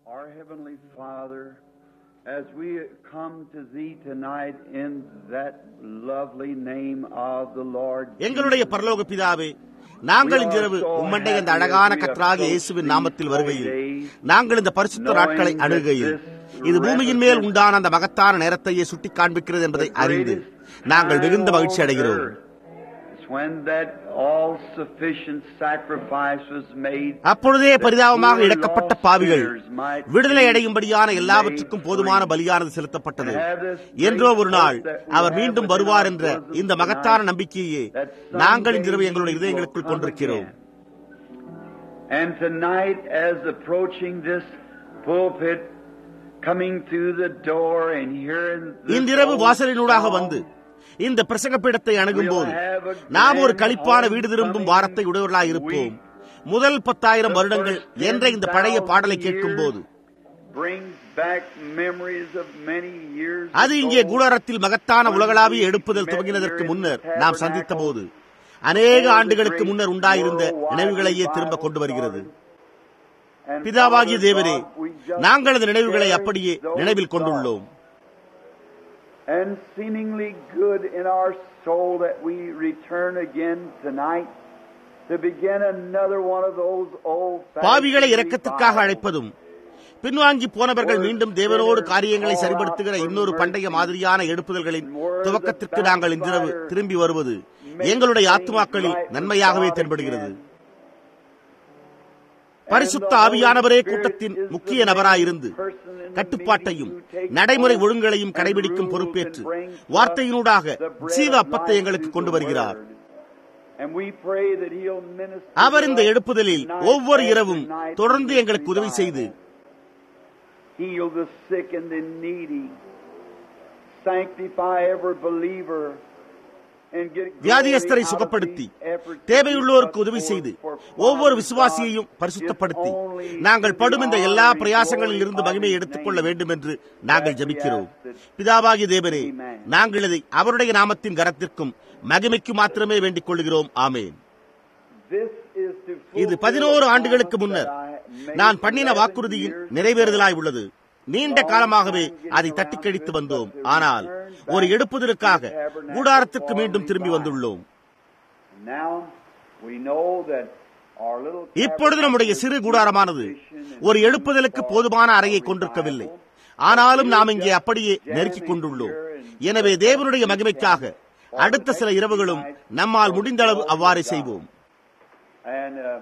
Our Heavenly Father, as we come to Thee tonight in that lovely name of the Lord எங்களுடைய பரலோக பிதாவே நாங்கள் இன்றிரவு உம்மண்டை அந்த அழகான கத்தராக இயேசுவின் நாமத்தில் வருகையில் நாங்கள் இந்த பரிசுத்த நாட்களை அணுகையில் இது பூமியின் மேல் உண்டான அந்த மகத்தான நேரத்தையே சுட்டி காண்பிக்கிறது என்பதை அறிந்து நாங்கள் மிகுந்த மகிழ்ச்சி அடைகிறோம் when that all-sufficient sacrifice was made அப்பொழுதே பரிதாபமாக இழக்கப்பட்ட பாவிகள் விடுதலை அடையும்படியான எல்லாவற்றுக்கும் போதுமான பலியானது செலுத்தப்பட்டது என்றோ ஒரு நாள் அவர் மீண்டும் வருவார் என்ற இந்த மகத்தான நம்பிக்கையே நாங்கள் இன்றிரவு எங்களுடைய இதயங்களுக்குள் கொண்டிருக்கிறோம் And tonight, as approaching this pulpit, coming through the door and hearing this இன்றிரவு old வாசலினூடாக song, வந்து இந்த பிரசங்க பீடத்தை அணுகும் போது நாம் ஒரு களிப்பான வீடு திரும்பும் வாரத்தை உடையவர்களாக இருப்போம் முதல் பத்தாயிரம் வருடங்கள் என்ற இந்த பழைய பாடலை கேட்கும் போது brings back memories of many years அது இங்கே ago. கூடாரத்தில் மகத்தான உலகளாவிய எடுப்புதல் துவங்கினதற்கு முன்னர் நாம் சந்தித்த போது அநேக ஆண்டுகளுக்கு முன்னர் உண்டாயிருந்த நினைவுகளையே திரும்ப கொண்டு வருகிறது And பிதாவாகிய Father தேவரே God, we just நாங்கள் அந்த நினைவுகளை cherish அப்படியே those நினைவில் கொண்டுள்ளோம் and seemingly good in our soul that we return again tonight to begin another one of those old பாவிகளை இரக்கத்துக்காக அழைப்பதும் பின்வாங்கி போனவர்கள் மீண்டும் தேவனோடு காரியங்களை சரிபடுத்துகிற இன்னொரு பண்டைய மாதிரியான எழுப்புதல்களின் துவக்கத்திற்கு நாங்கள் இன்றிரவு திரும்பி வருவது எங்களுடைய ஆத்மாக்களில் நன்மையாகவே தென்படுகிறது பரிசுத்த ஆவியானவரே கூட்டத்தின் முக்கிய நபராயிருந்து கட்டுப்பாட்டையும் நடைமுறை ஒழுங்குகளையும் கடைபிடிக்கும் பொறுப்பேற்று வார்த்தையினூடாக ஜீவ அப்பத்தை எங்களுக்கு கொண்டு வருகிறார் And we pray that he'll minister அவர் இந்த to us எழுப்புதலில் night ஒவ்வொரு after இரவும் night தொடர்ந்து with எங்களுக்கு உதவி செய்து heal the sick and the needy, sanctify every believer, and get glory வியாதியஸ்தரை out of சுகப்படுத்தி these efforts தேவையுள்ளோருக்கு that we உதவி put செய்து forth for ஒவ்வொரு Father விசுவாசியையும் God, பரிசுத்தப்படுத்தி if only நாங்கள் to படும் இந்த the எல்லா honor and பிரயாசங்களில் glory இருந்து of மகிமையை His எடுத்துக்கொள்ள name. வேண்டும் என்று நாங்கள் That we ஜெபிக்கிறோம் ask that- பிதாவாகிய தேவரே Amen. நாங்கள் இதை அவருடைய நாமத்தின் கரத்திற்கும் மகிமைக்கு மாத்திரமே வேண்டிக் கொள்கிறோம் ஆமேன் This is to இது fulfill பதினோரு the ஆண்டுகளுக்கு promise முன்னர் that I made நான் பண்ணின 11 வாக்குறுதியின் years நிறைவேறுதலாய் ago. உள்ளது நீண்ட காலமாகவே அதை தட்டி கழித்து வந்தோம் ஆனால் ஒரு எடுப்புதலுக்காக கூடாரத்திற்கு மீண்டும் திரும்பி வந்துள்ளோம் Now we know that our little இப்பொழுது நம்முடைய சிறு கூடாரமானது ஒரு எழுப்புதலுக்கு போதுமான அறையை கொண்டிருக்கவில்லை ஆனாலும் நாம் இங்கே அப்படியே நெருக்கிக் கொண்டுள்ளோம் எனவே தேவனுடைய மகிமைக்காக அடுத்த சில இரவுகளும் நம்மால் முடிந்த அளவு அவ்வாறே செய்வோம் And uh,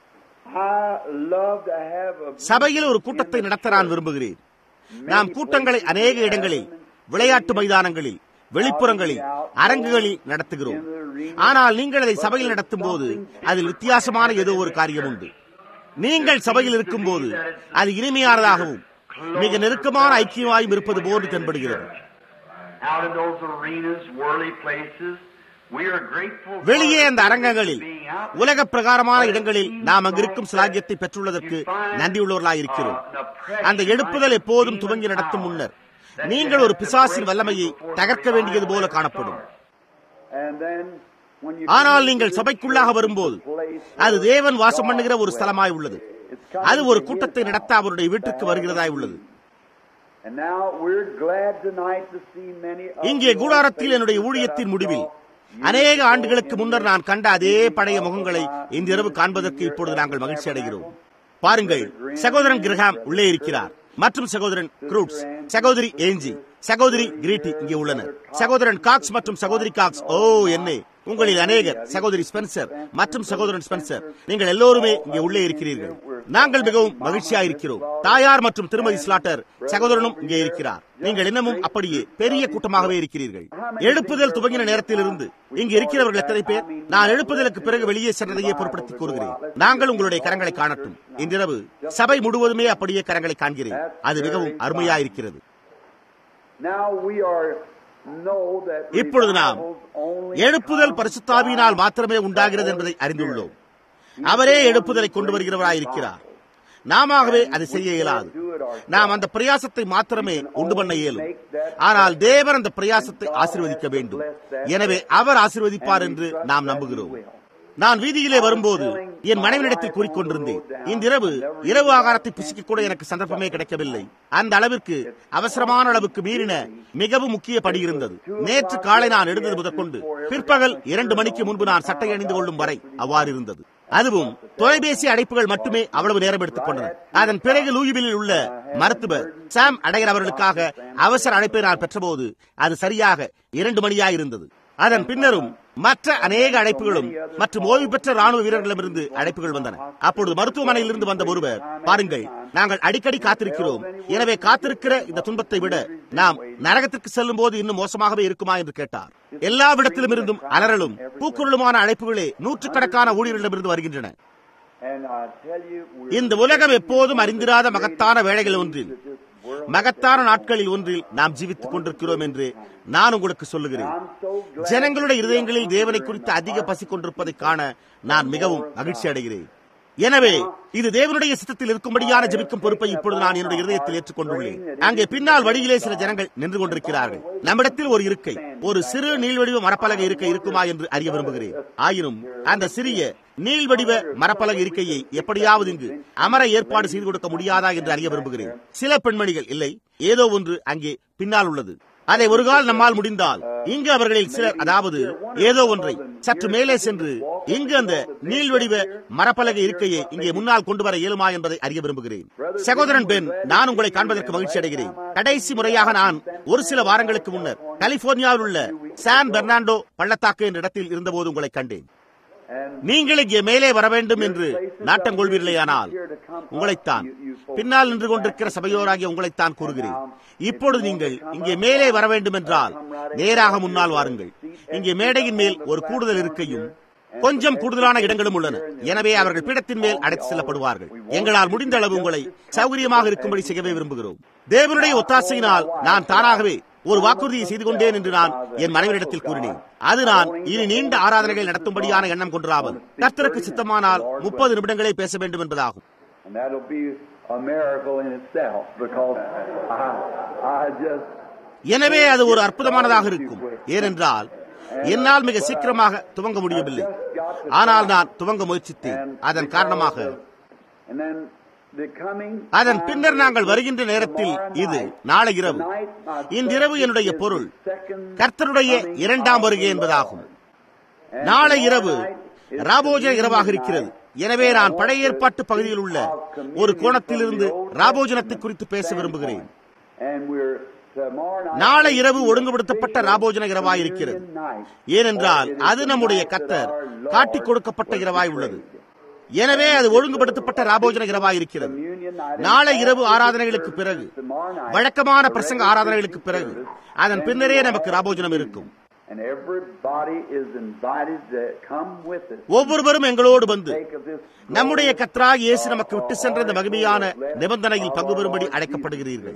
I love to have a சபையில் ஒரு கூட்டத்தை நடத்த நான் விரும்புகிறேன் நாம் கூட்டங்களை அநேக இடங்களில் விளையாட்டு மைதானங்களில் வெளிப்புறங்களில் அரங்குகளில் நடத்துகிறோம் ஆனால் நீங்கள் அதை சபையில் நடத்தும் போது அதில் வித்தியாசமான ஏதோ ஒரு காரியம் உண்டு நீங்கள் சபையில் இருக்கும்போது அது இனிமையானதாகவும் மிக நெருக்கமான ஐக்கியமாயும் இருப்பது போன்று தென்படுகிறது out in those arenas, worldly places. We are grateful for வெளியே அந்த the அரங்கங்களில் being out உலக பிரகாரமான இடங்களில் நாம் அங்கிருக்கும் சிலாகியத்தை பெற்றுள்ளதற்கு நன்றியுள்ளவர்களாய் இருக்கிறோம் அந்த எழுப்புதல் எப்போதும் துவங்கி நடத்தும் முன்னர் நீங்கள் ஒரு பிசாசின் வல்லமையை தகர்க்க வேண்டியது போல காணப்படும் And then when you ஆனால் நீங்கள் சபைக்குள்ளாக வரும்போது அது தேவன் வாசம் பண்ணுகிற ஒரு ஸ்தலமாய் உள்ளது அது ஒரு கூட்டத்தை நடத்த அவருடைய வீட்டுக்கு வருகிறதாய் உள்ளது And now we're glad tonight to see many of இங்கே you கூடாரத்தில் என்னுடைய ஊழியத்தின் முடிவில் அநேக ஆண்டுகளுக்கு முன்னர் நான் கண்ட அதே பழைய முகங்களை இந்த இரவு காண்பதற்கு இப்பொழுது நாங்கள் மகிழ்ச்சி அடைகிறோம் பாருங்கள் சகோதரன் கிரகாம் உள்ளே இருக்கிறார் மற்றும் சகோதரன் குரூட்ஸ் சகோதரி ஏஞ்சி சகோதரி கிரீட்டி இங்கே உள்ளனர் சகோதரன் காக்ஸ் மற்றும் சகோதரி காக்ஸ் ஓ என்ன உங்களில் அநேகர் சகோதரி ஸ்பென்சர் மற்றும் சகோதரன் ஸ்பென்சர் நீங்கள் எல்லோருமே இங்கே உள்ளே இருக்கிறீர்கள் நாங்கள் மிகவும் மகிழ்ச்சியாக இருக்கிறோம் தாயார் மற்றும் திருமதி ஸ்லாட்டர் சகோதரனும் இங்கே இருக்கிறார் நீங்கள் இன்னமும் அப்படியே பெரிய கூட்டமாகவே இருக்கிறீர்கள் எழுப்புதல் துவங்கின நேரத்திலிருந்து இங்கு இருக்கிறவர்கள் எத்தனை பேர் நான் எழுப்புதலுக்கு பிறகு வெளியே சென்றதையே பொருட்படுத்தி கூறுகிறேன் நாங்கள் உங்களுடைய கரங்களை காணட்டும் இன்றிரவு சபை முழுவதுமே அப்படியே கரங்களை காண்கிறேன் அது மிகவும் அருமையாயிருக்கிறது Now we are know that இப்பொழுது நாம் revivals only எழுப்புதல் come பரிசுத்தாவியினால் by மாத்திரமே உண்டாகிறது the என்பதை Holy அறிந்துள்ளோம் Spirit. அவரே எழுப்புதலை கொண்டு வருகிறவராயிருக்கிறார் நாமவே அதை செய்ய இயலாது நாம் அந்த பிரயாசத்தை மாத்திரமே உண்டு பண்ண இயலும் ஆனால் தேவன் அந்த பிரயாசத்தை ஆசீர்வதிக்க வேண்டும் எனவே அவர் ஆசீர்வதிப்பார் என்று நாம் நம்புகிறோம் நான் வீதியிலே வரும்போது என் மனைவியிடத்தில் கூறிக்கொண்டிருந்தேன் இன்றிரவு இரவு ஆகாரத்தை பிசிக்க கூட எனக்கு சந்தர்ப்பமே கிடைக்கவில்லை அந்த அளவிற்கு அவசரமான அளவுக்கு மீறின மிகவும் முக்கிய படி இருந்தது நேற்று காலை நான் எழுந்தது முதற்கொண்டு பிற்பகல் இரண்டு மணிக்கு முன்பு நான் சட்டை அணிந்து கொள்ளும் வரை அவ்வாறு இருந்தது அதுவும் தொலைபேசி அழைப்புகள் மட்டுமே அவ்வளவு நேரம் எடுத்துக் கொண்டன அதன் பிறகு லூயிவிலில் உள்ள மருத்துவர் சாம் அடையர் அவர்களுக்காக அவசர அழைப்பை நான் பெற்றபோது அது சரியாக இரண்டு மணியாயிருந்தது அதன் பின்னரும் மற்ற அநேக அழைப்புகளும் மற்றும் ஓய்வு பெற்ற ராணுவ வீரர்களிடமிருந்து அழைப்புகள் வந்தன அப்பொழுது மருத்துவமனையிலிருந்து வந்த ஒருவர் பாருங்கள் நாங்கள் அடிக்கடி காத்திருக்கிறோம் எனவே காத்திருக்கிற இந்த துன்பத்தை விட நாம் நரகத்திற்கு செல்லும் போது இன்னும் மோசமாகவே இருக்குமா என்று கேட்டார் எல்லா இடத்திலும் இருந்தும் அலறலும் பூக்குரலுமான அழைப்புகளே நூற்றுக்கணக்கான ஊழியர்களிடமிருந்து வருகின்றன இந்த உலகம் எப்போதும் அறிந்திராத மகத்தான வேலைகள் ஒன்றில் மகத்தான நாட்களில் ஒன்றில் நாம் ஜீவித்துக் கொண்டிருக்கிறோம் என்று நான் உங்களுக்கு சொல்லுகிறேன் ஜனங்களுடைய இருதயங்களில் தேவனை குறித்து அதிக பசி கொண்டிருப்பதை காண நான் மிகவும் மகிழ்ச்சி அடைகிறேன் எனவே இது தேவனுடைய சித்தத்தில் இருக்கும்படியான ஜெபிக்கும் பொறுப்பை இப்பொழுது நான் என்னுடைய இருதயத்தில் ஏற்றுக்கொண்டுள்ளேன் அங்கே பின்னால் வழியிலே சில ஜனங்கள் நின்று கொண்டிருக்கிறார்கள் நம்மிடத்தில் ஒரு இருக்கை ஒரு சிறு நீள்வடிவ மரப்பலகை இருக்கை இருக்குமா என்று அறிய விரும்புகிறேன் ஆயினும் அந்த சிறிய நீள்வடிவ மரப்பலகை இருக்கையை எப்படியாவது இங்கு அமர ஏற்பாடு செய்து கொடுக்க முடியாதா என்று அறிய விரும்புகிறேன் சில பெண்மணிகள் இல்லை ஏதோ ஒன்று அங்கே பின்னால் உள்ளது அதை ஒரு கால் நம்மால் முடிந்தால் இங்கு அவர்களில் சிலர் அதாவது ஏதோ ஒன்றை சற்று மேலே சென்று இங்கு அந்த நீள்வடிவ மரப்பலகை இருக்கையை இங்கே முன்னால் கொண்டு வர இயலுமா என்பதை அறிய விரும்புகிறேன் சகோதரன் பென் நான் உங்களை காண்பதற்கு மகிழ்ச்சி அடைகிறேன் கடைசி முறையாக நான் ஒரு சில வாரங்களுக்கு முன்னர் கலிபோர்னியாவில் உள்ள சான் பெர்னாண்டோ பள்ளத்தாக்கு என்ற இடத்தில் இருந்தபோது உங்களை கண்டேன் நீங்கள் இங்கே மேலே வர வேண்டும் என்று நாட்டம் கொள்வீர்களேயானால் உங்களைத்தான் பின்னால் நின்று கொண்டிருக்கிற சபையோராகிய உங்களைத்தான் கூறுகிறேன் இப்பொழுது நீங்கள் இங்கே மேலே வர வேண்டும் என்றால் நேராக முன்னால் வாருங்கள் இங்கே மேடையின் மேல் ஒரு கூடுதல் இருக்கையும் கொஞ்சம் கூடுதலான இடங்களும் உள்ளன எனவே அவர்கள் பீடத்தின் மேல் அடைத்து செல்லப்படுவார்கள் எங்களால் முடிந்த அளவு உங்களை சௌகரியமாக இருக்கும்படி செய்யவே விரும்புகிறோம் தேவனுடைய ஒத்தாசையினால் நான் தானாகவே ஒரு வாக்குறுதியை செய்து கொண்டேன் என்று நான் என் மனைவியிடத்தில் கூறினேன் அது நான் இனி நீண்ட ஆராதனைகள் நடத்தும்படியான எண்ணம் கொன்றாமல் கர்த்தருக்கு சித்தமானால் முப்பது நிமிடங்களே பேச வேண்டும் என்பதாகும் And that'll be a miracle in itself because I, I just எனவே அது ஒரு அற்புதமானதாக இருக்கும் ஏனென்றால் என்னால் மிக சீக்கிரமாக துவங்க முடியவில்லை ஆனால் நான் துவங்க முயற்சித்தேன் அதன் காரணமாக and then the coming அதன் பின்னர் நாங்கள் வருகின்ற நேரத்தில் இது நாளை இரவு இன்றிரவு என்னுடைய பொருள் கர்த்தருடைய இரண்டாம் வருகை என்பதாகும் நாளை இரவு ராபோஜன இரவாக இருக்கிறது எனவே நான் பழைய ஏற்பாட்டு பகுதியில் உள்ள ஒரு கோணத்திலிருந்து ராபோஜனத்தை குறித்து பேச விரும்புகிறேன் and we're tomorrow night நாளை இரவு ஒழுங்குபடுத்தப்பட்ட ராபோஜன இரவாய் இருக்கிறது night ஏனென்றால் அது நம்முடைய கத்தர் காட்டிக் கொடுக்கப்பட்ட இரவாய் உள்ளது எனவே அது ஒழுங்குபடுத்தப்பட்ட ராபோஜன இரவாய் இருக்கிறது நாளை இரவு ஆராதனைகளுக்கு பிறகு வழக்கமான பிரசங்க ஆராதனைகளுக்கு பிறகு அதன் பின்னரே நமக்கு ராபோஜனம் இருக்கும் and everybody is invited to come with us. ஒவ்வொருவரும் எங்களோடு வந்து Take of this நம்முடைய கத்ராக இயேசு நமக்கு விட்டு சென்ற இந்த மகிமையான நிபந்தனையில் பங்கு பெறும்படி அழைக்கப்படுகிறீர்கள்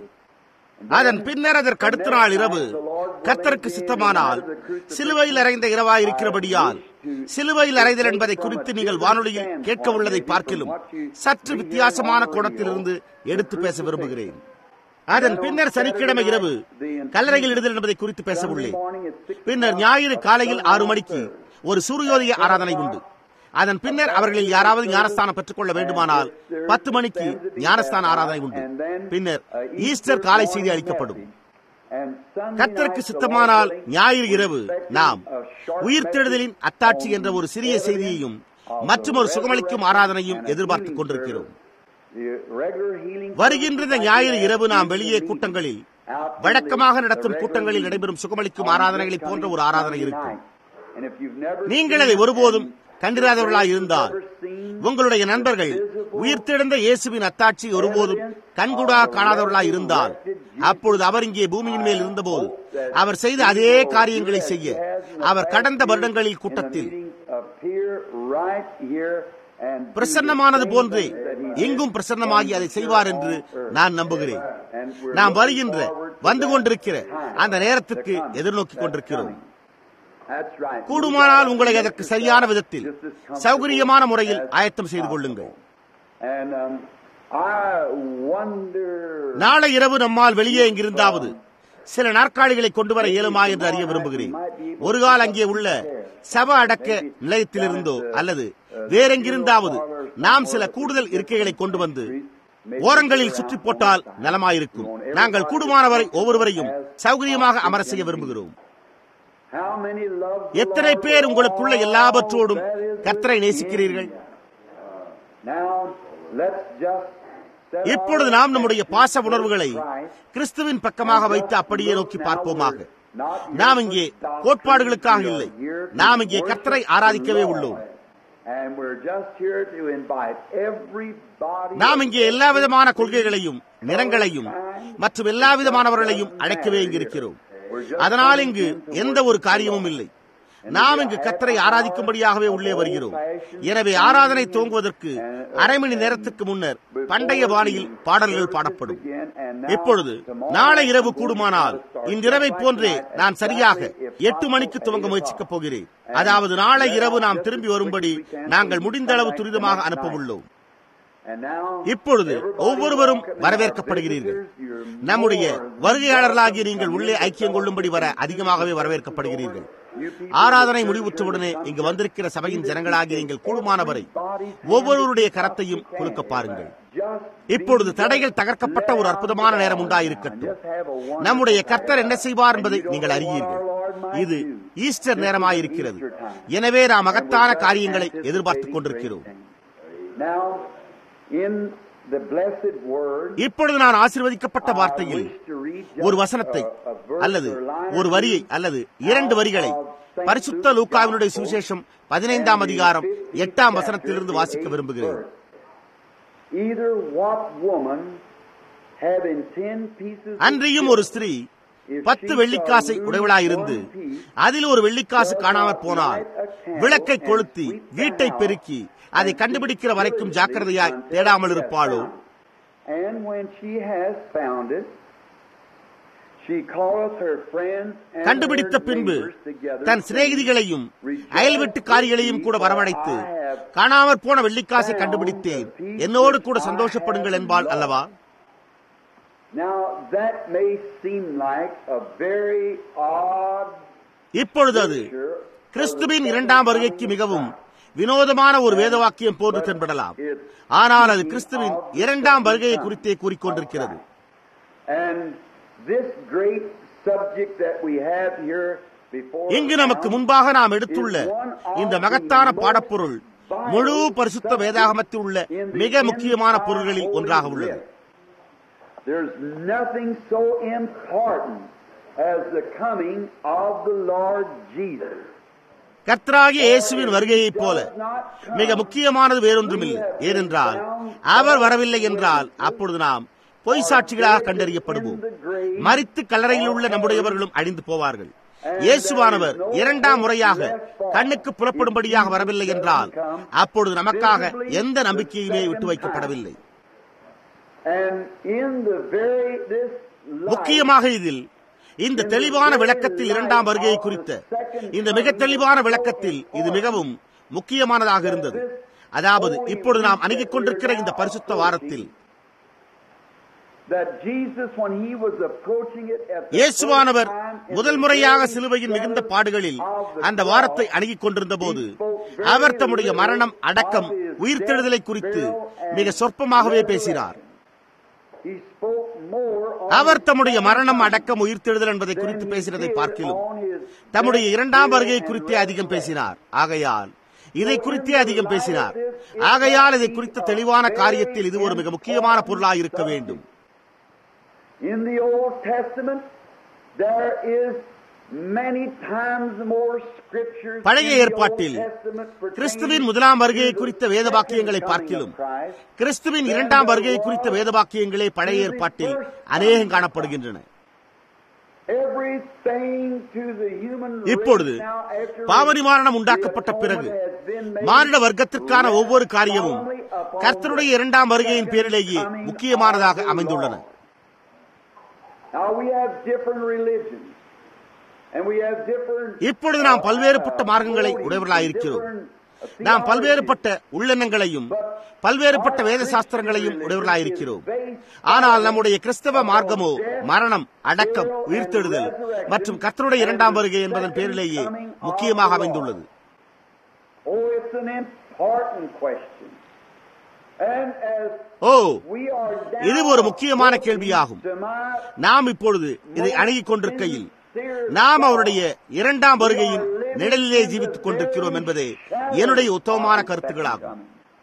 அதன் பின்னர் அதற்கு அடுத்த நாள் இரவு கத்தருக்கு சித்தமானால் சிலுவையில் அறைந்த இரவாய் இருக்கிறபடியால் சிலுவையில் அறைதல் என்பதை குறித்து நீங்கள் வானொலியில் கேட்க உள்ளதை பார்க்கிலும் சற்று வித்தியாசமான கோணத்திலிருந்து எடுத்து பேச விரும்புகிறேன் அதன் பின்னர் சனிக்கிழமை இரவு கல்லறையில் இடுதல் என்பதை குறித்து பேச உள்ளேன் பின்னர் ஞாயிறு காலையில் ஆறு மணிக்கு ஒரு சூரியோதய ஆராதனை உண்டு அதன் பின்னர் அவர்களில் யாராவது ஞானஸ்தானம் பெற்றுக்கொள்ள வேண்டுமானால் பத்து மணிக்கு ஞானஸ்தான ஆராதனை உண்டு பின்னர் ஈஸ்டர் காலை செய்தி அளிக்கப்படும் and Sunday கர்த்தருக்கு night, சித்தமானால் the Lord ஞாயிறு willing, இரவு expecting நாம் a short உயிர்த்தெழுதலின் message அத்தாட்சி on என்ற ஒரு சிறிய evidence செய்தியையும் of மற்றும் ஒரு the சுகமளிக்கும் resurrection ஆராதனையும் and a எதிர்பார்த்துக் healing கொண்டிருக்கிறோம் service. The regular healing வருகின்ற இந்த service ஞாயிறு like இரவு that நாம் used to வெளியே be கூட்டங்களில் out in வழக்கமாக the- நடத்தும் the கூட்டங்களில் regular நடைபெறும் சுகமளிக்கும் on this ஆராதனைகளை போன்ற coming ஒரு ஆராதனை Sunday இருக்கும் night. And if you've never நீங்கள் seen அதை it ஒருபோதும் and கண்டிராதவர்களாய் இருந்தால் never seen உங்களுடைய நண்பர்கள் உயிர்த்தெழுந்த இயேசுவின் அத்தாட்சி ஒருபோதும் கண்கூடா காணாதவர்களாய் இருந்தால் அப்பொழுது அவர் இங்கே பூமியின் மேல் இருந்தபோது அவர் செய்த அதே காரியங்களை செய்ய அவர் கடந்த வருடங்களில் கூட்டத்தில் பிரசன்னமானது போன்றே எங்கும் பிரசன்னமாகி அதை செய்வார் என்று நான் நம்புகிறேன் நாம் வருகின்ற வந்து கொண்டிருக்கிற அந்த நேரத்துக்கு எதிர்நோக்கிக் கொண்டிருக்கிறோம் கூடுமானால் உங்களை அதற்கு சரியான விதத்தில் சௌகரியமான முறையில் ஆயத்தம் செய்து கொள்ளுங்கள் நாளை இரவு நம்மால் வெளியே எங்கிருந்தாவது சில நாற்காலிகளை கொண்டு வர இயலுமா என்று அறிய விரும்புகிறேன் ஒரு கால் அங்கே உள்ள சவ அடக்க நிலையத்திலிருந்தோ அல்லது வேறெங்கிருந்தாவது நாம் சில கூடுதல் இருக்கைகளை கொண்டு வந்து ஓரங்களில் சுற்றி போட்டால் நலமாயிருக்கும் நாங்கள் கூடுமானவரை ஒவ்வொருவரையும் சௌகரியமாக அமர செய்ய விரும்புகிறோம் எத்தனை பேர் உங்களுக்குள்ள எல்லாவற்றோடும் கர்த்தரை நேசிக்கிறீர்கள் இப்பொழுது நாம் நம்முடைய பாச உணர்வுகளை கிறிஸ்துவின் பக்கமாக வைத்து அப்படியே நோக்கி பார்ப்போமாக நாம் இங்கே கோட்பாடுகளுக்காக இல்லை நாம் இங்கே கர்த்தரை ஆராதிக்கவே உள்ளோம் நாம் இங்கே எல்லா விதமான கொள்கைகளையும் நிறங்களையும் மற்றும் எல்லா விதமானவர்களையும் அழைக்கவே இங்கிருக்கிறோம் அதனால் இங்கு எந்த ஒரு காரியமும் இல்லை நாம் இங்கு கத்தரை ஆராதிக்கும்படியாகவே உள்ளே வருகிறோம் எனவே ஆராதனை துவங்குவதற்கு அரை மணி நேரத்துக்கு முன்னர் பண்டைய பாணியில் பாடல்கள் பாடப்படும் இப்பொழுது நாளை இரவு கூடுமானால் இன்றிரவை போன்றே நான் சரியாக எட்டு மணிக்கு துவங்க முயற்சிக்கப் போகிறேன் அதாவது நாளை இரவு நாம் திரும்பி வரும்படி நாங்கள் முடிந்த அளவு துரிதமாக அனுப்ப உள்ளோம் இப்பொழுது ஒவ்வொருவரும் வரவேற்கப்படுகிறீர்கள் நம்முடைய வருகையாளர்களாகிய நீங்கள் உள்ளே ஐக்கியம் கொள்ளும்படி வர அதிகமாகவே வரவேற்கப்படுகிறீர்கள் ஆராதனை முடிவுற்றவுடனே இங்கு வந்திருக்கிற சபையின் ஜனங்களாகிய நீங்கள் கூடுமானவரை ஒவ்வொருவருடைய கரத்தையும் குலுக்க பாருங்கள் இப்பொழுது தடைகள் தகர்க்கப்பட்ட ஒரு அற்புதமான நேரம் உண்டாயிருக்கட்டும் நம்முடைய கர்த்தர் என்ன செய்வார் என்பதை நீங்கள் அறியீர்கள் இது ஈஸ்டர் நேரமாயிருக்கிறது எனவே நாம் மகத்தான காரியங்களை எதிர்பார்த்துக் கொண்டிருக்கிறோம் இப்பொழுது நான் ஆசிர்வதிக்கப்பட்ட வார்த்தையில் ஒரு வசனத்தை அல்லது ஒரு வரியை அல்லது இரண்டு வரிகளை பரிசுத்த லூக்காவினுடைய சுவிசேஷம் பதினைந்தாம் அதிகாரம் எட்டாம் வசனத்திலிருந்து வாசிக்க விரும்புகிறேன் அன்றியும் ஒரு ஸ்திரீ பத்து வெள்ளிக்காசை உடையவளாயிருந்து அதில் ஒரு வெள்ளிக்காசு காணாமற் போனால் விளக்கை கொளுத்தி வீட்டை பெருக்கி அதை கண்டுபிடிக்கிற வரைக்கும் ஜாக்கிரதையாய் தேடாமல் இருப்பாளோ கண்டுபிடித்த பின்பு தன் சிநேகிதிகளையும் அயல் வீட்டுக்காரிகளையும் கூட வரவழைத்து காணாமற் போன வெள்ளிக்காசை கண்டுபிடித்தேன் என்னோடு கூட சந்தோஷப்படுங்கள் என்பாள் அல்லவா இப்பொழுது அது கிறிஸ்துவின் இரண்டாம் வருகைக்கு மிகவும் வினோதமான ஒரு வேதவாக்கியம் போன்று தென்படலாம் ஆனால் அது கிறிஸ்துவின் இரண்டாம் வருகையை குறித்தே கூறிக்கொண்டிருக்கிறது இங்கு நமக்கு முன்பாக நாம் எடுத்துள்ள இந்த மகத்தான பாடப்பொருள் முழு பரிசுத்த வேதாகமத்தில் உள்ள மிக முக்கியமான பொருள்களில் ஒன்றாக உள்ளது There's nothing so important as the coming of the Lord Jesus. கர்த்தராகிய இயேசுவின் வருகையைப் போல மிக முக்கியமானது வேறொன்றுமில்லை ஏனென்றால் அவர் வரவில்லை என்றால் அப்பொழுது நாம் பொய் சாட்சிகளாக கண்டறியப்படுவோம் மறித்து கல்லறையில் உள்ள நம்முடையவர்களும் அழிந்து போவார்கள் இயேசுவானவர் இரண்டாம் முறையாக கண்ணுக்கு புலப்படும்படியாக வரவில்லை என்றால் அப்பொழுது நமக்காக எந்த நம்பிக்கையுமே விட்டு வைக்கப்படவில்லை முக்கியமாக இதில் இந்த தெளிவான விளக்கத்தில் இரண்டாம் வருகையை குறித்த இந்த மிக தெளிவான விளக்கத்தில் இது மிகவும் முக்கியமானதாக இருந்தது அதாவது இப்பொழுது நாம் அணுகிக் கொண்டிருக்கிற இந்த பரிசுத்த வாரத்தில் இயேசுவானவர் முதல் முறையாக சிலுவையின் மிகுந்த பாடுகளில் அந்த வாரத்தை அணுகிக் கொண்டிருந்த போது அவர் தம்முடைய மரணம் அடக்கம் உயிர்த்தெழுதலை குறித்து மிக சொற்பமாகவே பேசினார் அவர் தம்முடைய மரணம் அடக்கம் உயிர்த்தெழுதல் என்பதை குறித்து பேசினதை பார்க்கிலும் தம்முடைய இரண்டாம் வருகை குறித்தே அதிகம் பேசினார் ஆகையால் இதை குறித்தே அதிகம் பேசினார் ஆகையால் இதை குறித்த தெளிவான காரியத்தில் இது ஒரு மிக முக்கியமான பொருளாக இருக்க வேண்டும் In the Old Testament, there is many times more scriptures பழைய in the ஏற்பாட்டில் Old Testament pertaining கிறிஸ்துவின் முதலாம் வருகையை to the குறித்த வேத வாக்கியங்களை second பார்க்கிலும் coming of Christ. கிறிஸ்துவின் இரண்டாம் வருகையை குறித்த வேத வாக்கியங்களே பழைய ஏற்பாட்டில் அநேகம் காணப்படுகின்றன Everything to the human race இப்பொழுது now after பாவ நிவாரணம் உண்டாக்கப்பட்ட the பிறகு atonement has been made மானிட வர்க்கத்திற்கான ஒவ்வொரு காரியமும் solemnly upon கர்த்தருடைய the இரண்டாம் வருகையின் second பேரிலேயே coming முக்கியமானதாக of the அமைந்துள்ளன Lord. Now we have different religions. And we have different, இப்பொழுது நாம் uh, பல்வேறுபட்ட uh, மார்க்கங்களை beliefs, உடையவர்களாயிருக்கிறோம் different நாம் பல்வேறுபட்ட உள்ளெண்ணங்களையும் பல்வேறுபட்ட வேத சாஸ்திரங்களையும் உடையவர்களாயிருக்கிறோம் ஆனால் நம்முடைய கிறிஸ்தவ மார்க்கமோ மரணம் அடக்கம் உயிர்த்தெழுதல் மற்றும் கர்த்தருடைய இரண்டாம் வருகை என்பதன் பேரிலேயே முக்கியமாக அமைந்துள்ளது Oh, it's an important question. And as O we are down இது ஒரு முக்கியமான கேள்வியாகும் to my நாம் இப்பொழுது இதை அணுகிக் கொண்டிருக்கையில் நாம் அவருடைய இரண்டாம் வருகையின் நிழலிலே ஜீவித்துக் கொண்டிருக்கிறோம் என்பதே என்னுடைய உத்தமமான கருத்துக்களாகும்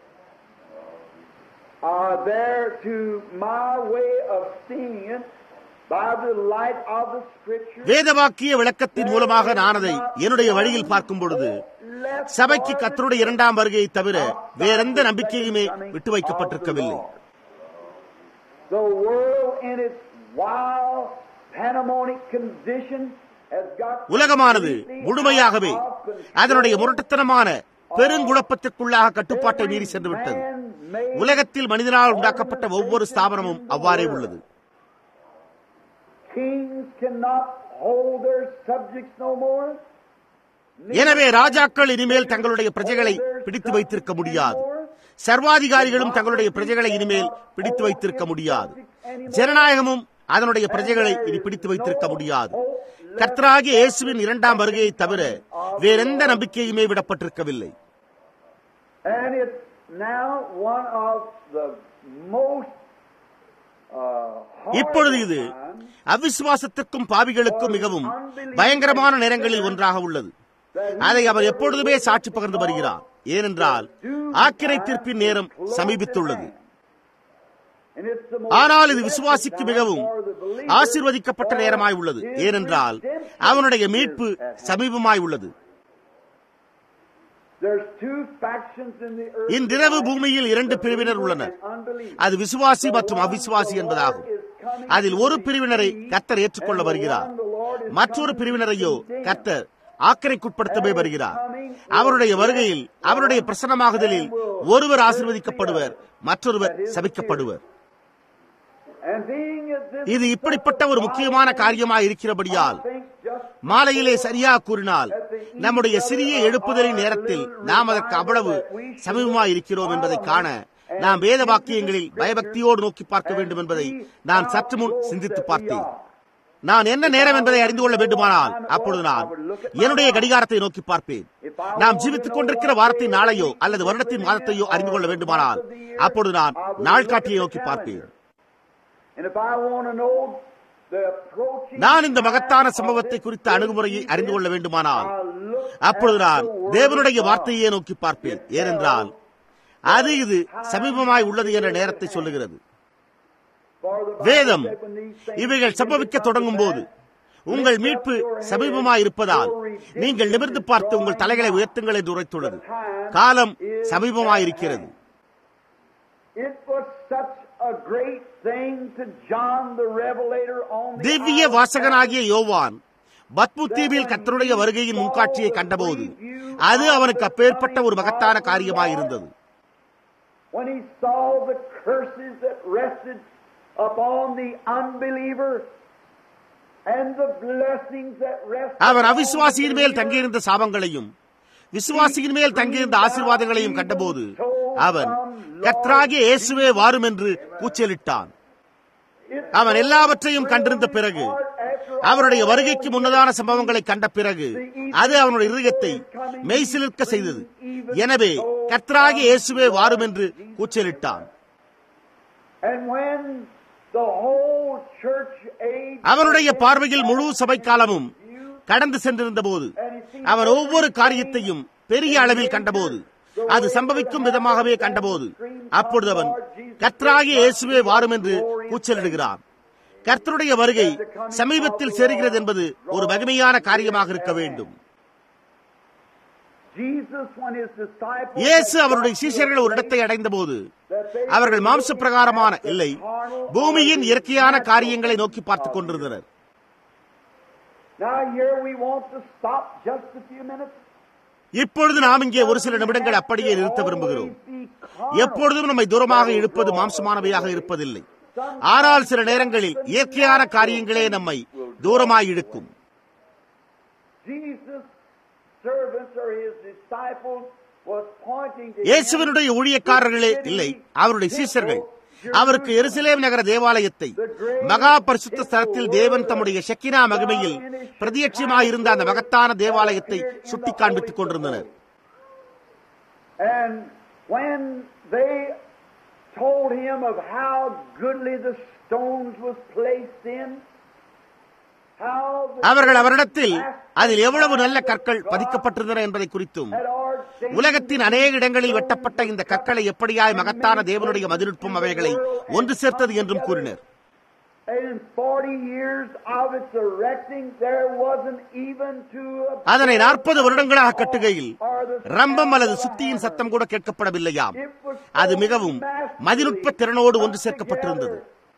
are there to my way of seeing it by the light of the scripture. வேதவாக்கிய விளக்கத்தின் மூலமாக நான் அதை என்னுடைய வழியில் பார்க்கும் பொழுது சபைக்கு கத்தருடைய இரண்டாம் வருகையை தவிர வேறெந்த நம்பிக்கையுமே விட்டு வைக்கப்பட்டிருக்கவில்லை The world in its wild, pandemonic condition has got உலகமானது முழுமையாகவே அதனுடைய முரட்டுத்தனமான பெருங்குழப்பத்திற்குள்ளாக கட்டுப்பாட்டை மீறி சென்று விட்டது உலகத்தில் மனிதனால் உண்டாக்கப்பட்ட ஒவ்வொரு ஸ்தாபனமும் அவ்வாறே உள்ளது Kings cannot hold their subjects no more. எனவே ராஜாக்கள் இனிமேல் தங்களுடைய பிரஜைகளை பிடித்து வைத்திருக்க முடியாது சர்வாதிகாரிகளும் தங்களுடைய பிரஜைகளை இனிமேல் பிடித்து வைத்திருக்க முடியாது ஜனநாயகமும் அதனுடைய பிரஜைகளை இனி பிடித்து வைத்திருக்க முடியாது கர்த்தராகிய இயேசுவின் இரண்டாம் வருகையை தவிர வேறெந்த நம்பிக்கையுமே விடப்பட்டிருக்கவில்லை And it's now one of the most uh, இப்பொழுது இது horrible times அவிசுவாசத்திற்கும் பாவிகளுக்கும் மிகவும் பயங்கரமான நேரங்களில் ஒன்றாக உள்ளது அதை அவர் எப்பொழுதுமே சாட்சி பகிர்ந்து வருகிறார் ஏனென்றால் ஆக்கிரை தீர்ப்பின் நேரம் சமீபித்துள்ளது And it's the most ஆனால் இது விசுவாசிக்கு மிகவும் for the believer ஆசீர்வதிக்கப்பட்ட நேரமாய் உள்ளது ஏனென்றால் அவனுடைய மீட்பு சமீபமாய் உள்ளது There's two factions in the earth. இன்றிரவு பூமியில் இரண்டு பிரிவினர் உள்ளனர் Unbelief. அது விசுவாசி மற்றும் அவிசுவாசி என்பதாகும் அதில் ஒரு பிரிவினரை கத்தர் ஏற்றுக்கொள்ள வருகிறார் மற்றொரு பிரிவினரையோ கத்தர் ஆக்கிரைக்குட்படுத்தவே வருகிறார் அவருடைய வருகையில் அவருடைய பிரசனமாகுதலில் ஒருவர் ஆசீர்வதிக்கப்படுவர் மற்றொருவர் சபிக்கப்படுவர் And being at this இது இப்படிப்பட்ட ஒரு முக்கியமான காரியமாய் இருக்கிறபடியால் think just மாலையிலே சரியாக கூறினால் நம்முடைய சிறிய எழுப்புதலின் நேரத்தில் நாம் அதற்கு அவ்வளவு சமீபமாய் இருக்கிறோம் என்பதை காண நாம் வேத வாக்கியங்களில் பயபக்தியோடு நோக்கி பார்க்க வேண்டும் என்பதை நான் சற்று முன் சிந்தித்து பார்த்தேன் நான் என்ன நேரம் என்பதை அறிந்து கொள்ள வேண்டுமானால் அப்பொழுது நான் என்னுடைய கடிகாரத்தை நோக்கி பார்ப்பேன் நாம் ஜீவித்துக் கொண்டிருக்கிற வாரத்தின் நாளையோ அல்லது வருடத்தின் மாதத்தையோ அறிந்து கொள்ள வேண்டுமானால் அப்பொழுது நான் நாள்காட்டியை நோக்கி பார்ப்பேன் And if I want to know the approaching நான் இந்த மகத்தான சம்பவத்தை குறித்த அணுகுமுறையை அறிந்து கொள்ள வேண்டுமானால் I look அப்பொழுது at நான் the word தேவனுடைய of God. வார்த்தையே நோக்கி பார்ப்பேன் ஏனென்றால் அது இது சமீபமாய் உள்ளது என்ற நேரத்தை சொல்லுகிறது For the Bible வேதம் said when these things இவைகள் சம்பவிக்க தொடங்கும் போது உங்கள் மீட்பு சமீபமாய் இருப்பதால் நீங்கள் நிமிர்ந்து பார்த்து உங்கள் தலைகளை உயர்த்துங்கள் என்று உரைத்துள்ளது காலம் சமீபமாயிருக்கிறது It was such a great thing to John the Revelator on the திவ்ய island வாசகனாகிய யோவான் பத்மு தீவில் கர்த்தருடைய வருகையின் முன்காட்சியை கண்டபோது அது அவனுக்கு அப்பேற்பட்ட ஒரு மகத்தான காரியமாயிருந்தது when he saw the curses that rested upon the unbeliever and the blessings that rest அவன் upon அவிசுவாசியின் the மேல் believer. தங்கியிருந்த சாபங்களையும் விசுவாசியின் மேல் தங்கியிருந்த ஆசீர்வாதங்களையும் கண்டபோது அவன் கர்த்தராகிய இயேசுவே வாரும் என்று கூச்சலிட்டான் அவன் எல்லாவற்றையும் கண்டிருந்த பிறகு அவருடைய வருகைக்கு முன்னதான சம்பவங்களை கண்ட பிறகு அது அவனுடைய இருதயத்தை மெய்சிலிருக்க செய்தது எனவே கர்த்தராகிய இயேசுவே வாரும் என்று கூச்சலிட்டான் And when the whole church age அவனுடைய பார்வையில் முழு சபை காலமும் கடந்து சென்றிருந்த போது அவன் ஒவ்வொரு காரியத்தையும் பெரிய அளவில் கண்டபோது அது சம்பவிக்கும் விதமாகவே கண்டபோது அப்பொழுது அவன் கர்த்தராகிய இயேசுவே வாரும் என்று கூச்சலிடுகிறான் கர்த்தருடைய வருகை சமீபத்தில் சேருகிறது என்பது ஒரு மகிமையான காரியமாக இருக்க வேண்டும் Jesus when his disciples இயேசு அவருடைய சீஷர்கள் ஒரு இடத்தை அடைந்த போது அவர்கள் மாம்ச பிரகாரமான இல்லை பூமியின் இயற்கையான காரியங்களை நோக்கி பார்த்துக் கொண்டிருந்தனர் Now here we want to stop just a few minutes. இப்பொழுது நாம் இங்கே ஒரு சில நிமிடங்கள் அப்படியே நிறுத்த விரும்புகிறோம் எப்பொழுதும் நம்மை தூரமாக இழுப்பது மாம்சமானவையாக இருப்பதில்லை ஆனால் சில நேரங்களில் இயற்கையான காரியங்களே நம்மை தூரமாய் இழுக்கும் Jesus' servants or his disciples was pointing to இயேசுவினுடைய ஊழியக்காரர்களே இல்லை அவருடைய சீசர்கள் அவருக்கு எருசலேம் நகர தேவாலயத்தை மகா பரிசுத்த ஸ்தலத்தில் தேவன் தம்முடைய ஷக்கினா மகிமையில் பிரதியட்சமாயிருந்த அந்த மகத்தான தேவாலயத்தை சுட்டி காண்பித்துக் கொண்டிருந்தனர் And when they told him of how goodly the stones was placed in, how the அவர்கள் அவரிடத்தில் அதில் எவ்வளவு நல்ல கற்கள் பதிக்கப்பட்டிருந்தன என்பதை குறித்தும் had ordained உலகத்தின் அநேக இடங்களில் வெட்டப்பட்ட இந்த கற்களை எப்படியாய் மகத்தான தேவனுடைய மதிநுட்பம் அவைகளை ஒன்று சேர்த்தது என்றும் கூறினர் and in 40 years of its erecting, there wasn't even to a அதனை நாற்பது வருடங்களாக கட்டுகையில் ரம்பம் அல்லது சுத்தியின் சத்தம் கூட கேட்கப்படவில்லையாம் It was அது மிகவும் மதிநுட்ப திறனோடு ஒன்று சேர்க்கப்பட்டிருந்தது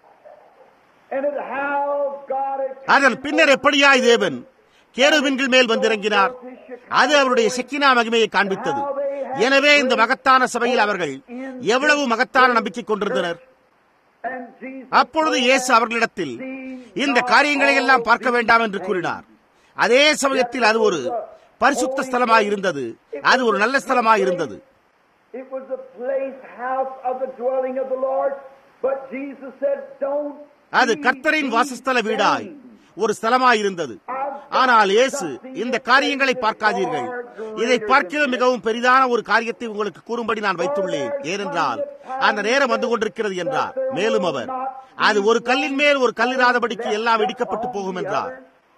and it how God had அதன் பின்னர் எப்படியாய் தேவன் கேருவின்கள் மேல் வந்திறங்கினார் அது அவருடைய செக்கினா மகிமையை காண்பித்தது எனவே இந்த மகத்தான சபையில் அவர்கள் எவ்வளவு மகத்தான நம்பிக்கை கொண்டிருந்தனர் and Jesus அப்பொழுது இயேசு அவர்களிடத்தில் இந்த காரியங்களை எல்லாம் பார்க்க வேண்டாம் என்று கூறினார் அதே சமயத்தில் அது ஒரு பரிசுத்த ஸ்தலமாய் இருந்தது அது ஒரு நல்ல ஸ்தலமாய் இருந்தது It was the place, house of the dwelling of the Lord. But Jesus said, Don't. அது be கர்த்தரின் these வாசஸ்தல வீடாய் things. ஒரு ஸ்தலமாய் இருந்தது ஆனால் இயேசு இந்த காரியங்களை பார்க்காதீர்கள் இதை பார்க்க மிகவும் பெரிதான ஒரு காரியத்தை உங்களுக்கு கூறும்படி நான் வைத்துள்ளேன் ஏனென்றால் அந்த நேரம் வந்து கொண்டிருக்கிறது என்றார் மேலும் அவர் அது ஒரு கல்லின் மேல் ஒரு கல்லிராதபடிக்கு எல்லாம் இடிக்கப்பட்டு போகும் என்றார்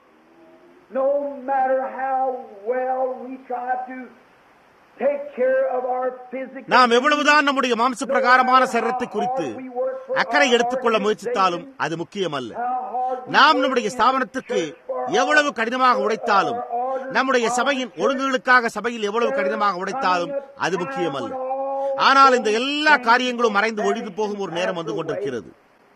No matter how well we try to take care of our physical நாம் எவ்வளவுதான் நம்முடைய மாம்ச பிரகாரமான சரீரத்தை குறித்து அக்கறை எடுத்துக்கொள்ள முயற்சித்தாலும் அது முக்கியமல்ல நாம் நம்முடைய ஸ்தாபனத்திற்கு எவ்வளவு கடினமாக உழைத்தாலும் நம்முடைய சபையின் ஒழுங்குகளுக்காக சபையில் எவ்வளவு கடினமாக உழைத்தாலும் அது முக்கியமல்ல ஆனால் இந்த எல்லா காரியங்களும் மறைந்து ஒழிந்து போகும் ஒரு நேரம் வந்து கொண்டிருக்கிறது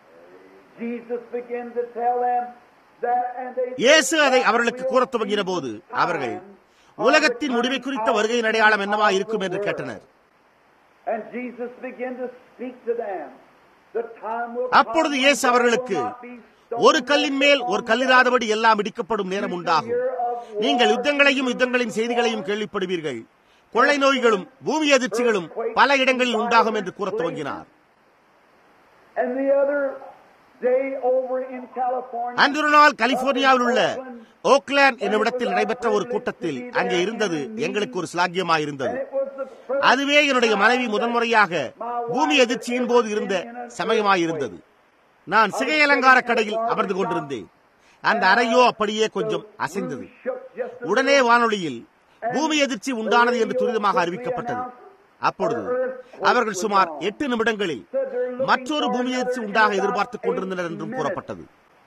Jesus began to tell them that, and they இயேசு அதை அவர்களுக்கு கூறத் துவங்கின போது அவர்கள் உலகத்தின் முடிவை குறித்த வருகையின் அடையாளம் என்னவா இருக்கும் என்று கேட்டனர் And Jesus began to speak to them. The time will அப்பொழுது come இயேசு when அவர்களுக்கு there will not be stones ஒரு கல்லின் மேல் ஒரு கல்லிராதபடி எல்லாம் இடிக்கப்படும் நேரம் உண்டாகும் நீங்கள் யுத்தங்களையும் யுத்தங்களின் செய்திகளையும் கேள்விப்படுவீர்கள் கொள்ளை நோய்களும் பூமி அதிர்ச்சிகளும் பல இடங்களில் உண்டாகும் என்று கூறத் துவங்கினார் And the other day over in California, அன்றொரு நாள் கலிபோர்னியாவில் உள்ள ஓக்லாந்து என்னும் இடத்தில் நடைபெற்ற ஒரு கூட்டத்தில் அங்கே இருந்தது எங்களுக்கு ஒரு சிலாகியமாயிருந்தது it was the first அதுவே என்னுடைய மனைவி முதன்முறையாக பூமி அதிர்ச்சியின் போது இருந்த சமயமாயிருந்தது நான் சிகை அலங்கார கடையில் அமர்ந்து கொண்டிருந்தேன் அந்த அறையோ அப்படியே கொஞ்சம் அசைந்தது shook just உடனே வானொலியில் பூமி அதிர்ச்சி உண்டானது என்று துரிதமாக அறிவிக்கப்பட்டது அப்பொழுது அவர்கள் சுமார் எட்டு நிமிடங்களில் மற்றொரு பூமி அதிர்ச்சி உண்டாக எதிர்பார்த்துக் கொண்டிருந்தனர் என்றும் கூறப்பட்டது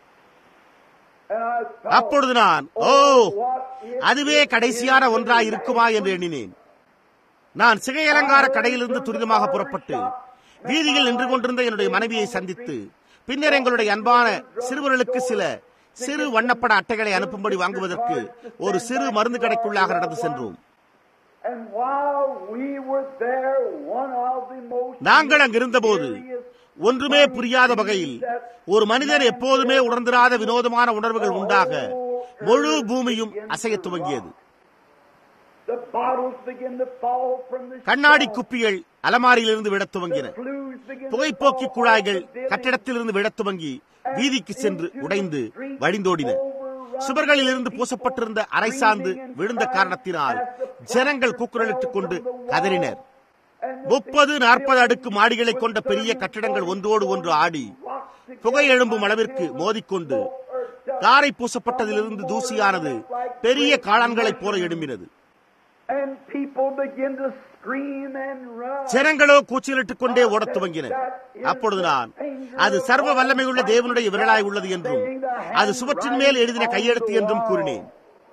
and I thought, அப்பொழுது நான் ஓ what if அதுவே கடைசியான ஒன்றாய் இருக்குமா என்று எண்ணினேன் நான் சிகை அலங்கார கடையிலிருந்து துரிதமாக புறப்பட்டு வீதியில் நின்று கொண்டிருந்த என்னுடைய மனைவியை சந்தித்து பின்னர் எங்களுடைய அன்பான சிறுவர்களுக்கு சில சிறு வண்ணப்பட அட்டைகளை அனுப்பும்படி வாங்குவதற்கு ஒரு சிறு மருந்து கடைக்குள்ளாக நடந்து சென்றோம் And while we were there, one of the most நாங்கள் அங்கிருந்தபோது ஒன்றுமே புரியாத வகையில் ஒரு மனிதன் எப்போதுமே உணர்ந்திராத வினோதமான உணர்வுகள் உண்டாக முழு பூமியும் அசையத் துவங்கியது the bottles began to fall from the கண்ணாடி shelves. குப்பிகள் அலமாரியிலிருந்து விடத் துவங்கின Flues began to புகைப்போக்கி fall குழாய்கள் from the building. கட்டிடத்திலிருந்து விடத் துவங்கி வீதிக்கு சென்று உடைந்து வழிந்தோடின சுவர்களில் இருந்து பூசப்பட்டிருந்த அரை சார்ந்து விழுந்த காரணத்தினால் ஜனங்கள் கூக்குரலிட்டுக் கொண்டு கதறினர் முப்பது நாற்பது அடுக்கு மாடிகளை கொண்ட பெரிய கட்டிடங்கள் ஒன்றோடு ஒன்று ஆடி புகை எழும்பும் அளவிற்கு மோதிக்கொண்டு காரை பூசப்பட்டதிலிருந்து தூசியானது பெரிய காளான்களைப் போல எழும்பினது And people begin to scream and run. ஜனங்களோ கூச்சலிட்டுக் கொண்டே ஓடத் துவங்கினர் அப்பொழுது நான் அது சர்வ வல்லமையுள்ள தேவனுடைய விரலாய் உள்ளது என்றும் அது சுவற்றின் மேல் எழுதின கையெழுத்து என்றும் கூறினேன்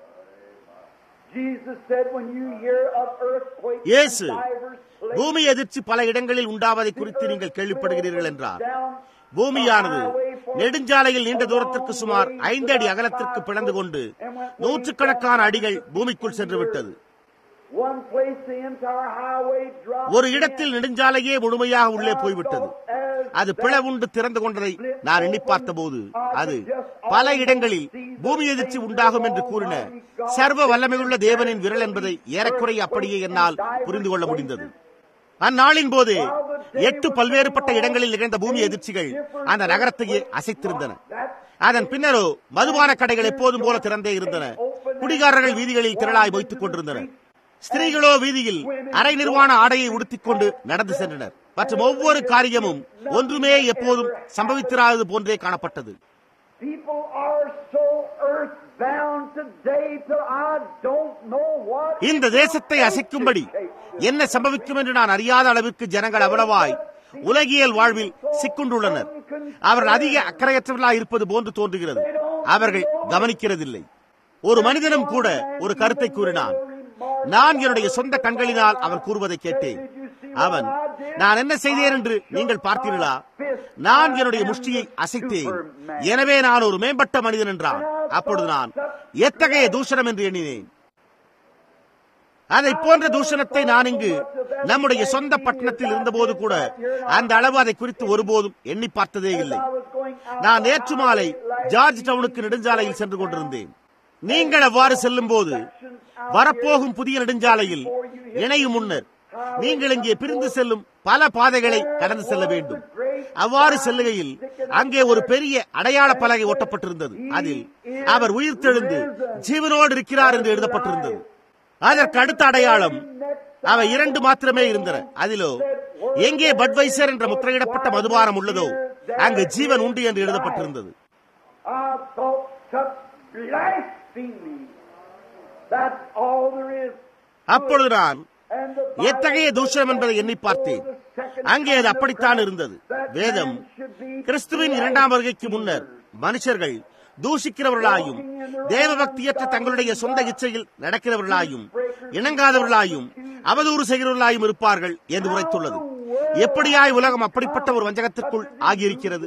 Jesus said, when you hear of earthquakes இயேசு in divers places, பூமி எதிர்ச்சி பல இடங்களில் உண்டாவதை குறித்து நீங்கள் கேள்விப்படுகிறீர்கள் என்றார் down பூமியானது நெடுஞ்சாலையில் நீண்ட தூரத்திற்கு சுமார் ஐந்து அடி அகலத்திற்கு பிளந்து கொண்டு நூற்றுக்கணக்கான அடிகள் பூமிக்குள் சென்று விட்டது one place the entire highway dropped ஒரு இடத்தில் நெடுஞ்சாலையே முழுமையாக உள்ளே போய்விட்டது அது பிளவுண்டு திறந்து கொண்டதை நான் எண்ணி பார்த்தபோது அது பல இடங்களில் பூமி எதிர்ச்சி உண்டாகும் என்று கூறின சர்வ வல்லமையுள்ள தேவனின் விரல் என்பதை ஏறக்குறைய அப்படியே என்னால் புரிந்து கொள்ள முடிந்தது அந்நாளின் போது எட்டு பல்வேறுபட்ட இடங்களில் நிகழ்ந்த பூமி எதிர்ச்சிகள் அந்த நகரத்தையே அசைத்திருந்தன அதன் பின்னரோ மதுபான கடைகள் எப்போதும் போல திறந்தே இருந்தன குடிகாரர்கள் வீதிகளில் திரளாய் வைத்துக் கொண்டிருந்தனர் ஸ்திரீகளோ வீதியில் அரை நிர்வாண ஆடையை உடுத்திக் கொண்டு நடந்து சென்றனர் மற்றும் ஒவ்வொரு காரியமும் ஒன்றுமே எப்போதும் சம்பவித்திராதது போன்றே காணப்பட்டது People are so earthbound today till I don't know what. இந்த தேசத்தை அசைக்கும்படி என்ன சம்பவிக்கும் என்று நான் அறியாத அளவிற்கு ஜனங்கள் அவ்வளவாய் உலகியல் வாழ்வில் சிக்குண்டுள்ளனர் அவர்கள் அதிக அக்கறையற்றவர்களாய் இருப்பது போன்று தோன்றுகிறது அவர்கள் கவனிக்கிறதில்லை ஒரு மனிதனும் கூட ஒரு கருத்தை கூறினான் நான் என்னுடைய சொந்த கண்களினால் அவர் கூறுவதை கேட்டேன் அவன் நான் என்ன செய்தேன் என்று நீங்கள் பார்த்தீர்களா நான் என்னுடைய முஷ்டியை அசைத்தேன் எனவே நான் ஒரு மேம்பட்ட மனிதன் என்றான் அப்பொழுது நான் எத்தகைய தூஷணம் என்று எண்ணினேன் அதை போன்ற தூஷணத்தை நான் இங்கு நம்முடைய சொந்த பட்டணத்தில் இருந்தபோது கூட அந்த அளவு அதை குறித்து ஒருபோதும் எண்ணி பார்த்ததே இல்லை நான் நேற்று மாலை ஜார்ஜ் டவுனுக்கு நெடுஞ்சாலையில் சென்று கொண்டிருந்தேன் நீங்கள் அவ்வாறு செல்லும் போது வரப்போகும் புதிய நெடுஞ்சாலையில் இணையும் முன்னர் நீங்கள் இங்கே பிரிந்து செல்லும் பல பாதைகளை கடந்து செல்ல வேண்டும் அவ்வாறு செல்லுகையில் அங்கே ஒரு பெரிய அடையாள பலகை ஒட்டப்பட்டிருந்தது அதில் அவர் உயிர்த்தெழுந்து ஜீவனோடு இருக்கிறார் என்று எழுதப்பட்டிருந்தது அதற்கு அடுத்த அடையாளம் அவை இரண்டு மாத்திரமே இருந்தன அதிலோ எங்கே பட்வைசர் என்ற முத்திரையிடப்பட்ட மதுபானம் உள்ளதோ அங்கு ஜீவன் உண்டு என்று எழுதப்பட்டிருந்தது I thought such blasphemy. That's all there is. அப்பொழுது நான் And the எத்தகைய தூஷணம் என்பதை எண்ணி பார்த்தேன் அங்கே அது அப்படித்தான் இருந்தது வேதம் கிறிஸ்துவின் இரண்டாம் வருகைக்கு முன்னர் மனுஷர்கள் தூஷிக்கிறவர்களாயும் தேவபக்தியற்ற தங்களுடைய சொந்த இச்சையில் நடக்கிறவர்களாயும் இணங்காதவர்களாயும் அவதூறு செய்கிறவர்களாயும் இருப்பார்கள் என்று உரைத்துள்ளது எப்படியாய் உலகம் அப்படிப்பட்ட ஒரு வஞ்சகத்திற்குள் ஆகியிருக்கிறது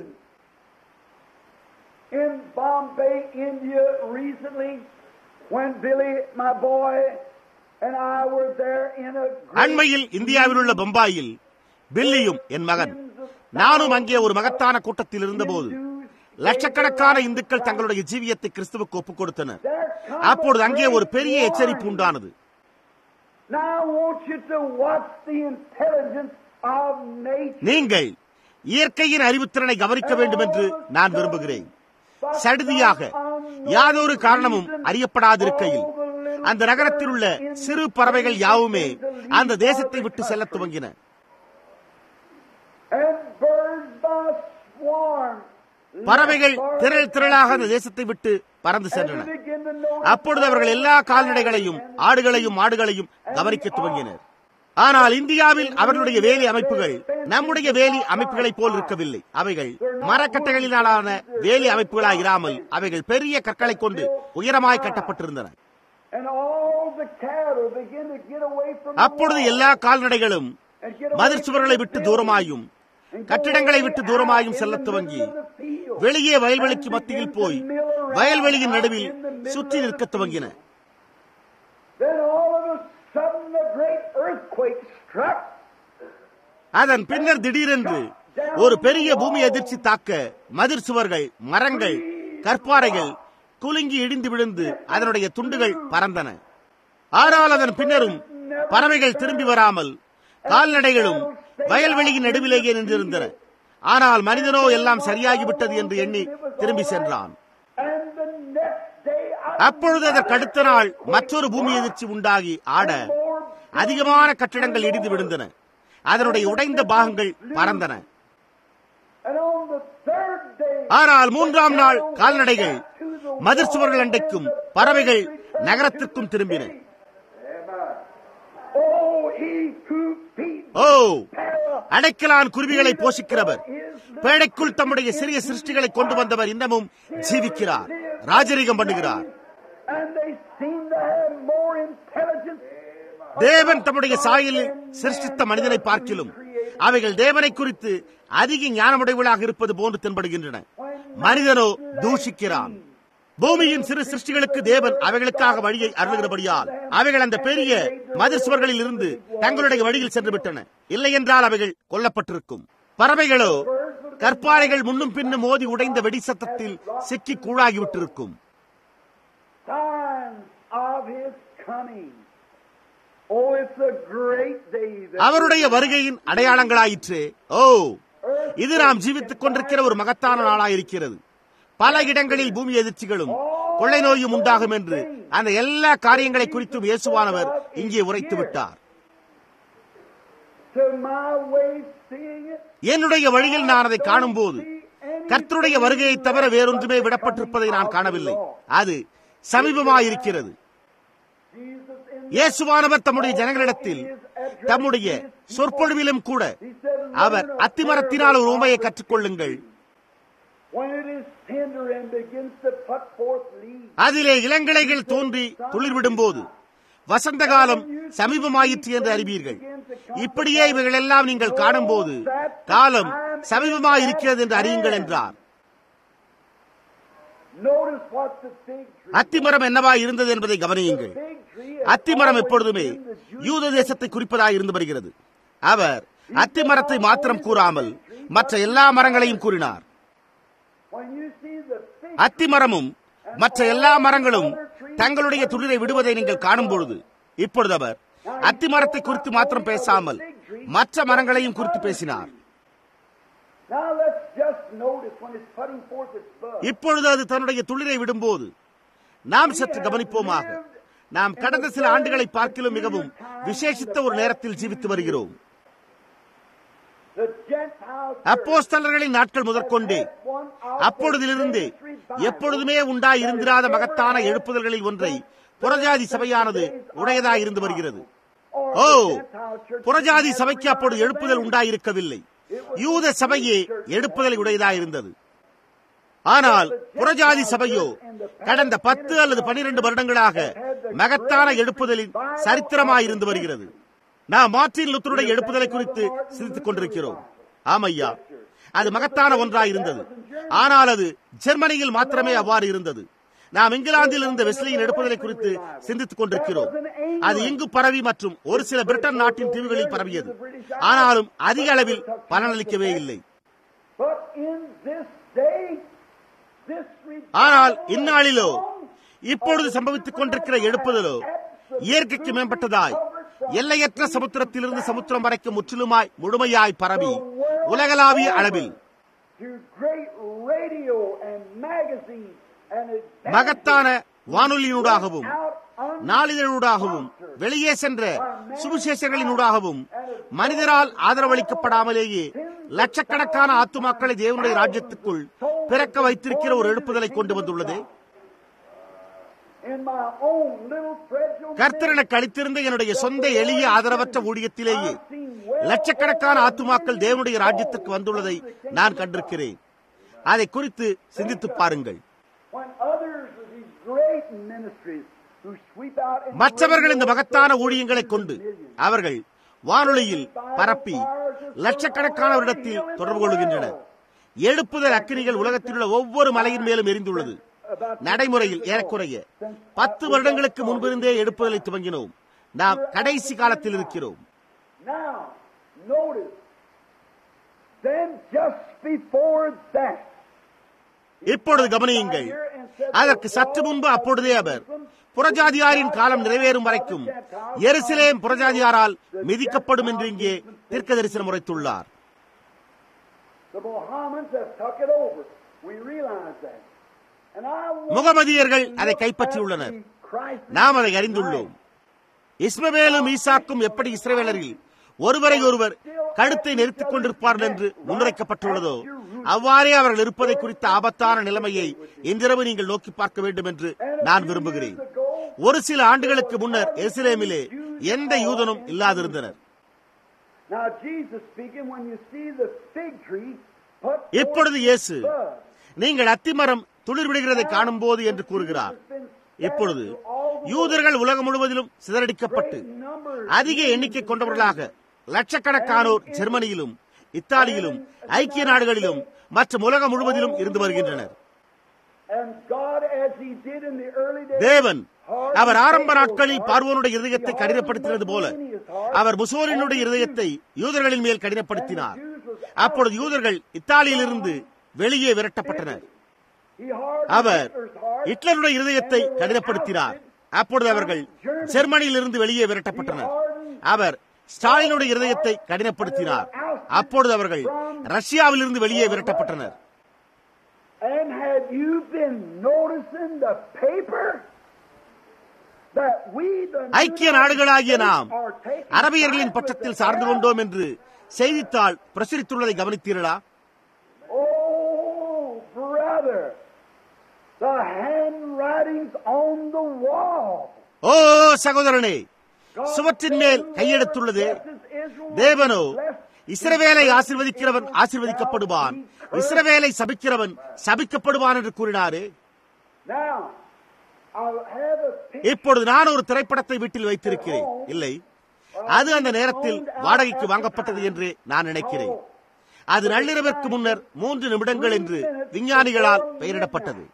in Bombay, India, recently, when Billy, my boy, and I were there in a great அண்மையில் இந்தியாவில் உள்ள பம்பாயில் பில்லியும் என் மகன் நானும் அங்கே ஒரு மகத்தான கூட்டத்தில் இருந்தபோது லட்சக்கணக்கான இந்துக்கள் தங்களுடைய ஜீவியத்தை கிறிஸ்துவுக்கு ஒப்புக் கொடுத்தனர் அப்பொழுது அங்கே ஒரு பெரிய எச்சரிப்பு உண்டானது Now I want you to watch the intelligence of nature. நீங்கள் இயற்கையின் அறிவுத்திறனை கவனிக்க வேண்டும் என்று நான் விரும்புகிறேன் சடுதியாக யாதொரு காரணமும் அறியப்படாதிருக்கையில் அந்த நகரத்தில் உள்ள சிறு பறவைகள் யாவுமே அந்த தேசத்தை விட்டு செல்ல துவங்கின And birds by swarm. பறவைகள் திரள் திரளாக அந்த தேசத்தை விட்டு பறந்து சென்றன And begin to notice அப்பொழுது அவர்கள் எல்லா கால்நடைகளையும் ஆடுகளையும் மாடுகளையும் கவனிக்க துவங்கினர் ஆனால் இந்தியாவில் அவர்களுடைய வேலி அமைப்புகள் நம்முடைய வேலி அமைப்புகளைப் போல் இருக்கவில்லை அவைகள் மரக்கட்டைகளினாலான வேலி அமைப்புகளாய் இராமல் அவைகள் பெரிய கற்களை கொண்டு உயரமாய் கட்டப்பட்டிருந்தன And all the cattle begin to get away from அப்பொழுது எல்லா கால்நடைகளும் and get away மதிர் சுவர்களை from விட்டு the தூரமாயும் building. கட்டிடங்களை விட்டு தூரமாயும் In செல்ல the துவங்கி middle of the field. வெளியே வயல்வெளிக்கு மத்தியில் போய் வயல்வெளியின் நடுவில் சுற்றி நிற்க துவங்கின Then all of a sudden a great earthquake struck. அதன் பின்னர் திடீரென்று ஒரு பெரிய பூமி அதிர்ச்சி தாக்க மதிர் சுவர்கள் மரங்கள் கற்பாறைகள் குலுங்கி இடிந்து விழுந்து அதனுடைய துண்டுகள் பறந்தன ஆனால் அதன் பின்னரும் பறவைகள் திரும்பி வராமல் கால்நடைகளும் வயல்வெளியின் நடுவிலேயே நின்றிருந்தன ஆனால் மனிதனோ எல்லாம் சரியாகிவிட்டது என்று எண்ணி திரும்பி சென்றான் And the next day I அப்பொழுது அதற்கு அடுத்த நாள் மற்றொரு பூமி எதிர்ச்சி உண்டாகி ஆட அதிகமான கட்டிடங்கள் இடிந்து விழுந்தன அதனுடைய உடைந்த பாகங்கள் பறந்தன and on the third day ஆனால் மூன்றாம் நாள் கால்நடைகள் மதிர் சுவர்கள் அண்டைக்கும் பறவைகள் நகரத்திற்கும் திரும்பின Oh, he who feeds O cattle அடைக்கலான் குருவிகளை போஷிக்கிறவர் பேழைக்குள் தம்முடைய சிறிய சிருஷ்டிகளை கொண்டு வந்தவர் இன்னமும் ஜீவிக்கிறார் ராஜரீகம் பண்ணுகிறார் and they seem to have more intelligence தேவன் தம்முடைய சாயலில் சிருஷ்டித்த மனிதனை பார்க்கிலும் அவைகள் தேவனை குறித்து அதிக ஞானமுடையவளாக இருப்பது போன்று தென்படுகின்றன மனிதனோ தூஷிக்கிறான் பூமியின் சிறு சிருஷ்டிகளுக்கு தேவன் அவைகளுக்காக வழியை அருளுகிறபடியால் அவைகள் அந்த பெரிய மதிர் சுவர்களில் இருந்து தங்களுடைய வழியில் சென்று விட்டன இல்லை என்றால் அவைகள் கொல்லப்பட்டிருக்கும் பறவைகளோ கற்பாறைகள் முன்னும் பின்னும் மோதி உடைந்த வெடி சத்தத்தில் சிக்கி கூழாகிவிட்டிருக்கும் coming. Oh, it's a great day. that அவருடைய வருகையின் அடையாளங்களாயிற்று ஓ இது நாம் ஜீவித்துக் கொண்டிருக்கிற ஒரு மகத்தான நாளாயிருக்கிறது பல இடங்களில் பூமி எதிர்ச்சிகளும் கொள்ளை நோயும் உண்டாகும் என்று அந்த எல்லா காரியங்களை குறித்தும் இயேசுவானவர் இங்கே உரைத்து விட்டார் To my way seeing it, என்னுடைய வழியில் நான் அதை காணும்போது கர்த்தருடைய வருகையை தவிர வேறொன்றுமே விடப்பட்டிருப்பதை நான் காணவில்லை அது சமீபமாயிருக்கிறது Jesus in இயேசுவானவர் தம்முடைய ஜனங்களிடத்தில் தம்முடைய சொற்பொழிவிலும் கூட அவர் அத்திமரத்தினால் ஒரு உண்மையை கற்றுக்கொள்ளுங்கள் when it is tender and begins to put forth leaves. அதிலே இளங்கிளைகள் தோன்றி துளிர்விடும் போது வசந்த காலம் சமீபமாயிற்று என்று அறிவீர்கள் இப்படியே இவைகள் எல்லாம் நீங்கள் காணும்போது காலம் சமீபமாயிருக்கிறது என்று அறியுங்கள் என்றார் Notice what the fig tree. அத்திமரம் என்னவா இருந்தது என்பதை கவனியுங்கள் Fig tree அத்திமரம் எப்பொழுதுமே யூத தேசத்தை குறிப்பதாக இருந்து வருகிறது அவர் அத்திமரத்தை மாத்திரம் கூறாமல் மற்ற எல்லா மரங்களையும் கூறினார் When you see the fig அத்திமரமும் மற்ற எல்லா மரங்களும் தங்களுடைய துளிரை விடுவதை நீங்கள் காணும் பொழுது இப்பொழுது அவர் அத்திமரத்தை குறித்து மாத்திரம் பேசாமல் மற்ற மரங்களையும் குறித்து பேசினார் Now let's just notice when it's putting forth its bud. இப்பொழுது அது தன்னுடைய துளிரை விடும்போது நாம் சற்று கவனிப்போமாக நாம் கடந்த சில ஆண்டுகளை பார்க்கிலும் மிகவும் விசேஷித்த ஒரு நேரத்தில் ஜீவித்து வருகிறோம் The Gentiles அப்போஸ்தலர்களின் நாட்கள் முதற்கொண்டே அப்பொழுதிலிருந்து எப்பொழுதுமே உண்டாய் இருந்திராத மகத்தான எழுப்புதல்களில் ஒன்றை புறஜாதி சபையானது உடையதாய் இருந்து வருகிறது ஓ புறஜாதி சபைக்கு அப்பொழுது எழுப்புதல் உண்டாயிருக்கவில்லை யூத சபையே எழுப்புதலை உடையதாயிருந்தது ஆனால் புறஜாதி சபையோ கடந்த பத்து அல்லது பனிரெண்டு வருடங்களாக மகத்தான எழுப்புதலின் சரித்திரமாயிருந்து வருகிறது நாம் மார்ட்டின் லுத்தருடைய எழுப்புதலை குறித்து சிந்தித்துக் கொண்டிருக்கிறோம் ஆமையா அது மகத்தான ஒன்றாயிருந்தது ஆனால் அது ஜெர்மனியில் மாத்திரமே அவ்வாறு இருந்தது நாம் இங்கிலாந்தில் இருந்த வெஸ்லியின் எடுப்பதை குறித்து சிந்தித்துக் கொண்டிருக்கிறோம் அது இங்கு பரவி மற்றும் ஒரு சில பிரிட்டன் நாட்டின் தீவுகளில் பரவியது ஆனாலும் அதிக அளவில் பலனளிக்கவே இல்லை But in this day, this ஆனால் இந்நாளிலோ இப்பொழுது சம்பவித்துக் கொண்டிருக்கிற எழுப்புதலோ இயற்கைக்கு மேம்பட்டதாய் எல்லையற்ற சமுத்திரத்திலிருந்து சமுத்திரம் வரைக்கும் முற்றிலுமாய் முழுமையாய் பரவி உலகளாவிய அளவில் through great radio and magazines and advanced மகத்தான வானொலியினூடாகவும் out on நாளிதழூடாகவும் வெளியே சென்ற சுவிசேஷங்களினூடாகவும் மனிதரால் ஆதரவளிக்கப்படாமலேயே லட்சக்கணக்கான ஆத்துமாக்களை தேவனுடைய ராஜ்யத்துக்குள் பிறக்க வைத்திருக்கிற ஒரு எழுப்புதலை கொண்டு வந்துள்ளது in my own little fragile கர்த்தர் எனக்கு அளித்திருந்த என்னுடைய சொந்த எளிய ஆதரவற்ற ஊழியத்திலேயே லட்சக்கணக்கான ஆத்துமாக்கள் தேவனுடைய ராஜ்யத்துக்கு வந்துள்ளதை நான் கண்டிருக்கிறேன் அதை குறித்து சிந்தித்து பாருங்கள் when others of these great ministries who sweep out in மற்றவர்கள் இந்த மகத்தான ஊழியங்களை கொண்டு அவர்கள் வானொலியில் பரப்பி லட்சக்கணக்கானவரிடத்தில் தொடர்பு கொள்கின்றனர் எழுப்புதல் அக்கினிகள் உலகத்தில் உள்ள ஒவ்வொரு மலையின் மேலும் எரிந்துள்ளது நடைமுறையில் ஏறக்குறைய பத்து வருடங்களுக்கு முன்பிருந்தே எடுப்புதலை துவங்கினோம் நாம் கடைசி காலத்தில் இருக்கிறோம் now notice then just before that இப்பொழுது கவனியுங்கள் அதற்கு சற்று முன்பு அப்பொழுதே அவர் புறஜாதியாரின் காலம் நிறைவேறும் வரைக்கும் எருசலேம் புறஜாதியாரால் மிதிக்கப்படும் என்று இங்கே தீர்க்க தரிசனம் உரைத்துள்ளார் the Mohammedans have took it over we realize that and I want முகமதியர்கள் அதை கைப்பற்றியுள்ளனர் Christ நாம் அதை அறிந்துள்ளோம் இஸ்மவேலும் ஈசாக்கும் எப்படி இஸ்ரவேலரில் ஒருவரை ஒருவர் கழுத்தை நெருத்திக் கொண்டிருப்பார்கள் என்று முன்னுரைக்கப்பட்டுள்ளதோ அவ்வாறே அவர்கள் இருப்பதை குறித்த ஆபத்தான நிலைமையை இன்றிரவு நீங்கள் நோக்கி பார்க்க வேண்டும் என்று நான் விரும்புகிறேன் ஒரு சில ஆண்டுகளுக்கு முன்னர் எருசலேமிலே எந்த யூதனும் இல்லாதிருந்தனர் now Jesus speaking when you see the fig tree put இப்பொழுது இயேசு நீங்கள் அத்திமரம் துளிர் விடுகிறதை காணும் போது என்று கூறுகிறார் இப்பொழுது யூதர்கள் உலகம் முழுவதிலும் சிதறடிக்கப்பட்டு அதிக எண்ணிக்கை கொண்டவர்களாக லட்சக்கணக்கானோர் ஜெர்மனியிலும் இத்தாலியிலும் ஐக்கிய நாடுகளிலும் மற்றும் உலகம் முழுவதிலும் இருந்து வருகின்றனர் and God as he did in the early days தேவன் அவர் ஆரம்ப நாட்களில் பார்வோனுடைய இருதயத்தை கடினப்படுத்தினது போல அவர் முசோலினுடைய இருதயத்தை யூதர்களின் மேல் கடினப்படுத்தினார் அப்பொழுது யூதர்கள் இத்தாலியிலிருந்து வெளியே விரட்டப்பட்டனர் he hardened our Hitler's heart ஹிட்லருடைய இருதயத்தை கடினப்படுத்தினார் அப்பொழுது அவர்கள் ஜெர்மனியிலிருந்து வெளியே விரட்டப்பட்டனர் அவர் ஸ்டாலினுடைய இருதயத்தை கடினப்படுத்தினார் அப்பொழுது அவர்கள் ரஷ்யாவிலிருந்து வெளியே விரட்டப்பட்டனர் And have you been noticing the paper that we the ஐக்கிய நாடுகளாகிய நாம் are taking அரபியர்களின் sides பட்சத்தில் with the சார்ந்து Arabs? கொண்டோம் என்று செய்தித்தாள் பிரசுரித்துள்ளதை கவனித்தீர்களா Oh, brother, the handwritings on the wall. ஓ சகோதரனே சுவற்றின் மேல் கையெழுத்துள்ளது தேவனோ இஸ்ரவேலை ஆசிர்வதிக்கிறவன் ஆசிர்வதிக்கப்படுவான் இஸ்ரவேலை சபிக்கிறவன் சபிக்கப்படுவான் என்று கூறினாரே Now, I'll have a picture. இப்பொழுது நான் ஒரு திரைப்படத்தை வீட்டில் வைத்திருக்கிறேன் இல்லை அது அந்த நேரத்தில் வாடகைக்கு வாங்கப்பட்டது என்று நான் நினைக்கிறேன் அது நள்ளிரவிற்கு முன்னர் மூன்று நிமிடங்கள் என்று விஞ்ஞானிகளால் பெயரிடப்பட்டது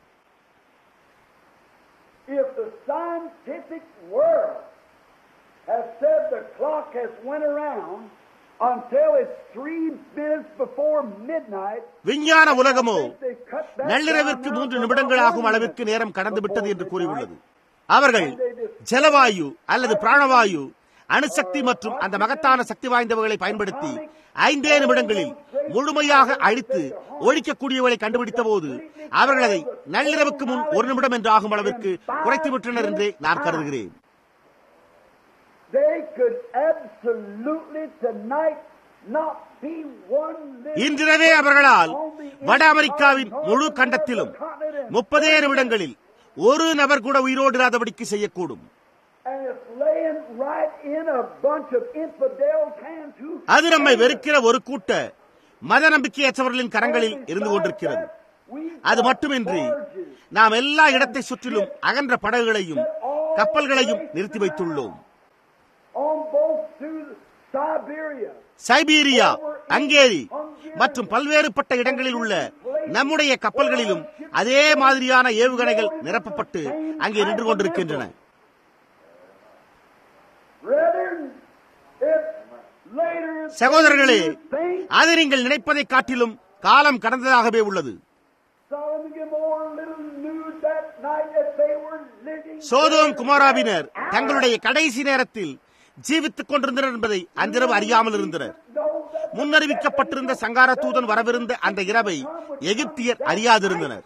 If the scientific world has said the clock has went around until it's three minutes before midnight, விஞ்ஞான உலகமோ they cut that நள்ளிரவிற்கு down மூன்று now to நிமிடங்களாகும் about அளவிற்கு one நேரம் minute கடந்து விட்டது before என்று midnight. கூறியுள்ளது அவர்கள் ஜலவாயு அல்லது பிராணவாயு அணுசக்தி மற்றும் அந்த மகத்தான சக்தி வாய்ந்தவர்களை பயன்படுத்தி ஐந்தே நிமிடங்களில் முழுமையாக அழித்து ஒழிக்கக்கூடியவர்களை கண்டுபிடித்த போது அவர்கள் அதை நள்ளிரவுக்கு முன் ஒரு நிமிடம் என்று ஆகும் அளவிற்கு குறைத்து விட்டனர் என்றே நான் கருதுகிறேன் They could absolutely tonight not be one little இன்றிரவே அவர்களால் வட அமெரிக்காவின் முழு கண்டத்திலும் முப்பதே நிமிடங்களில் ஒரு நபர் கூட உயிரோடு இராதபடிக்கு செய்யக்கூடும் and it's laying right in a bunch of infidels' hands who அது நம்மை வெறுக்கிற ஒரு கூட்ட மத நம்பிக்கையற்றவர்களின் கரங்களில் இருந்து கொண்டிருக்கிறது அது மட்டுமின்றி நாம் எல்லா இடத்தை சுற்றிலும் அகன்ற படகுகளையும் கப்பல்களையும் நிறுத்தி வைத்துள்ளோம் on both through Siberia. Siberia அங்கேரி மற்றும் பல்வேறுபட்ட இடங்களில் உள்ள நம்முடைய கப்பல்களிலும் அதே மாதிரியான ஏவுகணைகள் நிரப்பப்பட்டு அங்கே நின்று கொண்டிருக்கின்றன Brethren, if later சகோதரர்களே you think அது நீங்கள் நினைப்பதை காட்டிலும் காலம் கடந்ததாகவே உள்ளது Sodom and Gomorrah little knew that night that they were living Sodom குமாராவினர் தங்களுடைய கடைசி நேரத்தில் ஜீவித்துக் கொண்டிருந்தனர் என்பதை அன்றிரவு அறியாமல் இருந்தனர் know that முன்னறிவிக்கப்பட்டிருந்த சங்கார தூதன் வரவிருந்த அந்த இரவை எகிப்தியர் அறியாதிருந்தனர்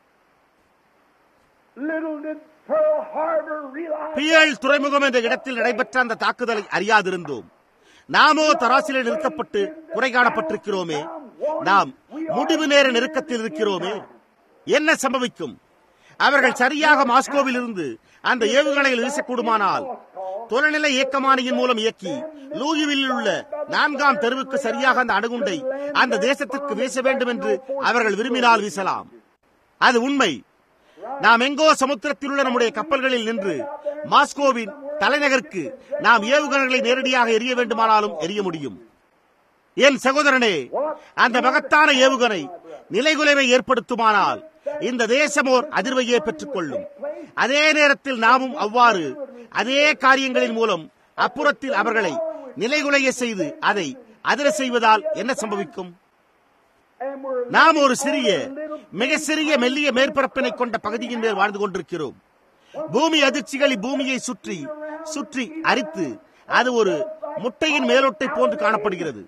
little did Pearl Harbor realize Pearl துறைமுகம் என்ற இடத்தில் நடைபெற்ற அந்த தாக்குதலை அறியாதிருந்தோம் நாமோ தராசிலே நிறுத்தப்பட்டு குறை காணப்பட்டிருக்கிறோமே நாம் முடிவு நேர நெருக்கத்தில் இருக்கிறோமே என்ன சம்பவிக்கும் அவர்கள் சரியாக மாஸ்கோவில் இருந்து அந்த ஏவுகணையில் வீசக்கூடுமானால் தொலைநிலை இயக்கமானியின் மூலம் இயக்கி லூயிவில் உள்ள நான்காம் தெருவுக்கு சரியாக அந்த அணுகுண்டை அந்த தேசத்திற்கு வீச வேண்டும் என்று அவர்கள் விரும்பினால் வீசலாம் அது உண்மை நாம் எங்கோ சமுத்திரத்தில் உள்ள நம்முடைய கப்பல்களில் நின்று மாஸ்கோவின் தலைநகருக்கு நாம் ஏவுகணைகளை நேரடியாக எரிய வேண்டுமானாலும் எரிய முடியும் என் சகோதரனே அந்த மகத்தான ஏவுகணை நிலைகுலைவை ஏற்படுத்துமானால் இந்த தேசம் ஓர் அதிர்வையே பெற்றுக் கொள்ளும் அதே நேரத்தில் நாமும் அவ்வாறு அதே காரியங்களின் மூலம் அப்புறத்தில் அவர்களை நிலைகுலைய செய்து அதை அதிர செய்வதால் என்ன சம்பவிக்கும் and we're நாம் ஒரு சிறிய மிக சிறிய மெல்லிய மேற்பரப்பினை கொண்ட பகுதியின் மேல் வாழ்ந்து கொண்டிருக்கிறோம் பூமி அதிர்ச்சிகள் பூமியை சுற்றி சுற்றி அரித்து அது ஒரு முட்டையின் மேலொட்டை போன்று காணப்படுகிறது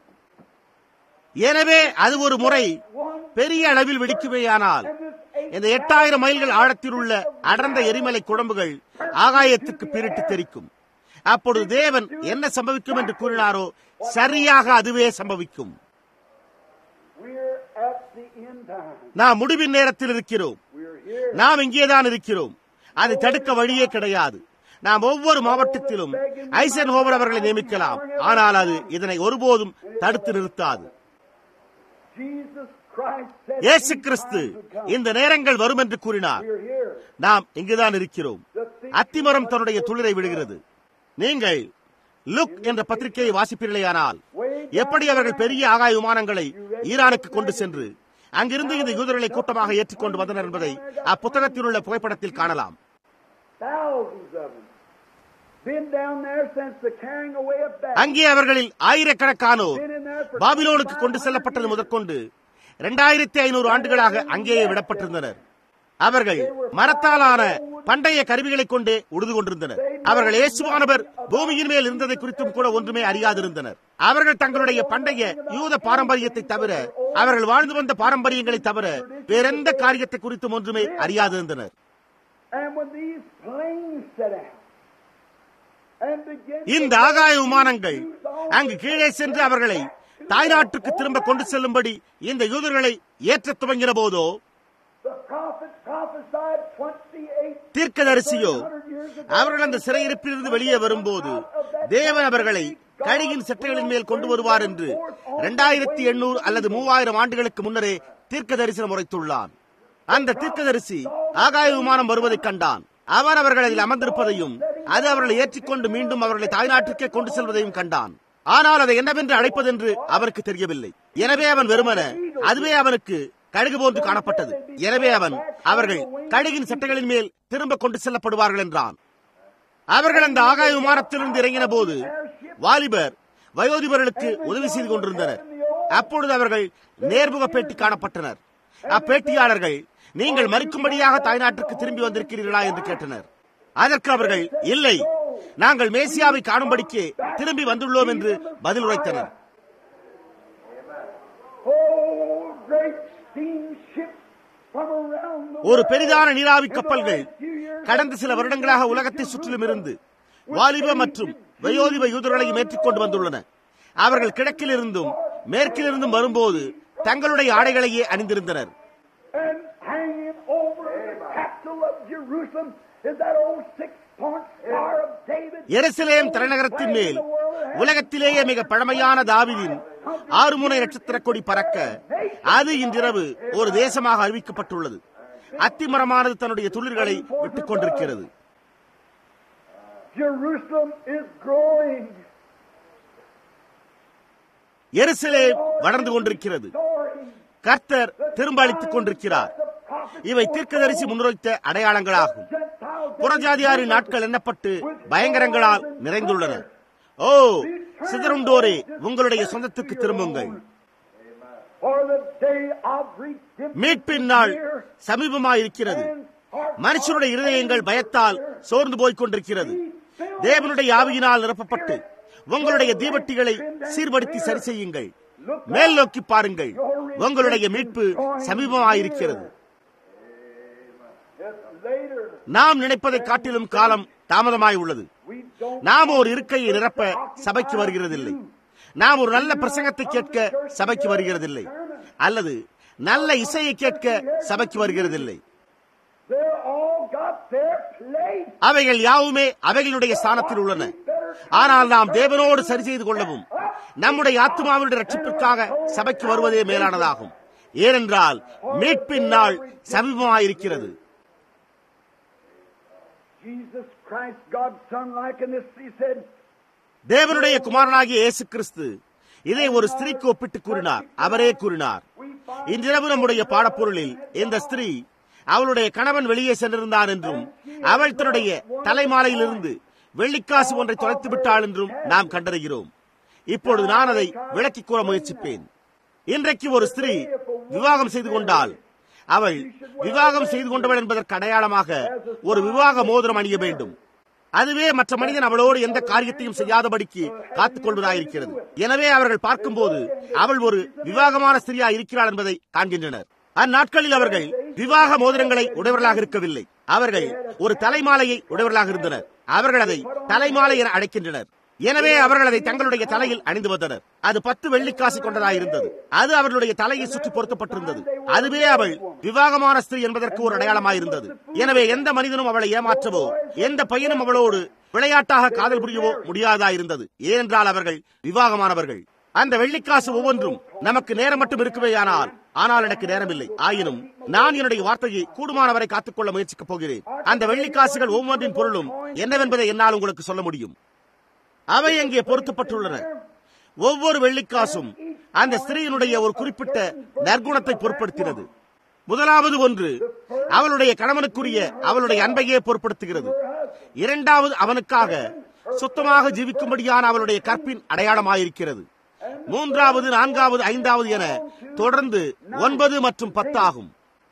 எனவே அது ஒரு முறை பெரிய அளவில் வெடிக்குமேயானால் இந்த எட்டாயிரம் மைல்கள் ஆழத்தில் உள்ள அடர்ந்த எரிமலை குழம்புகள் ஆகாயத்துக்கு பீரிட்டு தெரிக்கும் அப்பொழுது தேவன் என்ன சம்பவிக்கும் என்று கூறினாரோ சரியாக அதுவே சம்பவிக்கும் we're at the end time. நாம் முடிவின் நேரத்தில் இருக்கிறோம் We're here. நாம் இங்கேதான் இருக்கிறோம் அதை தடுக்க வழியே கிடையாது நாம் ஒவ்வொரு மாவட்டத்திலும் ஐசன் ஹோவர் அவர்களை நியமிக்கலாம் ஆனால் அது இதனை ஒருபோதும் தடுத்து நிறுத்தாது Jesus Christ said இயேசு these Kristu times would come. இந்த நேரங்கள் வரும் என்று கூறினார் We're here. நாம் இங்குதான் இருக்கிறோம் அத்திமரம் தன்னுடைய துளிரை விடுகிறது நீங்கள் லுக் என்ற பத்திரிகையை வாசிப்பீர்களேயானால் எப்படி அவர்கள் பெரிய ஆகாய விமானங்களை ஈரானுக்கு கொண்டு சென்று அங்கிருந்து இந்த யூதர்களை கூட்டமாக ஏற்றுக்கொண்டு வந்தனர் என்பதை அப்புத்தகத்தில் உள்ள புகைப்படத்தில் காணலாம் Thousands of them. Been down there since the carrying away of Babylon. அங்கே அவர்களில் ஆயிரக்கணக்கானோர் Been in there for பாபிலோனுக்கு கொண்டு செல்லப்பட்டது முதற்கொண்டு இரண்டாயிரத்தி ஐநூறு ஆண்டுகளாக அங்கேயே விடப்பட்டிருந்தனர் அவர்கள் மரத்தாலான பண்டைய கருவிகளை கொண்டே உழுது கொண்டிருந்தனர் அவர்கள் இயேசுவானவர் பூமியின் மேல் இருந்ததை குறித்தும் கூட ஒன்றுமே அறியாதிருந்தனர் அவர்கள் தங்களுடைய பண்டைய யூத பாரம்பரியத்தை தவிர அவர்கள் வாழ்ந்து வந்த பாரம்பரியங்களை தவிர வேறெந்த காரியத்தை குறித்தும் ஒன்றுமே அறியாதிருந்தனர் And when these planes set out and began இந்த ஆகாய விமானங்கள் அங்கு கீழே சென்று அவர்களை தாய்நாட்டுக்கு திரும்ப கொண்டு செல்லும்படி இந்த யூதர்களை ஏற்றத் துவங்கின போதோ the prophet prophesied 28 தீர்க்கதரிசியோ அவர்கள் அந்த சிறையிருப்பிலிருந்து வெளியே வரும்போது தேவன் அவர்களை கழியின் செட்டைகளின் மேல் கொண்டு வருவார் என்று இரண்டாயிரத்தி எண்ணூறு அல்லது மூவாயிரம் ஆண்டுகளுக்கு முன்னரே தீர்க்க தரிசனம் உரைத்துள்ளான் அந்த தீர்க்கதரிசி ஆகாய விமானம் வருவதைக் கண்டான் அவர் அவர்கள் அதில் அமர்ந்திருப்பதையும் அது அவர்களை ஏற்றிக்கொண்டு மீண்டும் அவர்களை தாய்நாட்டிற்கே கொண்டு செல்வதையும் கண்டான் ஆனால் அதை என்னவென்று அழைப்பதென்று அவருக்கு தெரியவில்லை எனவே அவன் வெறுமன அதுவே அவனுக்கு கழுகு போன்று காணப்பட்டது எனவே அவன் அவர்கள் கழுகின் சட்டைகளின் மேல் திரும்ப கொண்டு செல்லப்படுவார்கள் என்றான் அவர்கள் அந்த ஆகாய விமானத்திலிருந்து இறங்கின போது வாலிபர் வயோதிபர்களுக்கு உதவி செய்து கொண்டிருந்தனர் அப்பொழுது அவர்கள் நேர்முக பேட்டி காணப்பட்டனர் அப்பேட்டியாளர்கள் நீங்கள் மறிக்கும்படியாக தாய்நாட்டிற்கு திரும்பி வந்திருக்கிறீர்களா என்று கேட்டனர் அதற்கு அவர்கள் இல்லை நாங்கள் மேசியாவை காணும்படிக்கு திரும்பி வந்துள்ளோம் என்று பதில் உரைத்தனர் Oh, great steamships from around the ஒரு world. பெரிதான நீராவி கப்பல்கள் கடந்த சில வருடங்களாக உலகத்தை சுற்றிலும் இருந்து வாலிப மற்றும் வயோதிப யூதர்களையும் ஏற்றிக்கொண்டு வந்துள்ளன அவர்கள் கிழக்கிலிருந்தும் மேற்கிலிருந்தும் வரும்போது தங்களுடைய ஆடைகளையே அணிந்திருந்தனர் And hanging over the capital of Jerusalem is that old six-point star of David. எருசலேம் தலைநகரத்தின் மேல் உலகத்திலேயே மிக பழமையான தாவிதின் ஆறுமுனை நட்சத்திர கொடி பறக்க அது இன்றிரவு ஒரு தேசமாக அறிவிக்கப்பட்டுள்ளது அத்திமரமானது தன்னுடைய துளிர்களை விட்டுக் கொண்டிருக்கிறது Jerusalem is growing. எருசலேம் வளர்ந்து கொண்டிருக்கிறது Soaring. கர்த்தர் திரும்ப அளித்துக் கொண்டிருக்கிறார் இவை தீர்க்கதரிசி முன்வைத்த அடையாளங்களாகும் Gentiles புறஜாதியாரின் நாட்கள் எண்ணப்பட்டு பயங்கரங்களால் நிறைந்துள்ளன ஓ சிதறுண்டோரே உங்களுடைய சொந்தத்துக்கு திரும்புங்கள் for the day of redemption. மீட்பின் நாள் சமீபமாயிருக்கிறது மனுஷனுடைய இருதயங்கள் பயத்தால் சோர்ந்து போய்க் கொண்டிருக்கிறது தேவனுடைய ஆவியினால் நிரப்பப்பட்டு உங்களுடைய தீவட்டிகளை சீர்படுத்தி சரி செய்யுங்கள் மேல் நோக்கி பாருங்கள் உங்களுடைய மீட்பு சமீபமாயிருக்கிறது It's later. நாம் நினைப்பதை காட்டிலும் காலம் தாமதமாய் உள்ளது We don't நாம் ஒரு இருக்கையை நிரப்ப சபைக்கு வருகிறதில்லை நாம் ஒரு நல்ல பிரசங்கத்தை கேட்க சபைக்கு வருகிறதில்லை அல்லது நல்ல இசையை கேட்க சபைக்கு வருகிறதில்லை They're all got their place. அவைகள் யாவுமே அவைகளுடைய ஸ்தானத்தில் உள்ளன ஆனால் நாம் தேவனோடு சரி செய்து கொள்ளவும் நம்முடைய ஆத்மாவுடைய ரட்சிப்பிற்காக சபைக்கு வருவதே மேலானதாகும் ஏனென்றால் மீட்பின் நாள் சமீபமாயிருக்கிறது Jesus Christ, God's Son, likeness, he said, தேவனுடைய குமாரனாகிய இயேசு கிறிஸ்து இதை ஒரு ஸ்திரீக்கு ஒப்பிட்டு கூறினார் அவரே கூறினார் இன்றிரவு நம்முடைய பாடப்பொருளில் இந்த ஸ்திரீ அவளுடைய கணவன் வெளியே சென்றிருந்தான் என்றும் அவள் தன்னுடைய தலைமாலையிலிருந்து வெள்ளிக்காசு ஒன்றை தொலைத்து விட்டாள் என்றும் நாம் கண்டறிகிறோம் இப்பொழுது நான் அதை விளக்கிக் கூற முயற்சிப்பேன் இன்றைக்கு ஒரு ஸ்திரீ விவாகம் செய்து கொண்டால் அவள் விவாகம் செய்து கொண்டவள் என்பதற்கு அடையாளமாக ஒரு விவாக மோதிரம் அணிய வேண்டும் அதுவே மற்ற மனிதன் அவளோடு எந்த காரியத்தையும் செய்யாதபடிக்கு காத்துக் கொள்வதாயிருக்கிறது எனவே அவர்கள் பார்க்கும்போது அவள் ஒரு விவாகமான ஸ்திரியா இருக்கிறாள் என்பதை காண்கின்றனர் அந்நாட்களில் அவர்கள் விவாக மோதிரங்களை உடையவர்களாக இருக்கவில்லை அவர்கள் ஒரு தலைமாலையை உடையவர்களாக இருந்தனர் அவர்கள் அதை தலைமாலை என அழைக்கின்றனர் எனவே அவர்கள் அதை தங்களுடைய தலையில் அணிந்து வந்தனர் அது பத்து வெள்ளிக்காசு கொண்டதாயிருந்தது அது அவர்களுடைய தலையை சுற்றி பொருத்தப்பட்டிருந்தது அதுவே அவள் விவாகமான ஸ்திரீ என்பதற்கு ஒரு அடையாளமாயிருந்தது எனவே எந்த மனிதனும் அவளை ஏமாற்றவோ எந்த பையனும் அவளோடு விளையாட்டாக காதல் புரியவோ முடியாதாயிருந்தது ஏனென்றால் அவர்கள் விவாகமானவர்கள் அந்த வெள்ளிக்காசு ஒவ்வொன்றும் நமக்கு நேரம் மட்டும் இருக்குவேயானால் ஆனால் எனக்கு நேரமில்லை ஆயினும் நான் என்னுடைய வார்த்தையை கூடுமானவரை காத்துக்கொள்ள முயற்சிக்கப் போகிறேன் அந்த வெள்ளிக்காசுகள் ஒவ்வொன்றின் பொருளும் என்னவென்பதை என்னால் உங்களுக்கு சொல்ல முடியும் அவை அங்கே பொருத்தப்பட்டுள்ளன ஒவ்வொரு வெள்ளிக்காசும் அந்த ஸ்திரீயினுடைய ஒரு குறிப்பிட்ட நற்குணத்தை பொருட்படுத்தினது முதலாவது ஒன்று அவளுடைய கணவனுக்குரிய அவளுடைய அன்பையே பொருட்படுத்துகிறது இரண்டாவது அவனுக்காக சுத்தமாக ஜீவிக்கும்படியான அவளுடைய கற்பின் அடையாளமாயிருக்கிறது மூன்றாவது நான்காவது ஐந்தாவது என தொடர்ந்து ஒன்பது மற்றும் பத்து ஆகும்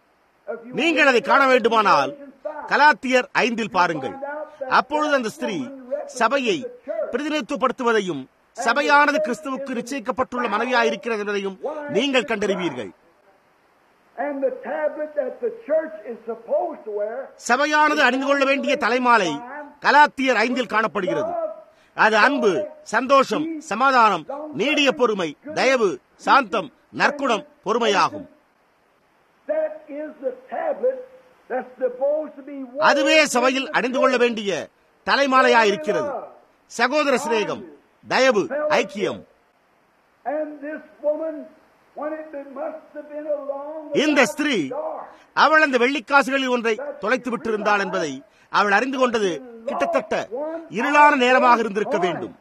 நீங்கள் அதை காண வேண்டுமானால் கலாத்தியர் ஐந்தில் பாருங்கள் அப்பொழுது அந்த ஸ்திரீ சபையை பிரதிநிதித்துவப்படுத்துவதையும் சபையானது கிறிஸ்துவுக்கு நிச்சயிக்கப்பட்டுள்ள மனைவியாயிருக்கிறது என்பதையும் நீங்கள் கண்டறிவீர்கள் And the tablet that the church is supposed to wear சபையானது அணிந்து கொள்ள வேண்டிய தலைமாலை கலாத்தியர் ஐந்தில் காணப்படுகிறது அது அன்பு சந்தோஷம் சமாதானம் நீடிய பொறுமை தயவு சாந்தம் நற்குணம் பொறுமையாகும் that is the tablet that's supposed to be worn அதுவே சபையில் அணிந்து கொள்ள வேண்டிய தலைமாலையாயிருக்கிறது சகோதர சிநேகம் தயவு ஐக்கியம் And this woman, when it been- must have been a long இந்த ஸ்திரீ அவள் அந்த வெள்ளிக்காசுகளில் ஒன்றை தொலைத்து விட்டிருந்தாள் என்பதை அவள் அறிந்து கொண்டது கிட்டத்தட்ட இருளான நேரமாக இருந்திருக்க வேண்டும்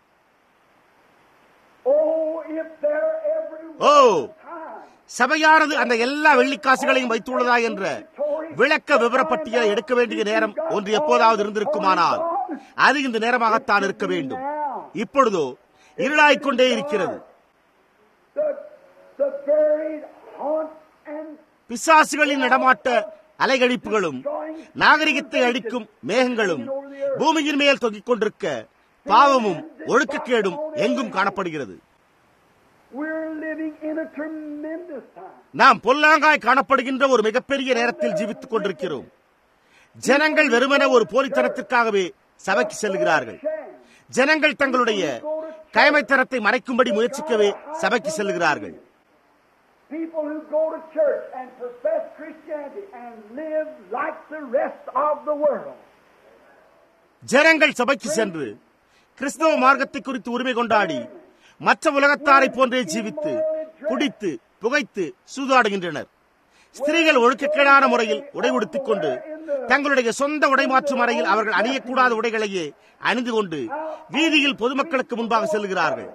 Oh, if there every O time சபையானது அந்த எல்லா வெள்ளிக்காசுகளையும் வைத்துள்ளதா என்ற விளக்க விவரப்பட்டியலை எடுக்க வேண்டிய நேரம் ஒன்று எப்போதாவது இருந்திருக்குமானால் அது இந்த நேரமாகத்தான் இருக்க வேண்டும் இப்பொழுதோ இருளாய்க் கொண்டே இருக்கிறது the, the buried haunt and பிசாசுகளின் நடமாட்ட அலைகழிப்புகளும் நாகரிகத்தை அழிக்கும் மேகங்களும் பூமியின் மேல் தொங்கிக் கொண்டிருக்க பாவமும் ஒழுக்கக்கேடும் எங்கும் காணப்படுகிறது we're living in a tremendous time. நாம் பொல்லாங்காய் காணப்படுகின்ற ஒரு மிகப்பெரிய நேரத்தில் ஜீவித்துக் கொண்டிருக்கிறோம் ஜனங்கள் வெறுமன ஒரு போலித்தனத்திற்காகவே சபைக்கு செல்கிறார்கள் ஜனங்கள் தங்களுடைய கயமைத்தனத்தை மறைக்கும்படி முயற்சிக்கவே சபைக்கு செல்கிறார்கள் People who go to church and profess Christianity and live like the rest of the world. ஜனங்கள் சபைக்கு சென்று கிறிஸ்தவ மார்க்கத்தை குறித்து உரிமை கொண்டாடி மற்ற உலகத்தாரை போன்றே ஜீவித்து குடித்து புகைத்து சூதாடுகின்றனர் ஸ்திரீகள் ஒழுக்கக்கேடான முறையில் உடை உடுத்திக் கொண்டு தங்களுடைய சொந்த உடை மாற்றும் அறையில் அவர்கள் அணியக்கூடாத உடைகளையே அணிந்து கொண்டு வீதியில் பொதுமக்களுக்கு முன்பாக செல்கிறார்கள்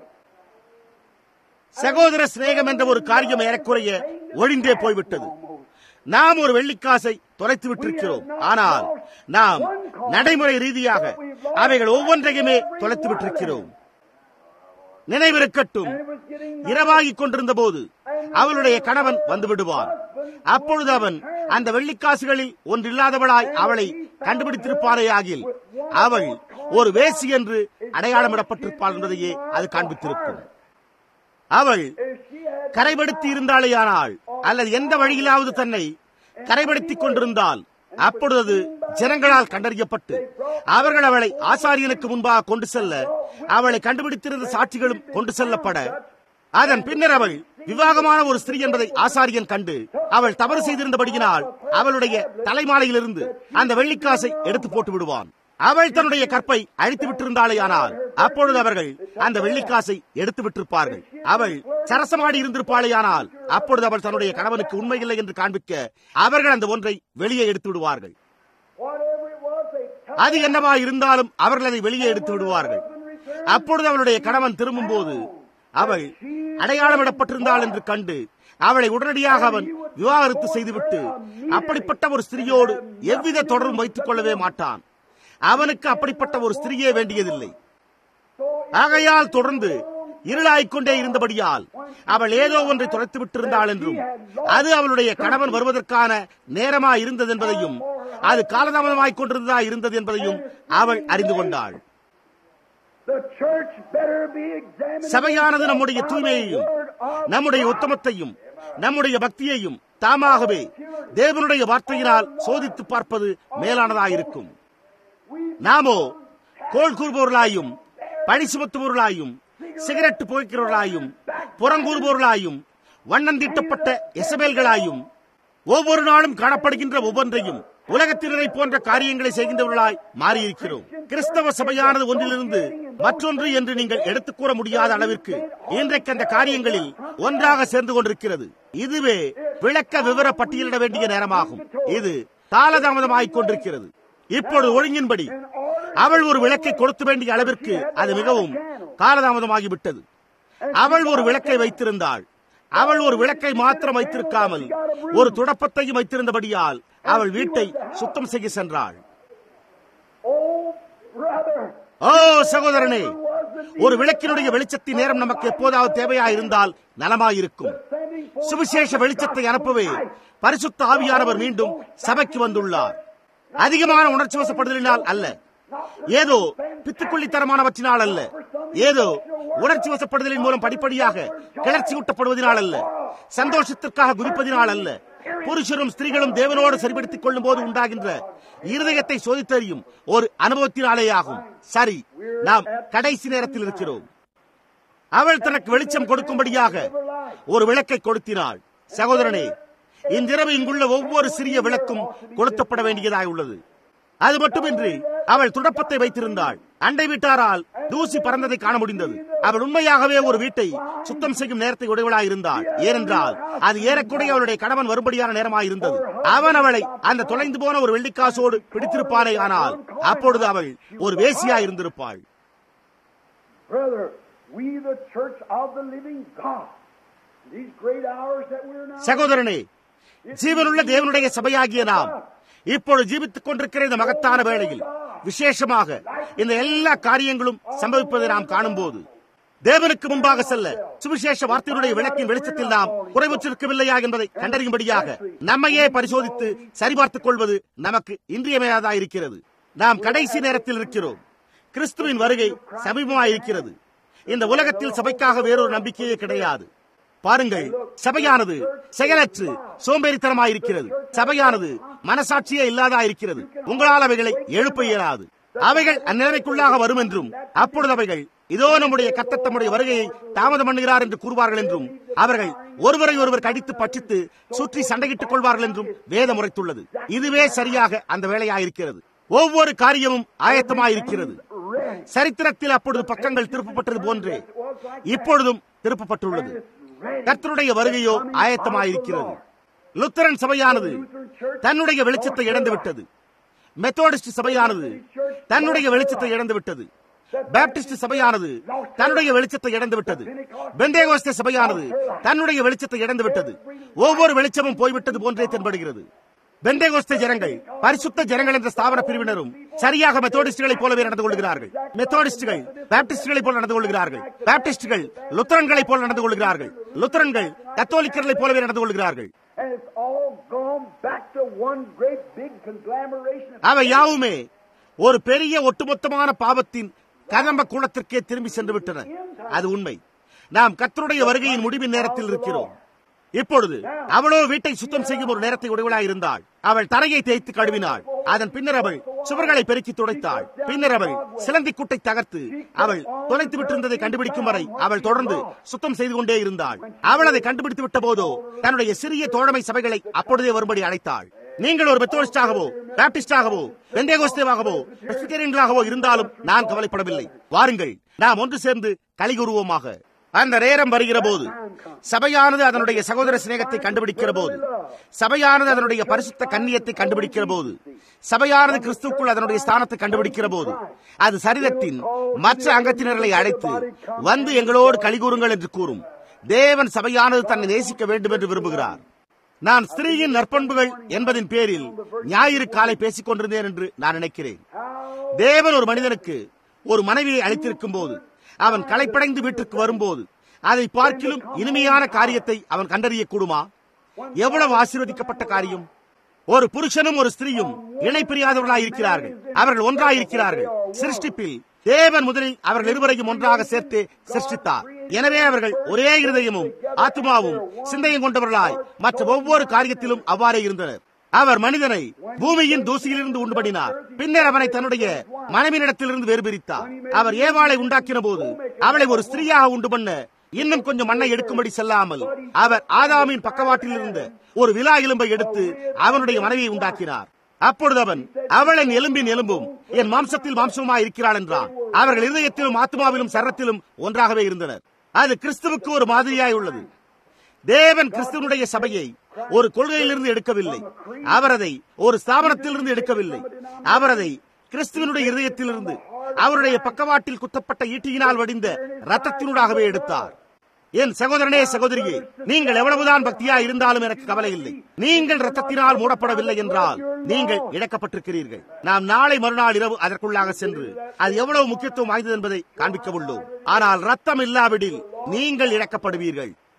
சகோதர சிநேகம் என்ற ஒரு காரியம் ஏறக்குறைய ஒழிந்தே போய்விட்டது நாம் ஒரு வெள்ளிக்காசை தொலைத்து விட்டிருக்கிறோம் ஆனால் நாம் நடைமுறை ரீதியாக அவைகள் ஒவ்வொன்றையுமே தொலைத்து விட்டிருக்கிறோம் நினைவிருக்கட்டும் இரவாகிக் கொண்டிருந்த போது அவளுடைய கணவன் வந்து விடுவான் அப்பொழுது அவன் அந்த வெள்ளிக்காசுகளில் ஒன்றில்லாதவளாய் அவளை கண்டுபிடித்திருப்பாரே ஆகில் அவள் ஒரு வேசி என்று அடையாளமிடப்பட்டிருப்பாள் என்பதையே அது காண்பித்திருக்கும் அவள் கரைபடுத்தி இருந்தாளேயானால் அல்லது எந்த வழியிலாவது தன்னை கரைபடுத்திக் கொண்டிருந்தால் அப்பொழுது ஜனங்களால் கண்டறியப்பட்டு அவர்கள் அவளை ஆசாரியனுக்கு முன்பாக கொண்டு செல்ல அவளை கண்டுபிடித்திருந்த சாட்சிகளும் கொண்டு செல்லப்பட அதன் பின்னர் அவள் விவாகமான ஒரு ஸ்திரீ என்பதை ஆசாரியன் கண்டு அவள் தவறு செய்திருந்தபடியினால் அவளுடைய தலைமாலையிலிருந்து அந்த வெள்ளிக்காசை எடுத்து போட்டு விடுவான் அவள் தன்னுடைய கற்பை அழித்து விட்டிருந்தாளேயானால் அப்பொழுது அவர்கள் அந்த வெள்ளிக்காசை எடுத்து விட்டிருப்பார்கள் அவள் சரசமாடி இருந்திருப்பாளேயானால் அப்பொழுது அவள் தன்னுடைய கணவனுக்கு உண்மையில்லை என்று காண்பிக்க அவர்கள் அந்த ஒன்றை வெளியே எடுத்து விடுவார்கள் Whatever it was, they took அது என்னவா இருந்தாலும் அவர்கள் அதை வெளியே எடுத்து விடுவார்கள் அப்பொழுது அவளுடைய கணவன் திரும்பும் போது அவள் அடையாளமிடப்பட்டிருந்தாள் என்று கண்டு அவளை உடனடியாக அவன் விவாகரத்து செய்துவிட்டு அப்படிப்பட்ட ஒரு ஸ்திரியோடு எவ்வித தொடர்பும் வைத்துக் கொள்ளவே மாட்டான் அவனுக்கு அப்படிப்பட்ட ஒரு ஸ்திரியே வேண்டியதில்லை ஆகையால் தொடர்ந்து இருளாய்க் கொண்டே இருந்தபடியால் அவள் ஏதோ ஒன்றை தொலைத்து விட்டிருந்தாள் என்றும் அது அவளுடைய கணவன் வருவதற்கான நேரமா இருந்தது என்பதையும் அது காலதாமதமாய்க் கொண்டிருந்ததா இருந்தது என்பதையும் அவள் அறிந்து கொண்டாள் The church better be examined சபையானது நம்முடைய தூய்மையையும் நம்முடைய உத்தமத்தையும் நம்முடைய பக்தியையும் தாமாகவே தேவனுடைய வார்த்தையினால் சோதித்து பார்ப்பது மேலானதாயிருக்கும் நாமோ கோல் கூறுபவர்களாயும் பழி சுமத்துபவர்களாயும் சிகரெட் புகைக்கிறவர்களாயும் புறங்கூறுபவர்களாயும் வண்ணம் தீட்டப்பட்ட எசபேல்களாயும் ஒவ்வொரு நாளும் காணப்படுகின்ற ஒவ்வொன்றையும் உலகத்தினரை போன்ற காரியங்களை செய்கின்றவர்களாய் மாறியிருக்கிறோம் கிறிஸ்தவ சபையானது ஒன்றிலிருந்து மற்றொன்று என்று நீங்கள் எடுத்துக் கூற முடியாத அளவிற்கு இன்றைக்கு அந்த காரியங்களில் ஒன்றாக சேர்ந்து கொண்டிருக்கிறது இதுவே விளக்க விவர பட்டியலிட வேண்டிய நேரமாகும் இது காலதாமதமாகிக் கொண்டிருக்கிறது இப்பொழுது ஒழுங்கின்படி அவள் ஒரு விளக்கை கொடுக்க வேண்டிய அளவிற்கு அது மிகவும் காலதாமதமாகிவிட்டது அவள் ஒரு விளக்கை வைத்திருந்தாள் அவள் ஒரு விளக்கை மாத்திரம் வைத்திருக்காமல் ஒரு துடப்பத்தையும் வைத்திருந்தபடியால் அவள் வீட்டை சுத்தம் செய்ய சென்றாள் Oh, brother, ஓ சகோதரனே ஒரு விளக்கினுடைய வெளிச்சத்தின் நேரம் நமக்கு எப்போதாவது தேவையா இருந்தால் நலமாயிருக்கும் சுவிசேஷ வெளிச்சத்தை அனுப்பவே பரிசுத்த ஆவியானவர் மீண்டும் சபைக்கு வந்துள்ளார் அதிகமான உணர்ச்சி வசப்படுதலினால் அல்ல ஏதோ பித்துக்குள்ளித்தனமானவற்றினால் அல்ல ஏதோ உணர்ச்சி வசப்படுதலின் மூலம் படிப்படியாக கிளர்ச்சி ஊட்டப்படுவதனால் அல்ல சந்தோஷத்திற்காக குதிப்பதினால் அல்ல புருஷரும் ஸ்திரீகளும் தேவனோடு சரிபடுத்திக் கொள்ளும் போது உண்டாகின்ற இருதயத்தை சோதித்தறியும் ஒரு அனுபவத்தினாலே ஆகும் சரி நாம் கடைசி நேரத்தில் இருக்கிறோம் அவள் தனக்கு வெளிச்சம் கொடுக்கும்படியாக ஒரு விளக்கை கொடுத்தினாள் சகோதரனே இன்றிரவு இங்குள்ள ஒவ்வொரு சிறிய விளக்கும் கொளுத்தப்பட வேண்டியதாய் உள்ளது அது மட்டுமின்றி அவள் துடப்பத்தை வைத்திருந்தாள் அண்டை வீட்டாரால் தூசி பறந்ததை காண முடிந்தது அவள் உண்மையாகவே ஒரு வீட்டை சுத்தம் செய்யும் நேரத்தை உடையவளாய் இருந்தாள் ஏனென்றால் அது ஏறக்குறைய அவளுடைய கணவன் வரும்படியான நேரமாய் இருந்தது அவன் அவளை அந்த தொலைந்து போன ஒரு வெள்ளிக்காசோடு பிடித்திருப்பானே ஆனால் அப்பொழுது அவள் ஒரு வேசியா இருந்திருப்பாள் Brother, we the church of the living God, these great hours that we're now சகோதரனே ஜீவனுள்ள தேவனுடைய சபையாகிய நாம் இப்பொழுது ஜீவித்துக் கொண்டிருக்கிற இந்த மகத்தான வேளையில் விசேஷமாக இந்த எல்லா காரியங்களும் சம்பவிப்பதை நாம் காணும்போது தேவனுக்கு முன்பாக செல்ல சுவிசேஷ வார்த்தையினுடைய விளக்கின் வெளிச்சத்தில் நாம் குறைவுற்றிருக்கவில்லையா என்பதை கண்டறியும்படியாக நம்மையே பரிசோதித்து சரிபார்த்துக் கொள்வது நமக்கு இன்றியமையாதா இருக்கிறது நாம் கடைசி நேரத்தில் இருக்கிறோம் கிறிஸ்துவின் வருகை சமீபமாயிருக்கிறது இந்த உலகத்தில் சபைக்காக வேறொரு நம்பிக்கையே கிடையாது பாருங்கள் சபையானது செயலற்று சோம்பேறித்தனமாயிருக்கிறது சபையானது மனசாட்சியே இல்லாதாயிருக்கிறது உங்களால் அவைகளை எழுப்ப இயலாது அவைகள் அந்நிலைமைக்குள்ளாக வரும் என்றும் அப்பொழுது அவைகள் இதோ நம்முடைய கர்த்தர் தம்முடைய வருகையை தாமதம் பண்ணுகிறார் என்று கூறுவார்கள் என்றும் அவர்கள் ஒருவரை ஒருவர் கடித்து பட்சித்து சுற்றி சண்டையிட்டுக் கொள்வார்கள் என்றும் வேதம் உரைத்துள்ளது இதுவே சரியாக அந்த வேலையாயிருக்கிறது ஒவ்வொரு காரியமும் ஆயத்தமாயிருக்கிறது சரித்திரத்தில் அப்பொழுது பக்கங்கள் திருப்பப்பட்டது போன்றே இப்பொழுதும் திருப்பப்பட்டுள்ளது கர்த்தருடைய வருகையோ ஆயத்தமாயிருக்கிறது லுத்தரன் சபையானது தன்னுடைய வெளிச்சத்தை இழந்துவிட்டது மெத்தோடிஸ்ட் சபையானது தன்னுடைய வெளிச்சத்தை இழந்துவிட்டது பேப்டிஸ்ட் சபையானது தன்னுடைய வெளிச்சத்தை இழந்துவிட்டது பெந்தேகோஸ்த சபையானது தன்னுடைய வெளிச்சத்தை இழந்துவிட்டது ஒவ்வொரு வெளிச்சமும் போய்விட்டது போன்றே தென்படுகிறது பெந்தேகோஸ்த ஜனங்கள் பரிசுத்த ஜனங்கள் என்ற ஸ்தாபன பிரிவினரும் சரியாக மெத்தோடிஸ்டுகளைப் போலவே நடந்து கொள்கிறார்கள் மெத்தோடிஸ்டுகள் பேப்டிஸ்டுகளைப் போல நடந்து கொள்கிறார்கள் பேப்டிஸ்டுகள் லுத்தரன்களைப் போல நடந்து கொள்கிறார்கள் லுத்தரன்கள் கத்தோலிக்கர்களைப் போலவே நடந்து கொள்கிறார்கள் And it's all gone back to one great big conglomeration of அவை யாவுமே ஒரு பெரிய ஒட்டுமொத்தமான பாவத்தின் கதம்ப கூடத்திற்கே திரும்பி சென்று விட்டன அது உண்மை நாம் கர்த்தருடைய வருகையின் முடிவின் நேரத்தில் இருக்கிறோம் இப்பொழுது அவளோ வீட்டை சுத்தம் செய்யும் ஒரு நேரத்தை உடையவளாய் இருந்தாள் அவள் தரையை தேய்த்து கழுவினாள் அதன் பின்னர் அவள் சுவர்களை பெருக்கி துடைத்தாள் பின்னர் அவள் சிலந்தி குட்டை தகர்த்து அவள் தொலைத்து விட்டிருந்ததை கண்டுபிடிக்கும் வரை அவள் தொடர்ந்து சுத்தம் செய்து கொண்டே இருந்தாள் அவள் அதை கண்டுபிடித்து விட்ட போதோ தன்னுடைய சிறிய தோழமை சபைகளை அப்பொழுதே வரும்படி அழைத்தாள் நீங்கள் ஒரு மெத்தோடிஸ்டாகவோ பேப்டிஸ்டாகவோ பெந்தேகோஸ்தேவாகவோ பிரெஸ்பிட்டேரியன்களாகவோ இருந்தாலும் நான் கவலைப்படவில்லை வாருங்கள் நாம் ஒன்று சேர்ந்து கலிகுருவோமாக அந்த நேரம் வருகிற போது சபையானது அதனுடைய சகோதர சிநேகத்தை கண்டுபிடிக்கிற போது சபையானது அதனுடைய பரிசுத்த கண்ணியத்தை கண்டுபிடிக்கிற போது சபையானது கிறிஸ்துக்குள் அதனுடைய ஸ்தானத்தை கண்டுபிடிக்கிற போது அது சரீரத்தின் மற்ற அங்கத்தினர்களை அழைத்து வந்து எங்களோடு கலிகூறுங்கள் என்று கூறும் தேவன் சபையானது தன்னை நேசிக்க வேண்டும் என்று விரும்புகிறார் நான் ஸ்திரீயின் நற்பண்புகள் என்பதின் பேரில் ஞாயிறு காலை பேசிக் கொண்டிருந்தேன் என்று நான் நினைக்கிறேன் தேவன் ஒரு மனிதனுக்கு ஒரு மனைவியை அளித்திருக்கும் போது அவன் களைப்படைந்து வீட்டிற்கு வரும்போது அதை பார்க்கிலும் இனிமையான காரியத்தை அவன் கண்டறிய கூடுமா எவ்வளவு ஆசீர்வதிக்கப்பட்ட காரியம் ஒரு புருஷனும் ஒரு ஸ்திரீயும் இணை பிரியாதவர்களாய் இருக்கிறார்கள் அவர்கள் ஒன்றாயிருக்கிறார்கள் சிருஷ்டிப்பில் தேவன் முதலில் அவர்கள் இருவரையும் ஒன்றாக சேர்த்து சிருஷ்டித்தார் எனவே அவர்கள் ஒரே இருதயமும் ஆத்மாவும் சிந்தையும் கொண்டவர்களாய் மற்ற ஒவ்வொரு காரியத்திலும் அவ்வாறே இருந்தனர் அவர் மனிதனை பூமியின் தூசியிலிருந்து உண்டுபடினார் பின்னர் அவனை தன்னுடைய மனைவியிடத்திலிருந்து வேறு பிரித்தார் அவர் ஏவாளை உண்டாக்கின போது அவளை ஒரு ஸ்திரீயாக உண்டு பண்ண இன்னும் கொஞ்சம் மண்ணை எடுக்கும்படி செல்லாமல் அவர் ஆதாமின் பக்கவாட்டில் இருந்த ஒரு விழா எலும்பை எடுத்து அவனுடைய மனைவியை உண்டாக்கினார் அப்பொழுது அவன் அவள் என் எலும்பின் எலும்பும் என் மாம்சத்தில் மாம்சமா இருக்கிறாள் என்றான் அவர்கள் இருதயத்திலும் ஆத்மாவிலும் சரத்திலும் ஒன்றாகவே இருந்தனர் அது கிறிஸ்துவுக்கு ஒரு மாதிரியாய் உள்ளது தேவன் கிறிஸ்துவனுடைய சபையை ஒரு கொள்கையிலிருந்து எடுக்கவில்லை அவர் அதை ஒரு ஸ்தாபனத்திலிருந்து எடுக்கவில்லை அவர் அதை கிறிஸ்துவனுடைய இருதயத்திலிருந்து அவருடைய பக்கவாட்டில் குத்தப்பட்ட ஈட்டியினால் வடிந்த ரத்தத்தினூடாகவே எடுத்தார் என் சகோதரனே சகோதரியே நீங்கள் எவ்வளவுதான் பக்தியா இருந்தாலும் எனக்கு கவலை இல்லை நீங்கள் ரத்தத்தினால் மூடப்படவில்லை என்றால் நீங்கள் இழக்கப்பட்டிருக்கிறீர்கள் நாம் நாளை மறுநாள் இரவு அதற்குள்ளாக சென்று அது எவ்வளவு முக்கியத்துவம் வாய்ந்தது என்பதை காண்பிக்க உள்ளோம் ஆனால் ரத்தம் இல்லாவிடில் நீங்கள் இழக்கப்படுவீர்கள்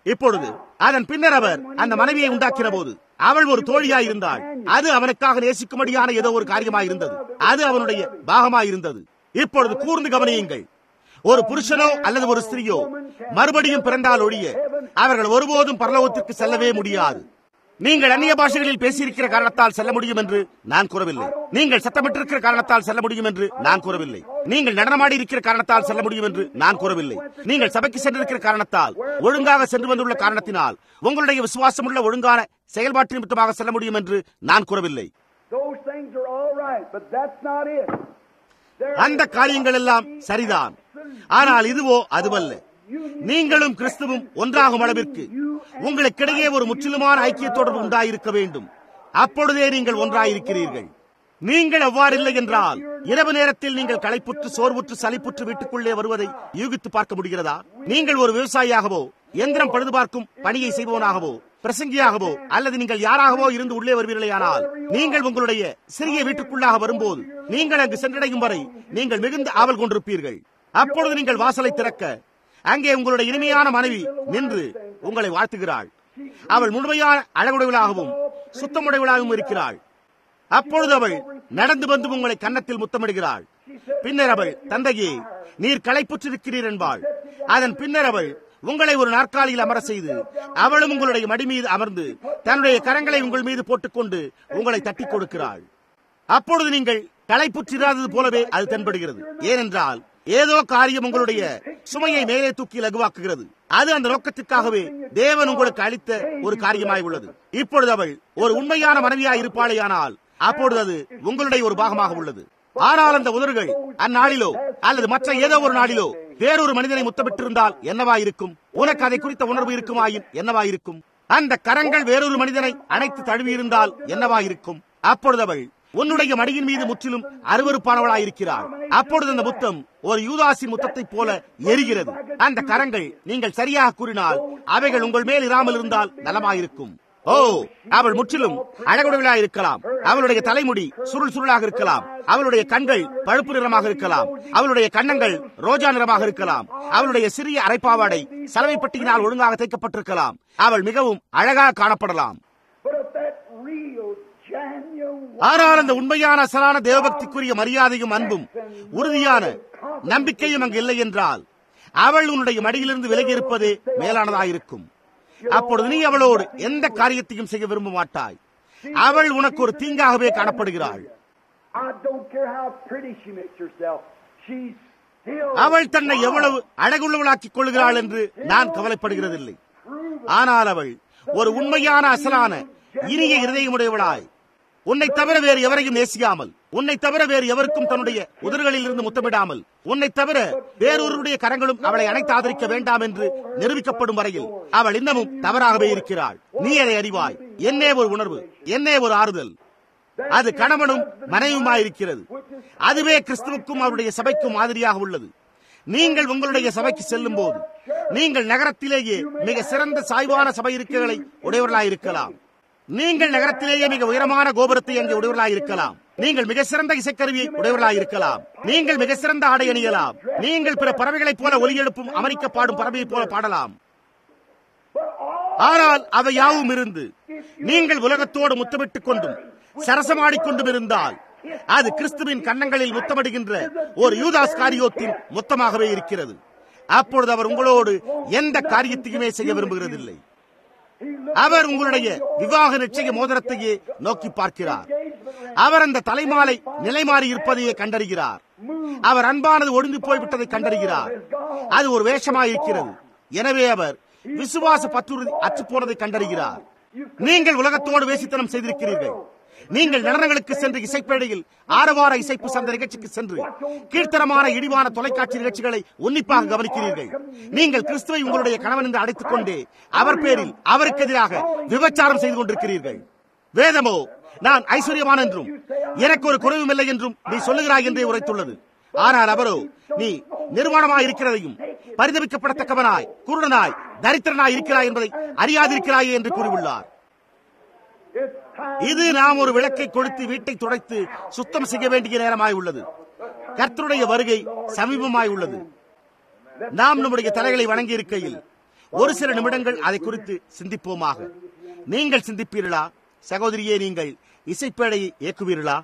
இப்பொழுது அதன் பின்னர் அவர் அந்த மனைவியை உண்டாக்கின போது அவள் ஒரு தோழியாய் இருந்தாள் அது அவனுக்காக நேசிக்கும்படியான ஏதோ ஒரு காரியமாய் இருந்தது அது அவனுடைய பாகமாய் இருந்தது இப்பொழுது கூர்ந்து கவனியுங்கள் ஒரு புருஷனோ அல்லது ஒரு ஸ்திரியோ மறுபடியும் பிறந்தால் ஒழிய அவர்கள் ஒருபோதும் பரலோகத்திற்கு செல்லவே முடியாது நீங்கள் அந்நிய பாஷைகளில் பேசியிருக்கிற காரணத்தால் செல்ல முடியும் என்று நான் கூறவில்லை நீங்கள் சத்தமிட்டிருக்கிற காரணத்தால் செல்ல முடியும் என்று நான் கூறவில்லை நீங்கள் நடனமாடி இருக்கிற காரணத்தால் செல்ல முடியும் என்று நான் கூறவில்லை நீங்கள் சபைக்கு சென்றிருக்கிற காரணத்தால் ஒழுங்காக சென்று வந்துள்ள காரணத்தினால் உங்களுடைய விசுவாசமுள்ள ஒழுங்கான செயல்பாட்டு நிமித்தமாக செல்ல முடியும் என்று நான் கூறவில்லை Those things are all right, but that's not it. There அந்த காரியங்கள் எல்லாம் சரிதான் ஆனால் இதுவோ அதுவல்ல நீங்களும் கிறிஸ்துவும் ஒன்றாகும் அளவிற்கு உங்களுக்கிடையே ஒரு முற்றிலுமான ஐக்கிய தொடர்பு உண்டாயிருக்க வேண்டும் அப்பொழுதே நீங்கள் ஒன்றாயிருக்கிறீர்கள் நீங்கள் அவ்வாறில்லை என்றால் இரவு நேரத்தில் நீங்கள் களைப்புற்று சோர்வுற்று சலிப்புற்று வீட்டுக்குள்ளே வருவதை யூகித்து பார்க்க முடிகிறதா நீங்கள் ஒரு விவசாயியாகவோ எந்திரம் பழுது பார்க்கும் பணியை செய்பவனாகவோ பிரசங்கியாகவோ அல்லது நீங்கள் யாராகவோ இருந்து உள்ளே வருவீர்களேயானால் நீங்கள் உங்களுடைய சிறிய வீட்டுக்குள்ளாக வரும்போது நீங்கள் அங்கு சென்றடையும் வரை நீங்கள் மிகுந்த ஆவல் கொண்டிருப்பீர்கள் அப்பொழுது நீங்கள் வாசலை திறக்க அங்கே உங்களுடைய இனிமையான மனைவி நின்று உங்களை வாழ்த்துகிறாள் அவள் முழுமையான அழகுடையவளாகவும் சுத்தமுடையவளாகவும் இருக்கிறாள் அப்பொழுது அவள் நடந்து வந்து உங்களை கன்னத்தில் முத்தமிடுகிறாள் பின்னர் அவள் தந்தையே நீர் களைப்புற்றிருக்கிறீர் என்பாள் அதன் பின்னர் அவள் உங்களை ஒரு நாற்காலியில் அமர செய்து அவளும் உங்களுடைய மடி மீது அமர்ந்து தன்னுடைய கரங்களை உங்கள் மீது போட்டுக்கொண்டு உங்களை தட்டி கொடுக்கிறாள் அப்பொழுது நீங்கள் களைப்புற்றிராதது போலவே அது தென்படுகிறது ஏனென்றால் ஏதோ காரியம் உங்களுடைய சுமையை மேலே தூக்கி லகுவாக்குகிறது அது அந்த நோக்கத்திற்காகவே தேவன் உங்களுக்கு அளித்த ஒரு காரியமாய் உள்ளது இப்பொழுது அவள் ஒரு உண்மையான மனைவியாய் இருப்பாளேயானால் அப்பொழுது அது உங்களுடைய ஒரு பாகமாக உள்ளது ஆனால் அந்த உதறுகள் அந்நாளிலோ அல்லது மற்ற ஏதோ ஒரு நாளிலோ வேறொரு மனிதனை முத்தமிட்டிருந்தால் என்னவா இருக்கும் உனக்கு அதை குறித்த உணர்வு இருக்குமாயின் என்னவா இருக்கும் அந்த கரங்கள் வேறொரு மனிதனை அணைத்து தழுவியிருந்தால் என்னவா இருக்கும் அப்பொழுது அவள் உன்னுடைய மடியின் மீது முற்றிலும் அருவறுப்பானவளாயிருக்கிறாள் அப்பொழுது அந்த முத்தம் ஒரு யூதாசின் முத்தத்தைப் போல எரிகிறது அந்த கரங்கள் நீங்கள் சரியாக கூறினால் அவைகள் உங்கள் மேல் இராமல் இருந்தால் நலமாயிருக்கும் ஓ அவள் முற்றிலும் அழகுடையவளாக இருக்கலாம் அவளுடைய தலைமுடி சுருள் சுருளாக இருக்கலாம் அவளுடைய கண்கள் பழுப்பு நிறமாக இருக்கலாம் அவளுடைய கன்னங்கள் ரோஜா நிறமாக இருக்கலாம் அவளுடைய சிறிய அரைப்பாவாடை சலவைப்பட்டியினால் ஒழுங்காக தைக்கப்பட்டிருக்கலாம் அவள் மிகவும் அழகாக காணப்படலாம் But if that real, genuine ஆனால் அந்த உண்மையான அசலான தேவபக்திக்குரிய மரியாதையும் அன்பும் உறுதியான நம்பிக்கையும் அங்கு இல்லை என்றால் அவள் உன்னுடைய மடியிலிருந்து விலகி இருப்பதே மேலானதாயிருக்கும் அப்பொழுது நீ அவளோடு எந்த காரியத்தையும் செய்ய விரும்ப மாட்டாய் அவள் உனக்கு ஒரு தீங்காகவே காணப்படுகிறாள் I don't care how pretty she makes herself. She's still அவள் தன்னை எவ்வளவு அழகுள்ளவளாக்கிக் கொள்கிறாள் என்று நான் கவலைப்படுகிறதில்லை ஆனால் அவள் ஒரு உண்மையான அசலான இனிய இருதயமுடையவளாய் உன்னை தவிர வேறு எவரையும் நேசியாமல் உன்னை தவிர வேறு எவருக்கும் தன்னுடைய உதறுகளில் இருந்து முத்தமிடாமல் உன்னை தவிர வேறொருடைய கரங்களும் அவளை அணைத்து ஆதரிக்க வேண்டாம் என்று நிரூபிக்கப்படும் வரையில் அவள் இன்னமும் தவறாகவே இருக்கிறாள் நீ அதை அறிவாய் என்னே ஒரு உணர்வு என்னே ஒரு ஆறுதல் அது கணவனும் மனைவியுமாயிருக்கிறது அதுவே கிறிஸ்துவுக்கும் அவருடைய சபைக்கும் மாதிரியாக உள்ளது நீங்கள் உங்களுடைய சபைக்கு செல்லும் போது நீங்கள் நகரத்திலேயே மிக சிறந்த சாய்வான சபை இருக்கைகளை உடையவர்களாயிருக்கலாம் நீங்கள் நகரத்திலேயே மிக உயரமான கோபுரத்தை அங்கே உடையவர்களாயிருக்கலாம் நீங்கள் மிக சிறந்த இசைக்கருவியை உடையவர்களாயிருக்கலாம் நீங்கள் மிக சிறந்த ஆடை அணியலாம் நீங்கள் பிற பறவைகளைப் போல ஒலி எழுப்பும் அமெரிக்க பாடும் பறவையைப் போல பாடலாம் ஆனால் அவை யாவும் இருந்து நீங்கள் உலகத்தோடு முத்தமிட்டுக் கொண்டும் சரசமாடிக்கொண்டும் இருந்தால் அது கிறிஸ்துவின் கன்னங்களில் முத்தமிடுகின்ற ஒரு யூதாஸ் காரியோத்தின் மொத்தமாகவே இருக்கிறது அப்பொழுது அவர் உங்களோடு எந்த காரியத்தையுமே செய்ய விரும்புகிறதில்லை அவர் உங்களுடைய விவாக நிச்சய மோதிரத்தையே நோக்கி பார்க்கிறார் அவர் அந்த தலைமாலை நிலைமாறி இருப்பதையே கண்டறிகிறார் அவர் அன்பானது ஒழிந்து போய்விட்டதை கண்டறிகிறார் அது ஒரு வேஷமாயிருக்கிறது எனவே அவர் விசுவாச பற்றுறுதி அற்றுப்போனதை கண்டறிகிறார் நீங்கள் உலகத்தோடு வேசித்தனம் செய்திருக்கிறீர்கள் நீங்கள் நடனங்களுக்கு சென்று இசைப்பேடையில் ஆரவார இசைப்பு சந்த நிகழ்ச்சிக்கு சென்று கீழ்த்தரமான இடிவான தொலைக்காட்சி நிகழ்ச்சிகளை உன்னிப்பாக கவனிக்கிறீர்கள் நீங்கள் கிறிஸ்துவை உங்களுடைய கணவன் என்று அழைத்துக் கொண்டே அவர் பேரில் அவருக்கு எதிராக விபச்சாரம் செய்து கொண்டிருக்கிறீர்கள் வேதமோ நான் ஐஸ்வர்யவான் என்றும் எனக்கு ஒரு குறைவும் இல்லை என்றும் நீ சொல்லுகிறாய் என்றே உரைத்துள்ளது ஆனால் அவரோ நீ நிர்வாணமாய் இருக்கிறதையும் பரிதவிக்கப்படத்தக்கவனாய் குருடனாய் தரித்திரனாய் இருக்கிறாய் என்பதை அறியாதிருக்கிறாயே என்று கூறியுள்ளார் It's time இது நாம் ஒரு விளக்கை கொளுத்தி வீட்டை துடைத்து சுத்தம் செய்ய வேண்டிய நேரமாய் உள்ளது கர்த்தருடைய வருகை சமீபமாய் உள்ளது நாம் நம்முடைய தலைகளை வணங்கி இருக்கையில் ஒரு சில நிமிடங்கள் அதை குறித்து சிந்திப்போமாக நீங்கள் சிந்திப்பீர்களா சகோதரியே நீங்கள் இசைப்பேடையை இயக்குவீர்களா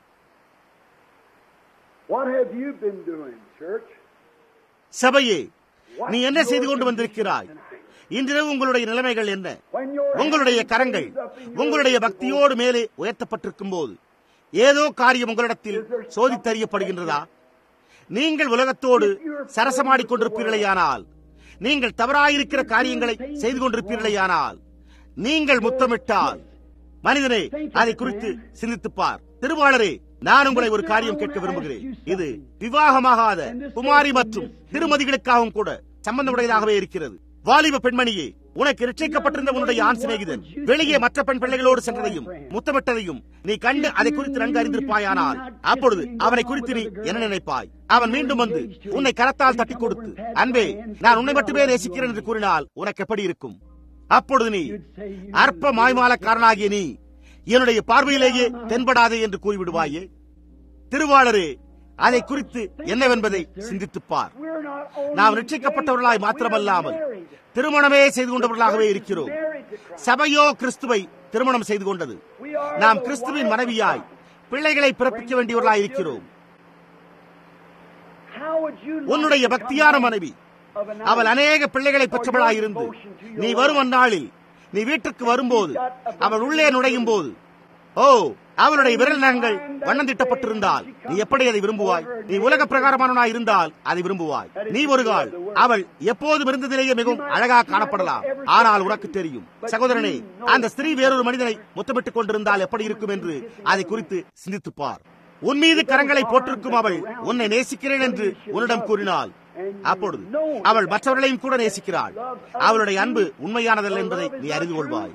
What have you been doing, church? சபையே நீ என்ன செய்து கொண்டு வந்திருக்கிறாய் இன்றிரவு உங்களுடைய நிலைமைகள் என்ன When your உங்களுடைய hands கரங்கள் raised up in your உங்களுடைய பக்தியோடு மேலே உயர்த்தப்பட்டிருக்கும் போது ஏதோ காரியம் உங்களிடத்தில் சோதித்தறியப்படுகின்றதா நீங்கள் உலகத்தோடு சரசமாடிக் கொண்டிருப்பீர்களேயானால் நீங்கள் தவறாயிருக்கிற காரியங்களை செய்து கொண்டிருப்பீர்களேயானால் நீங்கள் முத்தமிட்டால் மனிதனே அதை குறித்து சிந்தித்துப் பார் திருவாளரே நான் உங்களை ஒரு காரியம் கேட்க விரும்புகிறேன் இது விவாகமாகாத குமாரி மற்றும் திருமதிகளுக்காகவும் கூட சம்பந்தமுடையதாகவே இருக்கிறது வாலிப பெண்மணியே உனக்கு ரட்சிக்கப்பட்டிருந்த உன்னுடைய ஆண் சிநேகிதன் வெளியே மற்ற பெண் பிள்ளைகளோடு சென்றதையும் முத்தமிட்டதையும் நீ கண்டு அதை குறித்து நன்கு அறிந்திருப்பாயானால் அப்பொழுது அவனை குறித்து நீ என்ன நினைப்பாய் அவன் மீண்டும் வந்து உன்னை கரத்தால் தட்டி கொடுத்து அன்பே நான் உன்னை மட்டுமே நேசிக்கிறேன் என்று கூறினால் உனக்கு எப்படி இருக்கும் அப்பொழுது நீ அற்ப மாய்மாலக்காரனாகிய நீ என்னுடைய பார்வையிலேயே தென்படாதே என்று கூறிவிடுவாயே திருவாளரே அதை குறித்து என்னவென்பதை சிந்தித்துப் பார் We're not only நாம் ரட்சிக்கப்பட்டவர்களாய் மாத்திரமல்லாமல் திருமணமே செய்து கொண்டவர்களாகவே இருக்கிறோம் சபையோ கிறிஸ்துவை திருமணம் செய்து கொண்டது நாம் கிறிஸ்துவின் மனைவியாய் பிள்ளைகளை பிறப்பிக்க வேண்டியவர்களாய் இருக்கிறோம் How would you like உன்னுடைய to பக்தியான come மனைவி of a அவள் night அநேக பிள்ளைகளை பெற்றவளாயிருந்து நீ வரும் அந்நாளில் நீ வீட்டுக்கு வரும்போது அவள் உள்ளே நுழையும் போது ஓ அவளுடைய விரல் நகங்கள் வண்ணம் திட்டப்பட்டிருந்தால் நீ எப்படி அதை விரும்புவாய் நீ உலக பிரகாரமானவனாய் இருந்தால் அதை விரும்புவாய் நீ ஒரு கால் அவள் எப்போதும் இருந்ததிலேயே மிகவும் அழகாக காணப்படலாம் ஆனால் உனக்கு தெரியும் சகோதரனே அந்த ஸ்திரீ வேறொரு மனிதனை முத்தமிட்டுக் கொண்டிருந்தால் எப்படி இருக்கும் என்று அதை குறித்து சிந்தித்துப் பார் உன் மீது கரங்களை போட்டிருக்கும் அவள் உன்னை நேசிக்கிறேன் என்று உன்னிடம் கூறினாள் அப்பொழுது அவள் மற்றவர்களையும் கூட நேசிக்கிறாள் அவளுடைய அன்பு உண்மையானதல்ல என்பதை நீ அறிந்து கொள்வாய்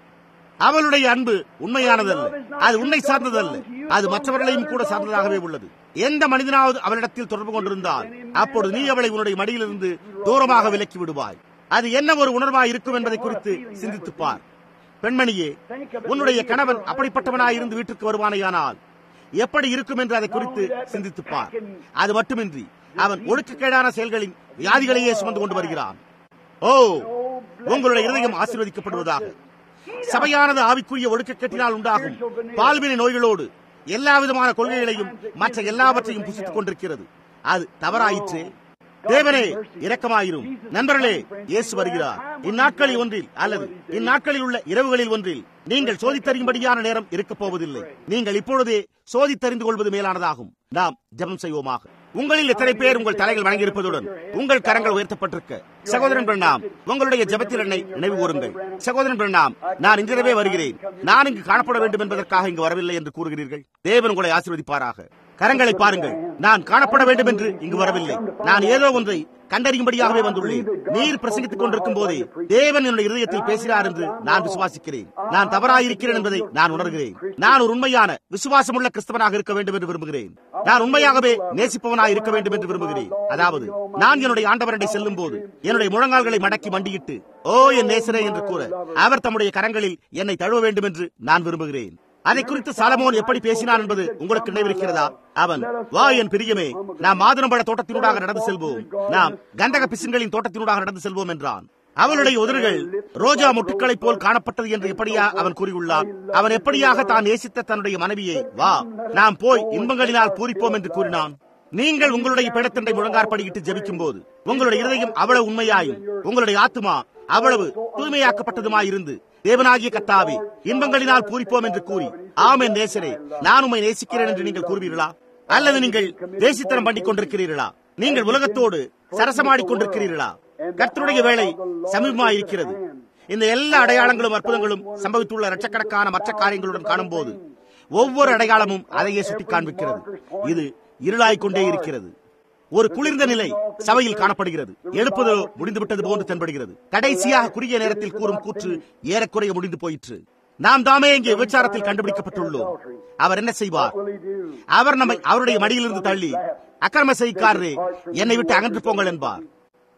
அவளுடைய அன்பு உண்மையானதல்ல அது உன்னை சார்ந்ததல்ல அது மற்றவர்களையும் கூட சார்ந்ததாகவே உள்ளது எந்த மனிதனாவது அவளிடத்தில் தொடர்பு கொண்டிருந்தால் அப்பொழுது நீ அவளை உன்னுடைய மடியிலிருந்து தூரமாக விலக்கி விடுவாய் அது என்ன ஒரு உணர்வாய் இருக்கும் என்பதை குறித்து சிந்தித்துப் பார் பெண்மணியே உன்னுடைய கணவன் அப்படிப்பட்டவனாய் இருந்து வீட்டுக்கு வருவானேயானால் எப்படி இருக்கும் என்று அதை குறித்து சிந்தித்துப் பார் அது மட்டுமின்றி அவன் ஒழுக்கக்கேடான செயல்களின் வியாதிகளையே சுமந்து கொண்டு வருகிறான் ஓ உங்களுடைய இருதயம் ஆசீர்வதிக்கப்படுவதாக சபையானது ஆவிக்குரிய ஒழுக்கக்கேட்டினால் உண்டாகும் பால்வினை நோய்களோடு எல்லா விதமான கொள்கைகளையும் மற்ற எல்லாவற்றையும் புசித்துக் கொண்டிருக்கிறது அது தவறாயிற்றே தேவனே இரக்கமாயிரும் நண்பர்களே இயேசு வருகிறார் இந்நாட்களில் ஒன்றில் அல்லது இந்நாட்களில் உள்ள இரவுகளில் ஒன்றில் நீங்கள் சோதித்தறியும்படியான நேரம் இருக்கப் போவதில்லை நீங்கள் இப்பொழுதே சோதித்தறிந்து கொள்வது மேலானதாகும் நாம் ஜெபம் செய்வோமாக உங்களில் எத்தனை பேர் உங்கள் தலைகள் வணங்கியிருப்பதுடன் உங்கள் கரங்கள் உயர்த்தப்பட்டிருக்க சகோதரன் பிரணாம் உங்களுடைய ஜெபத்தில் என்னை நினைவு கூறுங்கள் சகோதரன் பிரணாம் நான் இன்றிரவே வருகிறேன் நான் இங்கு காணப்பட வேண்டும் என்பதற்காக இங்கு வரவில்லை என்று கூறுகிறீர்கள் தேவன் உங்களை ஆசீர்வதிப்பாராக கரங்களை பாருங்கள் நான் காணப்பட வேண்டும் என்று இங்கு வரவில்லை நான் ஏதோ ஒன்றை கண்டறியும்படியாகவே வந்துள்ளேன் நீர் பிரசங்கித்துக் கொண்டிருக்கும் போதே தேவன் என்னுடைய இருதயத்தில் பேசினார் என்று நான் விசுவாசிக்கிறேன் நான் தவறாயிருக்கிறேன் என்பதை நான் உணர்கிறேன் நான் ஒரு உண்மையான விசுவாசமுள்ள கிறிஸ்தவனாக இருக்க வேண்டும் என்று விரும்புகிறேன் நான் உண்மையாகவே நேசிப்பவனாக இருக்க வேண்டும் என்று விரும்புகிறேன் அதாவது நான் என்னுடைய ஆண்டவரண்டை செல்லும் போது என்னுடைய முழங்கால்களை மடக்கி மண்டியிட்டு ஓ என் நேசரே என்று கூற அவர் தம்முடைய கரங்களில் என்னை தழுவ வேண்டும் என்று நான் விரும்புகிறேன் அதை குறித்து சாலமோன் எப்படி பேசினான் என்பது உங்களுக்கு நினைவிருக்கிறதா அவன் வா என் பிரியமே நாம் மாதுளம்பழ தோட்டத்தினூடாக நடந்து செல்வோம் நாம் கந்தக பிசின்களின் தோட்டத்தினூடாக நடந்து செல்வோம் என்றான் அவளுடைய உதடுகள் ரோஜா முட்டுக்களைப் போல் காணப்பட்டது என்று எப்படியா அவன் கூறியுள்ளான் அவன் எப்படியாக தான் நேசித்த தன்னுடைய மனைவியை வா நாம் போய் இன்பங்களினால் பூரிப்போம் என்று கூறினான் நீங்கள் உங்களுடைய பிடத்தண்டை முழங்காற்படியிட்டு ஜெபிக்கும் போது உங்களுடைய இருதயம் அவ்வளவு உண்மையாயும் உங்களுடைய ஆத்துமா அவ்வளவு தூய்மையாக்கப்பட்டதுமாயிருந்து தேவனாகிய கத்தாவே இன்பங்களினால் பூரிப்போம் என்று கூறி ஆமென் நேசரே நான் உம்மை நேசிக்கிறேன் என்று நீங்கள் கூறுவீர்களா அல்லது நீங்கள் தேசித்தனம் பண்ணிக் கொண்டிருக்கிறீர்களா நீங்கள் உலகத்தோடு சரசமாடிக் கொண்டிருக்கிறீர்களா கர்த்தருடைய வேலை சமீபமாயிருக்கிறது இந்த எல்லா அடையாளங்களும் அற்புதங்களும் சம்பவித்துள்ள லட்சக்கணக்கான மற்ற காரியங்களுடன் காணும்போது ஒவ்வொரு அடையாளமும் அதையே சுட்டிக் காண்பிக்கிறது இது இருளாய்க் கொண்டே இருக்கிறது ஒரு குளிர்ந்த நிலை சபையில் காணப்படுகிறது எழுப்புதோ முடிந்துவிட்டது போன்று தென்படுகிறது கடைசியாக குறுகிய நேரத்தில் கூறும் கூற்று ஏறக்குறைய முடிந்து போயிற்று நாம் தாமே இங்கே விபச்சாரத்தில் கண்டுபிடிக்கப்பட்டுள்ளோம் அவர் என்ன செய்வார் அவர் நம்மை அவருடைய மடியிலிருந்து தள்ளி அக்கிரம செய்காரரே என்னை விட்டு அகன்று போங்கள் என்பார்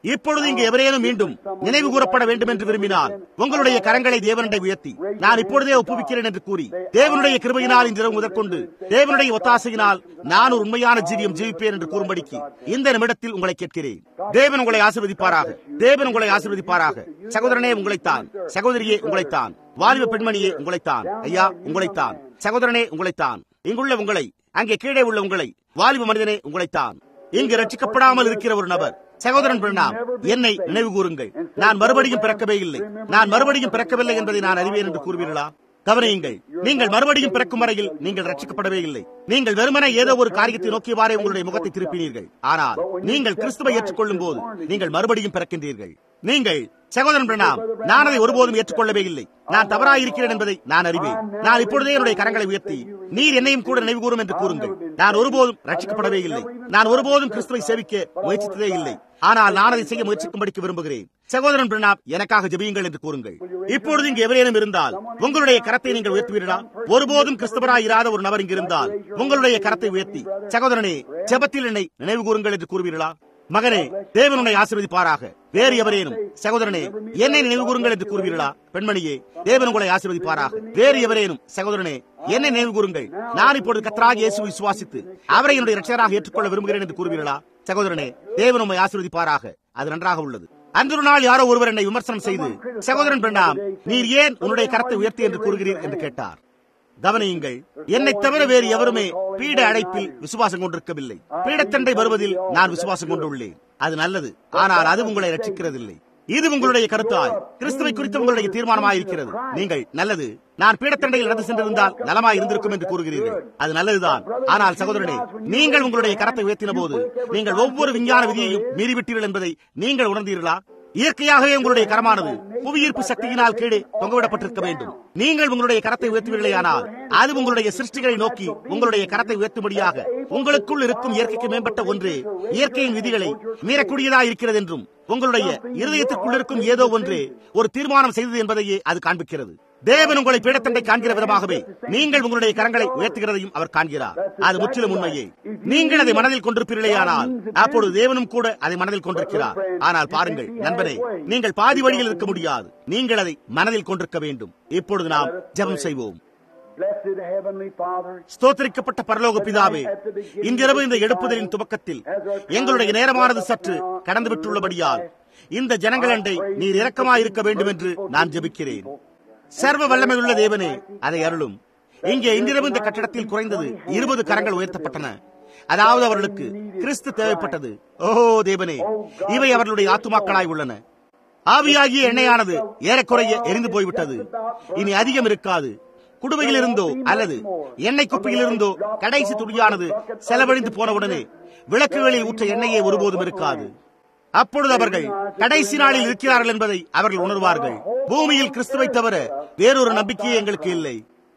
இப்பொழுது இங்கு எவரேனும் மீண்டும் நினைவு கூறப்பட வேண்டும் என்று விரும்பினால் உங்களுடைய கரங்களை தேவனண்டை உயர்த்தி நான் இப்பொழுதே ஒப்புவிக்கிறேன் என்று கூறி தேவனுடைய கிருபையினால் இந்த இரவு முதற்கொண்டு தேவனுடைய ஒத்தாசையினால் நான் ஒரு உண்மையான ஜீவியம் ஜீவிப்பேன் என்று கூறும்படிக்கு இந்த நிமிடத்தில் உங்களை கேட்கிறேன் தேவன் உங்களை ஆசிர்வதிப்பாராக தேவன் உங்களை ஆசிர்வதிப்பாராக சகோதரனே உங்களைத்தான் சகோதரியே உங்களைத்தான் வாலிப பெண்மணியே உங்களைத்தான் ஐயா உங்களைத்தான் சகோதரனே உங்களைத்தான் இங்குள்ள உங்களை அங்கே கீழே உள்ள உங்களை வாலிப மனிதனே உங்களைத்தான் இங்கு ரட்சிக்கப்படாமல் இருக்கிற ஒரு நபர் சகோதரன் பிரணாம் என்னை நினைவு கூறுங்கள் நான் மறுபடியும் பிறக்கவே இல்லை நான் மறுபடியும் பிறக்கவில்லை என்பதை நான் அறிவேன் என்று கூறுவீர்களா கவனியுங்கள் நீங்கள் மறுபடியும் பிறக்கும் வரையில் நீங்கள் ரட்சிக்கப்படவே இல்லை நீங்கள் வெறுமனே ஏதோ ஒரு காரியத்தை நோக்கியவாறே உங்களுடைய முகத்தை திருப்பினீர்கள் ஆனால் நீங்கள் கிறிஸ்துவை ஏற்றுக்கொள்ளும் போது நீங்கள் மறுபடியும் பிறக்கின்றீர்கள் நீங்கள் சகோதரன் பிரணாம் நான் அதை ஒருபோதும் ஏற்றுக்கொள்ளவே இல்லை நான் தவறாயிருக்கிறேன் என்பதை நான் அறிவேன் நான் இப்பொழுதே என்னுடைய கரங்களை உயர்த்தி நீர் என்னையும் கூட நினைவு கூறும் என்று கூறுங்கள் நான் ஒருபோதும் ரட்சிக்கப்படவே இல்லை நான் ஒருபோதும் கிறிஸ்துவை சேவிக்க முயற்சித்ததே இல்லை ஆனால் நான் அதை செய்ய முயற்சிக்கும்படிக்கு விரும்புகிறேன் சகோதரன் பிரணாப் எனக்காக ஜெபியுங்கள் என்று கூறுங்கள் இப்பொழுது இங்கு எவரேனும் இருந்தால் உங்களுடைய கரத்தை நீங்கள் உயர்த்துவீர்களா ஒருபோதும் கிறிஸ்தவராய் இராத ஒரு நபர் இங்கு இருந்தால் உங்களுடைய கரத்தை உயர்த்தி சகோதரனே ஜெபத்தில் என்னை நினைவு கூறுங்கள் என்று கூறுவீர்களா மகனே தேவனுடைய ஆசீர்வதிப்பாராக வேறு எவரேனும் சகோதரனே என்னை நினைவு கூறுங்கள் என்று கூறுவீர்களா பெண்மணியே தேவன் உங்களை ஆசீர்வதிப்பாராக வேறு எவரேனும் சகோதரனே என்னை நினைவு கூறுங்கள் நான் இப்பொழுது கத்தராக இயேசு விசுவாசித்து அவரை என்னுடைய ரட்சகராக ஏற்றுக்கொள்ள விரும்புகிறேன் என்று கூறுவீர்களா சகோதரனே தேவன் உண்மை ஆசீர்வதிப்பாராக அது நன்றாக உள்ளது அன்று ஒரு நாள் யாரோ ஒருவர் என்னை விமர்சனம் செய்து சகோதரன் பெண்ணாம் நீர் ஏன் உன்னுடைய கரத்தை உயர்த்தி என்று கூறுகிறீர் என்று கேட்டார் கவனியுங்கள் என்னை தவிர வேறு எவருமே பீட அழைப்பில் விசுவாசம் கொண்டிருக்கவில்லை பீடத்தண்டை வருவதில் நான் விசுவாசம் கொண்டுள்ளேன் அது நல்லது ஆனால் அது உங்களை ரட்சிக்கிறதில்லை இது உங்களுடைய கருத்தாய் கிறிஸ்துவை குறித்து உங்களுடைய தீர்மானமாயிருக்கிறது நீங்கள் நல்லது நான் பீடத்தண்டையில் நடந்து சென்றிருந்தால் நலமாய் இருந்திருக்கும் என்று கூறுகிறீர்கள் அது நல்லதுதான் ஆனால் சகோதரனே நீங்கள் உங்களுடைய கரத்தை உயர்த்தின போது நீங்கள் ஒவ்வொரு விஞ்ஞான விதியையும் மீறிவிட்டீர்கள் என்பதை நீங்கள் உணர்ந்தீர்களா இயற்கையாகவே உங்களுடைய கரமானது புவியீர்ப்பு சக்தியினால் கீழே தொங்கவிடப்பட்டிருக்க வேண்டும் நீங்கள் உங்களுடைய கரத்தை உயர்த்துவீர்களேயானால் அது உங்களுடைய சிருஷ்டிகளை நோக்கி உங்களுடைய கரத்தை உயர்த்தும்படியாக உங்களுக்குள் இருக்கும் இயற்கைக்கு மேம்பட்ட ஒன்று இயற்கையின் விதிகளை மீறக்கூடியதா இருக்கிறது என்றும் உங்களுடைய இருதயத்திற்குள் இருக்கும் ஏதோ ஒன்று ஒரு தீர்மானம் செய்தது என்பதையே அது காண்பிக்கிறது தேவன் உங்களை பீடத்தண்டை காண்கிற விதமாகவே நீங்கள் உங்களுடைய கரங்களை உயர்த்துகிறதையும் அவர் காண்கிறார் அது முற்றிலும் உண்மையே நீங்கள் அதை மனதில் கொண்டிருப்பீர்களேயானால் அப்பொழுது தேவனும் கூட அதை மனதில் கொண்டிருக்கிறார் ஆனால் பாருங்கள் நண்பரே நீங்கள் பாதி வழியில் இருக்க முடியாது நீங்கள் அதை மனதில் கொண்டிருக்க வேண்டும் இப்பொழுது நாம் ஜெபம் செய்வோம் Blessed Heavenly Father, ஸ்தோத்தரிக்கப்பட்ட பரலோக பிதாவே இன்றிரவு இந்த எடுப்புதலின் துவக்கத்தில் எங்களுடைய நேரமானது சற்று கடந்துவிட்டுள்ளபடியால் இந்த ஜனங்களண்டை நீர் இரக்கமாயிருக்க வேண்டும் என்று நான் ஜெபிக்கிறேன் சர்வ வல்லமையுள்ள தேவனே அதை அருளும் இங்கே இன்றிரவு இந்த கட்டடத்தில் குறைந்தது இருபது கரங்கள் உயர்த்தப்பட்டன அதாவது அவர்களுக்கு கிறிஸ்து தேவைப்பட்டது ஓஹோ தேவனே இவை அவர்களுடைய ஆத்துமாக்களாய் உள்ளன ஆவியாகிய எண்ணெயானது ஏறக்குறைய எரிந்து போய்விட்டது இனி அதிகம் இருக்காது குடுவையில் இருந்தோ அல்லது எண்ணெய் குப்பையில் இருந்தோ கடைசி துடியானது செலவழிந்து போனவுடனே விளக்குகளில் ஊற்ற எண்ணெயே ஒருபோதும் இருக்காது அப்பொழுது அவர்கள் கடைசி நாளில் இருக்கிறார்கள் என்பதை அவர்கள் உணர்வார்கள் பூமியில் கிறிஸ்துவை தவிர வேறொரு நம்பிக்கையே எங்களுக்கு இல்லை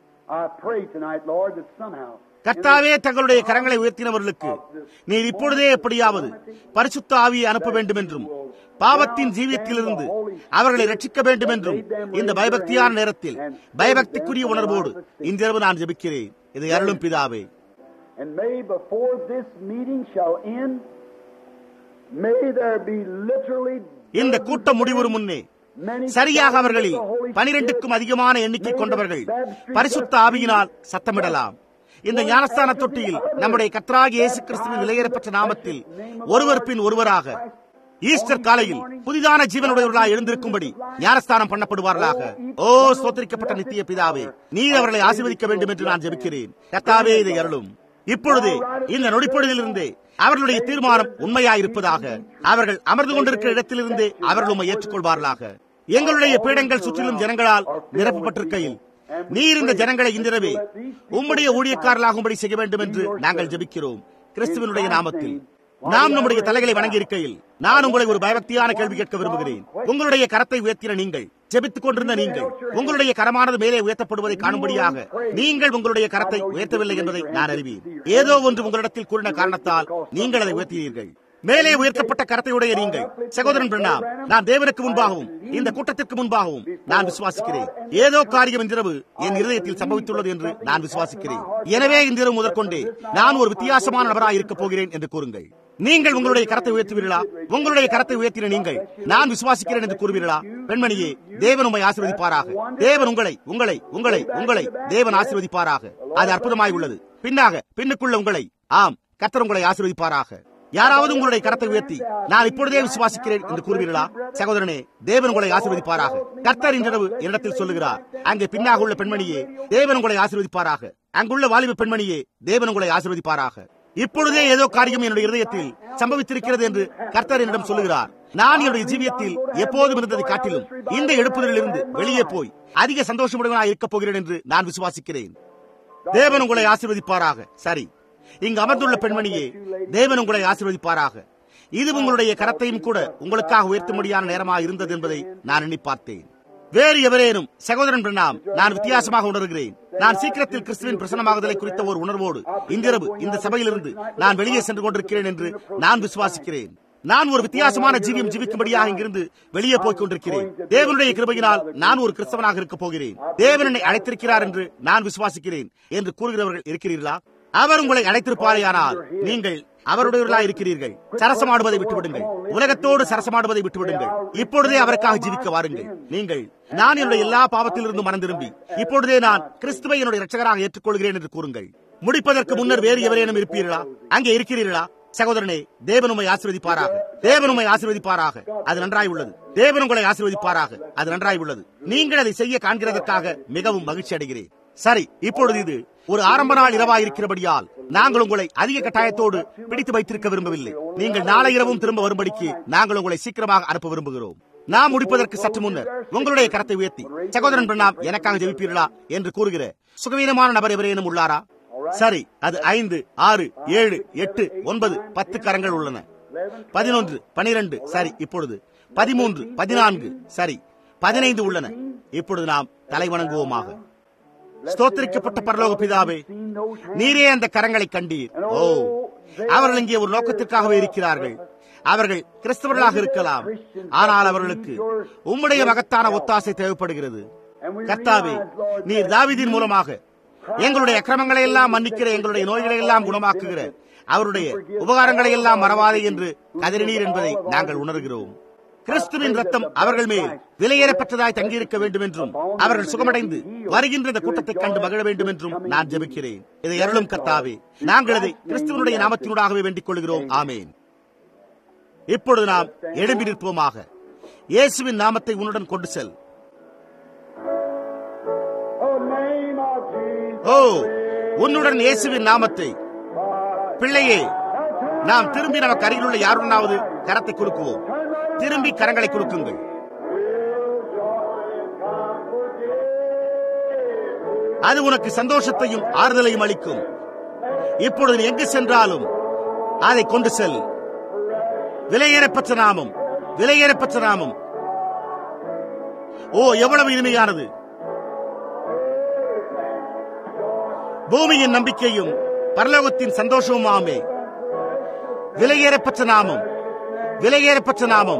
I pray tonight, Lord, that somehow கர்த்தாவே தங்களுடைய கரங்களை உயர்த்தினவர்களுக்கு நீர் இப்பொழுதே எப்படியாவது பரிசுத்த ஆவியை அனுப்ப வேண்டும் என்றும் பாவத்தின் ஜீவியத்திலிருந்து அவர்களை ரட்சிக்க வேண்டும் என்றும் இந்த பயபக்தியான நேரத்தில் பயபக்திக்குரிய உணர்வோடு இன்றிரவு நான் ஜெபிக்கிறேன் இதை அருளும் பிதாவே And may before this meeting shall end, may there be literally இந்த கூட்டம் முடிவுறும் முன்னே சரியாக அவர்களில் பனிரெண்டுக்கும் அதிகமான எண்ணிக்கை கொண்டவர்கள் பரிசுத்த ஆவியினால் சத்தமிடலாம் இந்த ஞானஸ்தான தொட்டியில் நம்முடைய கத்ராகி இயேசு கிறிஸ்துவின் விலையேறப்பட்ட நாமத்தில் ஒருவர் பின் ஒருவராக ஈஸ்டர் காலையில் புதிதான ஜீவனுடையவர்களாக எழுந்திருக்கும்படி ஞானஸ்தானம் பண்ணப்படுவார்களாக ஓ ஸ்தோத்திரிக்கப்பட்ட நித்திய பிதாவே நீர் அவர்களை ஆசீர்வதிக்க வேண்டும் என்று நான் ஜெபிக்கிறேன் கத்தாவே இதை அருளும் இப்பொழுது இந்த நொடிப்பொழுதிலிருந்தே அவர்களுடைய தீர்மானம் உண்மையாயிருப்பதாக அவர்கள் அமர்ந்து கொண்டிருக்கிற இடத்திலிருந்தே அவர்கள் உண்மை ஏற்றுக்கொள்வார்களாக எங்களுடைய பீடங்கள் சுற்றிலும் ஜனங்களால் நிரப்பப்பட்டிருக்கையில் நீர் இந்த ஜனங்களை இன்றிரவே உம்முடைய ஊழியக்காரர்களாகும்படி செய்ய வேண்டும் என்று நாங்கள் ஜெபிக்கிறோம் கிறிஸ்துவனுடைய நாமத்தில் நாம் நம்முடைய தலைகளை வணங்கி இருக்கையில் நான் உங்களை ஒரு பயபக்தியான கேள்வி கேட்க விரும்புகிறேன் உங்களுடைய கரத்தை உயர்த்தின நீங்கள் ஜெபித்துக் கொண்டிருந்த நீங்கள் உங்களுடைய கரமானது மேலே உயர்த்தப்படுவதை காணும்படியாக நீங்கள் உங்களுடைய கரத்தை உயர்த்தவில்லை என்பதை நான் அறிவேன் ஏதோ ஒன்று உங்களிடத்தில் கூறின காரணத்தால் நீங்கள் அதை உயர்த்தினீர்கள் மேலே உயர்த்தப்பட்ட கரத்தையுடைய நீங்கள் சகோதரன் பிரண்ணா நான் தேவனுக்கு முன்பாகவும் இந்த கூட்டத்திற்கு முன்பாகவும் நான் விசுவாசிக்கிறேன் ஏதோ காரியம் இன்றிரவு என் இருதயத்தில் சம்பவித்துள்ளது என்று நான் விசுவாசிக்கிறேன் எனவே இன்றிரவு முதற்கொண்டே நான் ஒரு வித்தியாசமான நபராக இருக்கப் போகிறேன் என்று கூறுங்கள் நீங்கள் உங்களுடைய கரத்தை உயர்த்துவீர்களா உங்களுடைய கரத்தை உயர்த்தின நீங்கள் நான் விசுவாசிக்கிறேன் என்று கூறுவீர்களா பெண்மணியே தேவன் உண்மை ஆசீர்வதிப்பாராக தேவன் உங்களை உங்களை உங்களை உங்களை தேவன் ஆசீர்வதிப்பாராக அது அற்புதமாய் உள்ளது பின்னாக பின்னுக்குள்ள உங்களை ஆம் கர்த்தர் உங்களை ஆசீர்வதிப்பாராக யாராவது உங்களுடைய கரத்தை உயர்த்தி நான் இப்பொழுதே விசுவாசிக்கிறேன் என்று கூறுவீர்களா சகோதரனே தேவன் உங்களை ஆசீர்வதிப்பாராக கர்த்தர் இன்றிரவு என்னிடத்தில் சொல்லுகிறார் அங்கே பின்னாக உள்ள பெண்மணியே தேவன் உங்களை ஆசீர்வதிப்பாராக அங்குள்ள வாலிப பெண்மணியே தேவன் உங்களை ஆசீர்வதிப்பாராக இப்பொழுதே ஏதோ காரியம் என்னுடைய இருதயத்தில் சம்பவித்திருக்கிறது என்று கர்த்தர் என்னிடம் சொல்லுகிறார் நான் என்னுடைய ஜீவியத்தில் எப்போதும் இருந்ததை காட்டிலும் இந்த எழுப்புதலில் இருந்து வெளியே போய் அதிக சந்தோஷமுடனாக இருக்கப் போகிறேன் என்று நான் விசுவாசிக்கிறேன் தேவன் உங்களை ஆசீர்வதிப்பாராக சரி இங்கு அமர்ந்துள்ள பெண்மணியே தேவன் உங்களை ஆசீர்வதிப்பாராக இது உங்களுடைய கரத்தையும் கூட உங்களுக்காக உயர்த்தும்படியான நேரமாக இருந்தது என்பதை நான் எண்ணி பார்த்தேன் வேறு எவரேனும் சகோதரன் பிரணாம் நான் வித்தியாசமாக உணர்கிறேன் நான் சீக்கிரத்தில் கிறிஸ்துவின் பிரசனமாகுதலை குறித்த ஒரு உணர்வோடு இன்றிரவு இந்த சபையிலிருந்து நான் வெளியே சென்று கொண்டிருக்கிறேன் என்று நான் விசுவாசிக்கிறேன் நான் ஒரு வித்தியாசமான ஜீவியம் ஜீவிக்கும்படியாக இங்கிருந்து வெளியே போய்க் கொண்டிருக்கிறேன் தேவனுடைய கிருபையினால் நான் ஒரு கிறிஸ்தவனாக இருக்கப் போகிறேன் தேவன் என்னை அழைத்திருக்கிறார் என்று நான் விசுவாசிக்கிறேன் என்று கூறுகிறவர்கள் இருக்கிறீர்களா அவர் உங்களை அழைத்திருப்பாரேயானால் நீங்கள் அவருடையவர்களாக இருக்கிறீர்கள் சரசமாடுவதை விட்டுவிடுங்கள் உலகத்தோடு சரசமாடுவதை விட்டுவிடுங்கள் இப்பொழுதே அவருக்காக ஜீவிக்க வாருங்கள் நீங்கள் நான் என்னுடைய எல்லா பாவத்திலிருந்து மனம் திரும்பி இப்பொழுதே நான் கிறிஸ்துவை என்னுடைய ரட்சகராக ஏற்றுக்கொள்கிறேன் என்று கூறுங்கள் முடிப்பதற்கு முன்னர் வேறு எவரேனும் இருப்பீர்களா அங்கே இருக்கிறீர்களா சகோதரனே தேவன் உண்மை ஆசீர்வதிப்பாராக தேவன் உண்மை ஆசீர்வதிப்பாராக அது நன்றாய் உள்ளது தேவன் உங்களை ஆசீர்வதிப்பாராக அது நன்றாய் உள்ளது நீங்கள் அதை செய்ய காண்கிறதற்காக மிகவும் மகிழ்ச்சி அடைகிறேன் சரி இப்பொழுது இது ஒரு ஆரம்ப நாள் இரவாக இருக்கிறபடியால் நாங்கள் உங்களை அதிக கட்டாயத்தோடு பிடித்து வைத்திருக்க விரும்பவில்லை நீங்கள் நாளை இரவும் திரும்ப வரும்படிக்கு நாங்கள் உங்களை சீக்கிரமாக அனுப்ப விரும்புகிறோம் நாம் முடிப்பதற்கு சற்று முன்னர் உங்களுடைய கரத்தை உயர்த்தி சகோதரன் பிரணாம் எனக்காக ஜெபிப்பீர்களா என்று கூறுகிற சுகவீனமான நபர் எவரேனும் உள்ளாரா சரி அது ஐந்து ஆறு ஏழு எட்டு ஒன்பது பத்து கரங்கள் உள்ளன பதினொன்று பனிரெண்டு சரி இப்பொழுது பதிமூன்று பதினான்கு சரி பதினைந்து உள்ளன இப்பொழுது நாம் தலை வணங்குவோமாக ஸ்தோத்திரிக்கப்பட்ட பரலோக பிதாவே நீரே அந்த கரங்களை கண்டீர் ஓ அவர்கள் இங்கே ஒரு நோக்கத்திற்காகவே இருக்கிறார்கள் அவர்கள் கிறிஸ்தவர்களாக இருக்கலாம் ஆனால் அவர்களுக்கு உம்முடைய மகத்தான ஒத்தாசை தேவைப்படுகிறது கர்த்தாவே நீர் தாவிதின் மூலமாக எங்களுடைய அக்கிரமங்களை எல்லாம் மன்னிக்கிற எங்களுடைய நோய்களை எல்லாம் குணமாக்குகிற அவருடைய உபகாரங்களை எல்லாம் மறவாதே என்று கதறினீர் என்பதை நாங்கள் உணர்கிறோம் கிறிஸ்துவின் ரத்தம் அவர்கள் மேல் விலையேறப்பட்டதாய் தங்கியிருக்க வேண்டும் என்றும் அவர்கள் சுகமடைந்து வருகின்ற இந்த கூட்டத்தை கண்டு மகிழ வேண்டும் என்றும் நான் ஜெபிக்கிறேன் இதை அருளும் கர்த்தாவே நாங்கள் இதை கிறிஸ்துவனுடைய நாமத்தினூடாகவே வேண்டிக் கொள்கிறோம் ஆமேன் இப்பொழுது நாம் எழும்பி நிற்போமாக இயேசுவின் நாமத்தை உன்னுடன் கொண்டு செல் ஓ உன்னுடன் இயேசுவின் நாமத்தை பிள்ளையே நாம் திரும்பி நமக்கு அருகில் உள்ள யாருன்னாவது கரத்தை குலுக்குவோம் திரும்பி கரங்களை குலுக்குங்கள் அது உனக்கு சந்தோஷத்தையும் ஆறுதலையும் அளிக்கும் இப்பொழுது நீ எங்கு சென்றாலும் அதை கொண்டு செல் விலையேறப்பட்ட நாமம் விலையேறப்பட்ட நாமம் ஓ எவ்வளவு இனிமையானது பூமியின் நம்பிக்கையும் பரலோகத்தின் சந்தோஷமும் ஆமே விலையேறப்பட்ட நாமம் விலையேறப்பட்ட நாமம்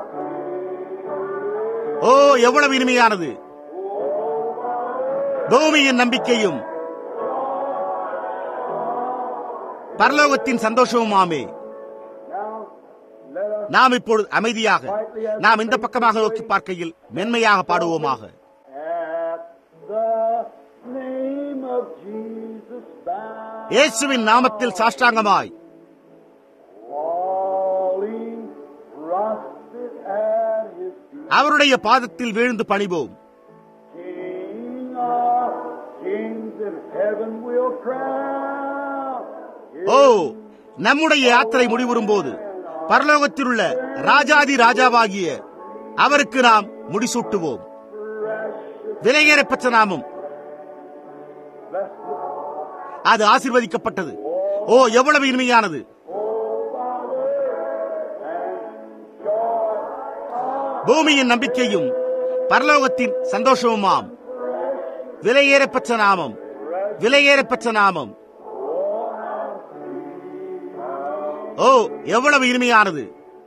ஓ எவ்வளவு இனிமையானது பூமியின் நம்பிக்கையும் பரலோகத்தின் சந்தோஷமும் ஆமே நாம் இப்பொழுது அமைதியாக நாம் இந்த பக்கமாக நோக்கி பார்க்கையில் மென்மையாக பாடுவோமாக இயேசுவின் நாமத்தில் சாஷ்டாங்கமாய் அவருடைய பாதத்தில் வீழ்ந்து பணிவோம் ஓ நம்முடைய யாத்திரை முடிவுறும் போது பரலோகத்தில் உள்ள ராஜாதி ராஜாவாகிய அவருக்கு நாம் முடிசூட்டுவோம் விலையேறப்பட்ட நாமம் அது ஆசிர்வதிக்கப்பட்டது ஓ எவ்வளவு இனிமையானது பூமியின் நம்பிக்கையும் பரலோகத்தின் சந்தோஷமுமாம் விலையேறப்பட்ட நாமம் விலையேறப்பட்ட நாமம் ஓ எவ்வளவு இனிமையானது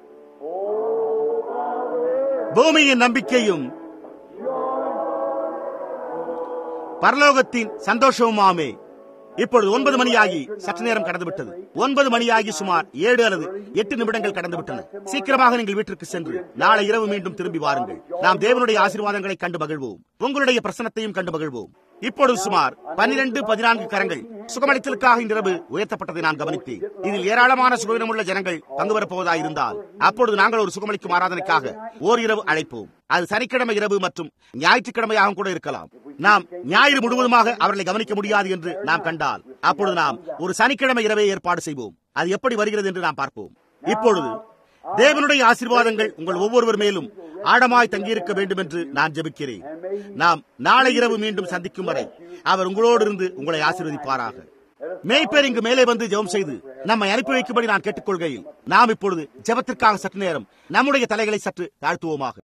பூமியின் நம்பிக்கையும் பரலோகத்தின் சந்தோஷமுமாமே இப்பொழுது ஒன்பது மணியாகி சற்று நேரம் கடந்து விட்டது ஒன்பது மணியாகி சுமார் ஏழு அல்லது எட்டு நிமிடங்கள் கடந்து விட்டன சீக்கிரமாக நீங்கள் வீட்டிற்கு சென்று நாளை இரவு மீண்டும் திரும்பி வாருங்கள் நாம் தேவனுடைய ஆசீர்வாதங்களை கண்டு மகிழ்வோம் உங்களுடைய பிரசனத்தையும் கண்டு மகிழ்வோம் இப்பொழுது சுமார் பனிரெண்டு பதினான்கு கரங்கள் சுகமளித்தலுக்காக இன்றிரவு உயர்த்தப்பட்டதை நான் கவனித்தேன் இதில் ஏராளமான சுகவீனமுள்ள ஜனங்கள் பங்கு வரப்போவதா இருந்தால் அப்பொழுது நாங்கள் ஒரு சுகமளிக்கும் ஆராதனைக்காக ஓர் இரவு அழைப்போம் அது சனிக்கிழமை இரவு மற்றும் ஞாயிற்றுக்கிழமையாகவும் கூட இருக்கலாம் நாம் ஞாயிறு முழுவதுமாக அவர்களை கவனிக்க முடியாது என்று நாம் கண்டால் அப்பொழுது நாம் ஒரு சனிக்கிழமை இரவே ஏற்பாடு செய்வோம் அது எப்படி வருகிறது என்று நாம் பார்ப்போம் இப்பொழுது தேவனுடைய ஆசீர்வாதங்கள் உங்கள் ஒவ்வொருவர் மேலும் ஆழமாய் தங்கியிருக்க வேண்டும் என்று நான் ஜெபிக்கிறேன் நாம் நாளை இரவு மீண்டும் சந்திக்கும் வரை அவர் உங்களோடு இருந்து உங்களை ஆசீர்வதிப்பாராக மேய்ப்பேர் இங்கு மேலே வந்து ஜெபம் செய்து நம்மை அனுப்பி வைக்கும்படி நான் கேட்டுக்கொள்கையில் நாம் இப்பொழுது ஜெபத்திற்காக சற்று நேரம் நம்முடைய தலைகளை சற்று தாழ்த்துவோமாக